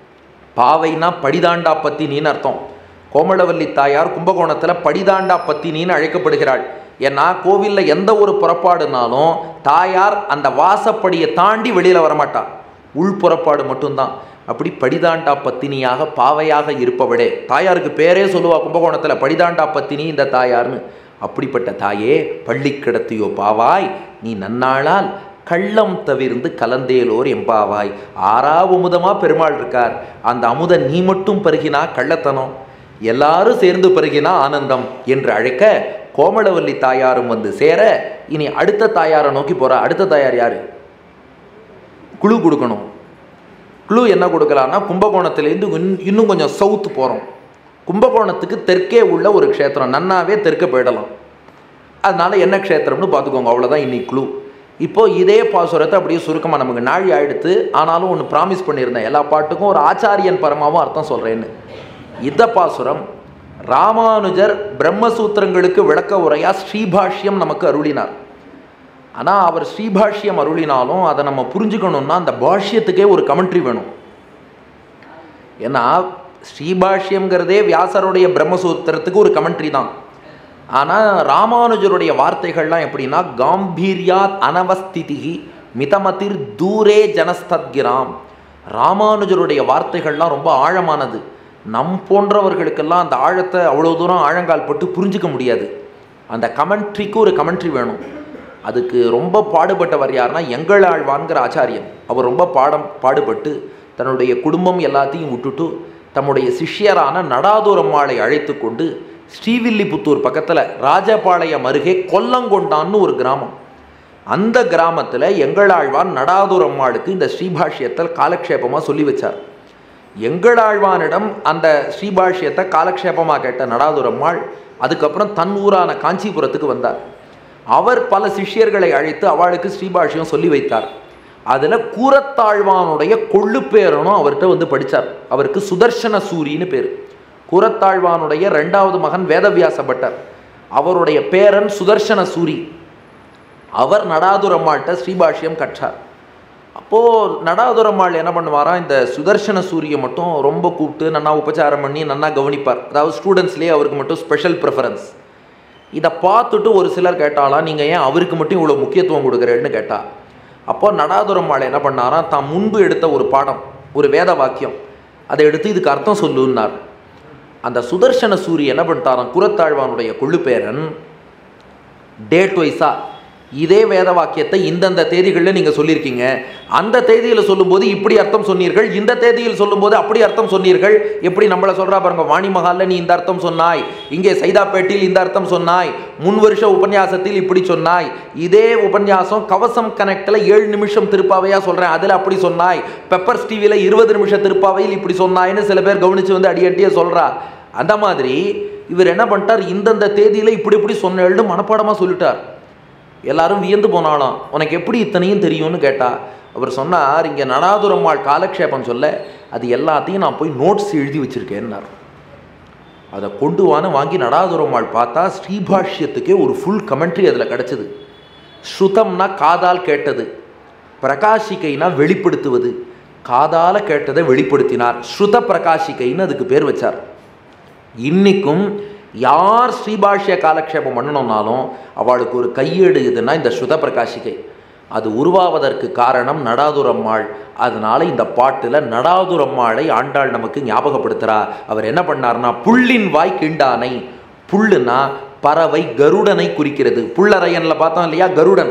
பாவைனா படிதாண்டா பத்தினின்னு அர்த்தம் கோமளவல்லி தாயார் கும்பகோணத்தில் படிதாண்டா பத்தினின்னு அழைக்கப்படுகிறாள் ஏன்னா கோவிலில் எந்த ஒரு புறப்பாடுனாலும் தாயார் அந்த வாசப்படியை தாண்டி வெளியில் வரமாட்டாள் உள் புறப்பாடு மட்டும்தான் அப்படி படிதாண்டா பத்தினியாக பாவையாக இருப்பவளே தாயாருக்கு பேரே சொல்லுவா கும்பகோணத்தில் படிதாண்டா பத்தினி இந்த தாயார்னு அப்படிப்பட்ட தாயே பள்ளி கிடத்தியோ பாவாய் நீ நன்னாளால் கள்ளம் தவிர்ந்து கலந்தேலோர் எம்பாவாய் ஆறாவது அமுதமா பெருமாள் இருக்கார் அந்த அமுதன் நீ மட்டும் பருகினா கள்ளத்தனம் எல்லாரும் சேர்ந்து பருகினா ஆனந்தம் என்று அழைக்க கோமளவல்லி தாயாரும் வந்து சேர இனி அடுத்த தாயாரை நோக்கி போறா அடுத்த தாயார் யாரு குழு கொடுக்கணும் குழு என்ன கொடுக்கலாம்னா கும்பகோணத்துலேருந்து இன்- இன்னும் கொஞ்சம் சவுத் போகிறோம் கும்பகோணத்துக்கு தெற்கே உள்ள ஒரு க்ஷேத்திரம் நன்னாவே தெற்க போயிடலாம் அதனால என்ன க்ஷேத்திரம்னு பார்த்துக்கோங்க அவ்வளோதான் இன்னைக்கு குழு இப்போ இதே பாசுரத்தை அப்படியே சுருக்கமாக நமக்கு நாழி ஆயிடுத்து ஆனாலும் ஒன்று ப்ராமிஸ் பண்ணியிருந்தேன் எல்லா பாட்டுக்கும் ஒரு ஆச்சாரியன் பரமாவும் அர்த்தம் சொல்கிறேன்னு இந்த பாசுரம் ராமானுஜர் பிரம்மசூத்திரங்களுக்கு விளக்க உரையா ஸ்ரீபாஷ்யம் நமக்கு அருளினார் ஆனால் அவர் ஸ்ரீபாஷ்யம் அருளினாலும் அதை நம்ம புரிஞ்சுக்கணும்னா அந்த பாஷ்யத்துக்கே ஒரு கமெண்ட்ரி வேணும் ஏன்னா ஸ்ரீபாஷ்யம்ங்கிறதே வியாசருடைய பிரம்மசூத்திரத்துக்கு ஒரு கமெண்ட்ரி தான் ஆனால் ராமானுஜருடைய வார்த்தைகள்லாம் எப்படின்னா காம்பீரியாத் அனவஸ்திதிகி மிதமதிர் தூரே ஜனஸ்தத்கிராம் ராமானுஜருடைய வார்த்தைகள்லாம் ரொம்ப ஆழமானது நம் போன்றவர்களுக்கெல்லாம் அந்த ஆழத்தை அவ்வளோ தூரம் ஆழங்கால் பட்டு புரிஞ்சுக்க முடியாது அந்த கமெண்ட்ரிக்கு ஒரு கமெண்ட்ரி வேணும் அதுக்கு ரொம்ப பாடுபட்டவர் யாருன்னா எங்களாழ்வான்கிற ஆச்சாரியன் அவர் ரொம்ப பாடம் பாடுபட்டு தன்னுடைய குடும்பம் எல்லாத்தையும் விட்டுட்டு தம்முடைய சிஷ்யரான நடாதூரம்மாளை அழைத்து கொண்டு ஸ்ரீவில்லிபுத்தூர் பக்கத்தில் ராஜபாளையம் அருகே கொல்லங்கொண்டான்னு ஒரு கிராமம் அந்த கிராமத்தில் எங்களாழ்வான் நடாதூரம்மாளுக்கு இந்த ஸ்ரீபாஷ்யத்தில் காலக்ஷேபமாக சொல்லி வச்சார் எங்களாழ்வானிடம் அந்த ஸ்ரீபாஷ்யத்தை காலக்ஷேபமாக கேட்ட நடாதுரம்மாள் அதுக்கப்புறம் தன் ஊரான காஞ்சிபுரத்துக்கு வந்தார் அவர் பல சிஷ்யர்களை அழைத்து அவளுக்கு ஸ்ரீபாஷ்யம் சொல்லி வைத்தார் அதில் கூரத்தாழ்வானுடைய கொள்ளு பேரனும் அவர்கிட்ட வந்து படித்தார் அவருக்கு சுதர்சன சூரின்னு பேர் கூரத்தாழ்வானுடைய ரெண்டாவது மகன் வேதவியாச பட்டர் அவருடைய பேரன் சுதர்சன சூரி அவர் நடாதுரம்மாள்கிட்ட ஸ்ரீபாஷ்யம் கற்றார் அப்போது நடாதுரம்மாள் என்ன பண்ணுவாராம் இந்த சுதர்சன சூரியை மட்டும் ரொம்ப கூப்பிட்டு நன்னா உபச்சாரம் பண்ணி நன்னா கவனிப்பார் அதாவது ஸ்டூடெண்ட்ஸ்லேயே அவருக்கு மட்டும் ஸ்பெஷல் ப்ரிஃபரன்ஸ் இதை பார்த்துட்டு ஒரு சிலர் கேட்டாலாம் நீங்கள் ஏன் அவருக்கு மட்டும் இவ்வளோ முக்கியத்துவம் கொடுக்குறேன்னு கேட்டா அப்போ நடாதுரம்மாள் என்ன பண்ணாராம் தான் முன்பு எடுத்த ஒரு பாடம் ஒரு வேத வாக்கியம் அதை எடுத்து இதுக்கு அர்த்தம் சொல்லுன்னார் அந்த சுதர்சன சூரி என்ன பண்ணிட்டாராம் குரத்தாழ்வானுடைய கொள்ளு பேரன் டேட் வைஸா இதே வேத வாக்கியத்தை இந்தந்த தேதிகளில் நீங்கள் சொல்லியிருக்கீங்க அந்த தேதியில் சொல்லும்போது இப்படி அர்த்தம் சொன்னீர்கள் இந்த தேதியில் சொல்லும்போது அப்படி அர்த்தம் சொன்னீர்கள் எப்படி நம்மளை சொல்கிறா பாருங்க வாணி மகாலில் நீ இந்த அர்த்தம் சொன்னாய் இங்கே சைதாப்பேட்டில் இந்த அர்த்தம் சொன்னாய் முன் வருஷ உபன்யாசத்தில் இப்படி சொன்னாய் இதே உபன்யாசம் கவசம் கனெக்டில் ஏழு நிமிஷம் திருப்பாவையாக சொல்கிறேன் அதில் அப்படி சொன்னாய் பெப்பர்ஸ் டிவியில் இருபது நிமிஷம் திருப்பாவையில் இப்படி சொன்னாய்ன்னு சில பேர் கவனித்து வந்து அடியட்டியே சொல்கிறா அந்த மாதிரி இவர் என்ன பண்ணிட்டார் இந்தந்த தேதியில் இப்படி இப்படி சொன்னேன்னு மனப்பாடமாக சொல்லிட்டார் எல்லாரும் வியந்து போனாலும் உனக்கு எப்படி இத்தனையும் தெரியும்னு கேட்டா அவர் சொன்னார் இங்கே நடாதுரம்மாள் காலக்ஷேபம் சொல்ல அது எல்லாத்தையும் நான் போய் நோட்ஸ் எழுதி வச்சிருக்கேன்னார் அதை கொண்டு வான்னு வாங்கி நடாதுரம்மாள் பார்த்தா ஸ்ரீபாஷ்யத்துக்கே ஒரு ஃபுல் கமெண்ட்ரி அதில் கிடச்சிது ஸ்ருதம்னா காதால் கேட்டது பிரகாஷிகைனா வெளிப்படுத்துவது காதால கேட்டதை வெளிப்படுத்தினார் ஸ்ருத பிரகாஷிகைன்னு அதுக்கு பேர் வச்சார் இன்னைக்கும் யார் ஸ்ரீபாஷ்ய காலக்ஷேபம் பண்ணணும்னாலும் அவளுக்கு ஒரு கையேடு இதுன்னா இந்த ஸ்ருத பிரகாஷிகை அது உருவாவதற்கு காரணம் நடாதுரம்மாள் அதனால இந்த பாட்டில் நடாதுரம்மாளை ஆண்டாள் நமக்கு ஞாபகப்படுத்துகிறா அவர் என்ன பண்ணார்னா புள்ளின் வாய் கிண்டானை புல்லுனா பறவை கருடனை குறிக்கிறது புள்ளரையனில் பார்த்தோம் இல்லையா கருடன்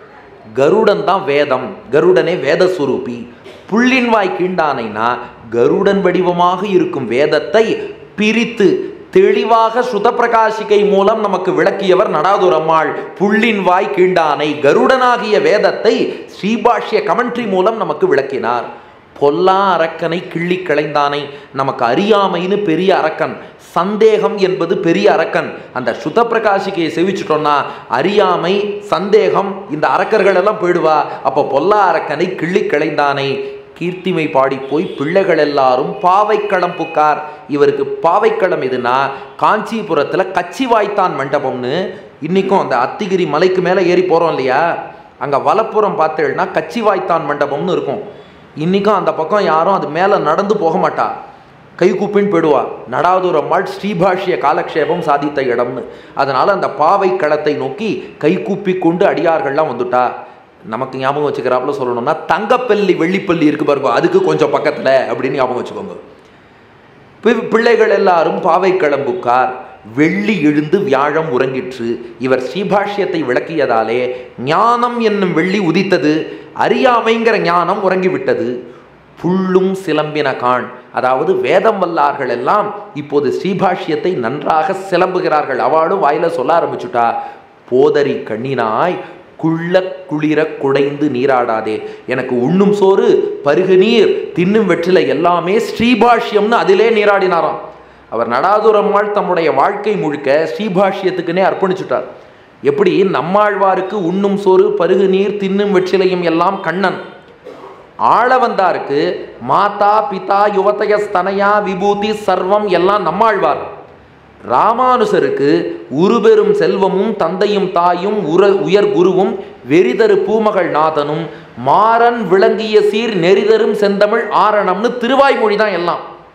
கருடன் தான் வேதம் கருடனே வேதஸ்வரூபி புள்ளின் வாய் கீண்டானைனா கருடன் வடிவமாக இருக்கும் வேதத்தை பிரித்து தெளிவாக சுதப்பிரகாசிகை மூலம் நமக்கு விளக்கியவர் நடாதுரம்மாள் புள்ளின் வாய் கீண்டானை கருடனாகிய வேதத்தை ஸ்ரீபாஷ்ய கமெண்ட்ரி மூலம் நமக்கு விளக்கினார் பொல்லா அரக்கனை கிள்ளி களைந்தானை நமக்கு அறியாமைன்னு பெரிய அரக்கன் சந்தேகம் என்பது பெரிய அரக்கன் அந்த சுத பிரகாசிக்கையை செவிச்சிட்டோம்னா அறியாமை சந்தேகம் இந்த அரக்கர்கள் எல்லாம் போயிடுவா அப்போ பொல்லா அரக்கனை கிள்ளி களைந்தானை கீர்த்திமை பாடி போய் பிள்ளைகள் எல்லாரும் பாவைக்களம் புக்கார் இவருக்கு பாவைக்களம் எதுனா காஞ்சிபுரத்தில் கச்சிவாய்த்தான் மண்டபம்னு இன்றைக்கும் அந்த அத்திகிரி மலைக்கு மேலே ஏறி போகிறோம் இல்லையா அங்கே வலப்புறம் பார்த்தேன்னா கச்சிவாய்த்தான் மண்டபம்னு இருக்கும் இன்றைக்கும் அந்த பக்கம் யாரும் அது மேலே நடந்து போக மாட்டா கை கூப்பின்னு போயிடுவா நடாதூர் அம்மாள் ஸ்ரீபாஷ்ய காலக்ஷேபம் சாதித்த இடம்னு அதனால் அந்த பாவை களத்தை நோக்கி கை கூப்பி கொண்டு அடியார்கள்லாம் வந்துட்டா நமக்கு ஞாபகம் வச்சுக்கிறாப்புல சொல்லணும்னா தங்கப்பள்ளி வெள்ளிப்பள்ளி இருக்கு பாருங்க அதுக்கு கொஞ்சம் பக்கத்தில் அப்படின்னு ஞாபகம் வச்சுக்கோங்க பி- பிள்ளைகள் எல்லாரும் பாவை கிளம்புக்கார் வெள்ளி எழுந்து வியாழம் உறங்கிற்று இவர் ஸ்ரீபாஷ்யத்தை விளக்கியதாலே ஞானம் என்னும் வெள்ளி உதித்தது அறியாமைங்கிற ஞானம் உறங்கிவிட்டது புல்லும் சிலம்பின காண் அதாவது வேதம் வல்லார்கள் எல்லாம் இப்போது ஸ்ரீபாஷ்யத்தை நன்றாக சிலம்புகிறார்கள் அவளும் வாயில சொல்ல ஆரம்பிச்சுட்டா போதரி கண்ணினாய் குள்ள குளிர குடைந்து நீராடாதே எனக்கு உண்ணும் சோறு பருகு நீர் தின்னும் வெற்றிலை எல்லாமே ஸ்ரீபாஷ்யம்னு அதிலே நீராடினாராம் அவர் நடாதுரம்மாள் தம்முடைய வாழ்க்கை முழுக்க ஸ்ரீபாஷ்யத்துக்குன்னே அர்ப்பணிச்சுட்டார் எப்படி நம்மாழ்வாருக்கு உண்ணும் சோறு பருகு நீர் தின்னும் வெற்றிலையும் எல்லாம் கண்ணன் ஆளவந்தாருக்கு மாதா பிதா யுவதய ஸ்தனயா விபூதி சர்வம் எல்லாம் நம்மாழ்வார் ராமானுசருக்கு உருபெரும் செல்வமும் தந்தையும் தாயும் உர உயர் குருவும் வெறிதரு பூமகள் நாதனும் மாறன் விளங்கிய சீர் நெறிதரும் செந்தமிழ் ஆரணம்னு திருவாய்மொழி தான் எல்லாம்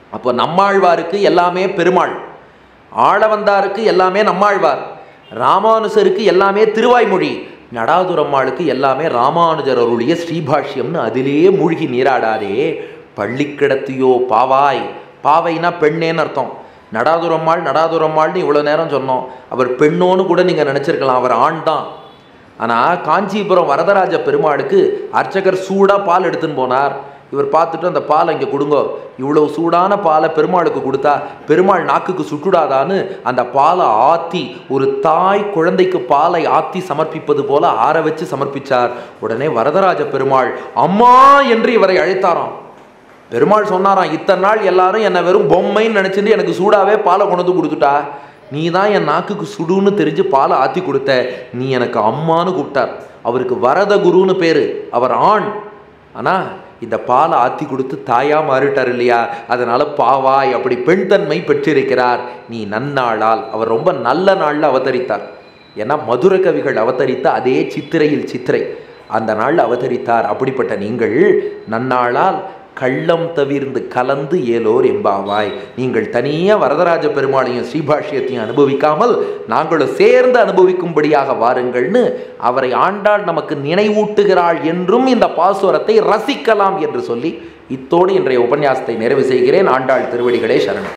அப்போ நம்மாழ்வாருக்கு எல்லாமே பெருமாள் ஆளவந்தாருக்கு எல்லாமே நம்மாழ்வார் ராமானுசருக்கு எல்லாமே திருவாய்மொழி நடாதுரம்மாளுக்கு எல்லாமே ராமானுஜர் அருளிய ஸ்ரீபாஷ்யம்னு அதிலேயே மூழ்கி நீராடாதே பள்ளிக்கிடத்தியோ பாவாய் பாவைனா பெண்ணேன்னு அர்த்தம் நடாதுரம்மாள் நடாதுரம்மாள்னு இவ்வளோ நேரம் சொன்னோம் அவர் பெண்ணோன்னு கூட நீங்கள் நினச்சிருக்கலாம் அவர் ஆண் தான் ஆனால் காஞ்சிபுரம் வரதராஜ பெருமாளுக்கு அர்ச்சகர் சூடாக பால் எடுத்துன்னு போனார் இவர் பார்த்துட்டு அந்த பாலை இங்கே கொடுங்கோ இவ்வளவு சூடான பாலை பெருமாளுக்கு கொடுத்தா பெருமாள் நாக்குக்கு சுட்டுடாதான்னு அந்த பாலை ஆத்தி ஒரு தாய் குழந்தைக்கு பாலை ஆத்தி சமர்ப்பிப்பது போல ஆற வச்சு சமர்ப்பிச்சார் உடனே வரதராஜ பெருமாள் அம்மா என்று இவரை அழைத்தாராம் பெருமாள் சொன்னாராம் இத்தனை நாள் எல்லாரும் என்னை வெறும் பொம்மைன்னு நினச்சிட்டு எனக்கு சூடாவே பாலை கொண்டு வந்து கொடுத்துட்டா நீ தான் என் நாக்குக்கு சுடுன்னு தெரிஞ்சு பாலை ஆற்றி கொடுத்த நீ எனக்கு அம்மான்னு கூப்பிட்டார் அவருக்கு வரத குருன்னு பேர் அவர் ஆண் ஆனால் இந்த பாலை ஆற்றி கொடுத்து தாயா மாறிட்டார் இல்லையா அதனால பாவாய் அப்படி பெண் தன்மை பெற்றிருக்கிறார் நீ நன்னாளால் அவர் ரொம்ப நல்ல நாளில் அவதரித்தார் ஏன்னா மதுர கவிகள் அவதரித்த அதே சித்திரையில் சித்திரை அந்த நாள் அவதரித்தார் அப்படிப்பட்ட நீங்கள் நன்னாளால் கள்ளம் தவிர்ந்து கலந்து ஏலோர் எம்பாவாய் நீங்கள் தனியாக வரதராஜ பெருமாளையும் ஸ்ரீபாஷ்யத்தையும் அனுபவிக்காமல் நாங்களும் சேர்ந்து அனுபவிக்கும்படியாக வாருங்கள்னு அவரை ஆண்டாள் நமக்கு நினைவூட்டுகிறாள் என்றும் இந்த பாசுரத்தை ரசிக்கலாம் என்று சொல்லி இத்தோடு இன்றைய உபன்யாசத்தை நிறைவு செய்கிறேன் ஆண்டாள் திருவடிகளே சரணம்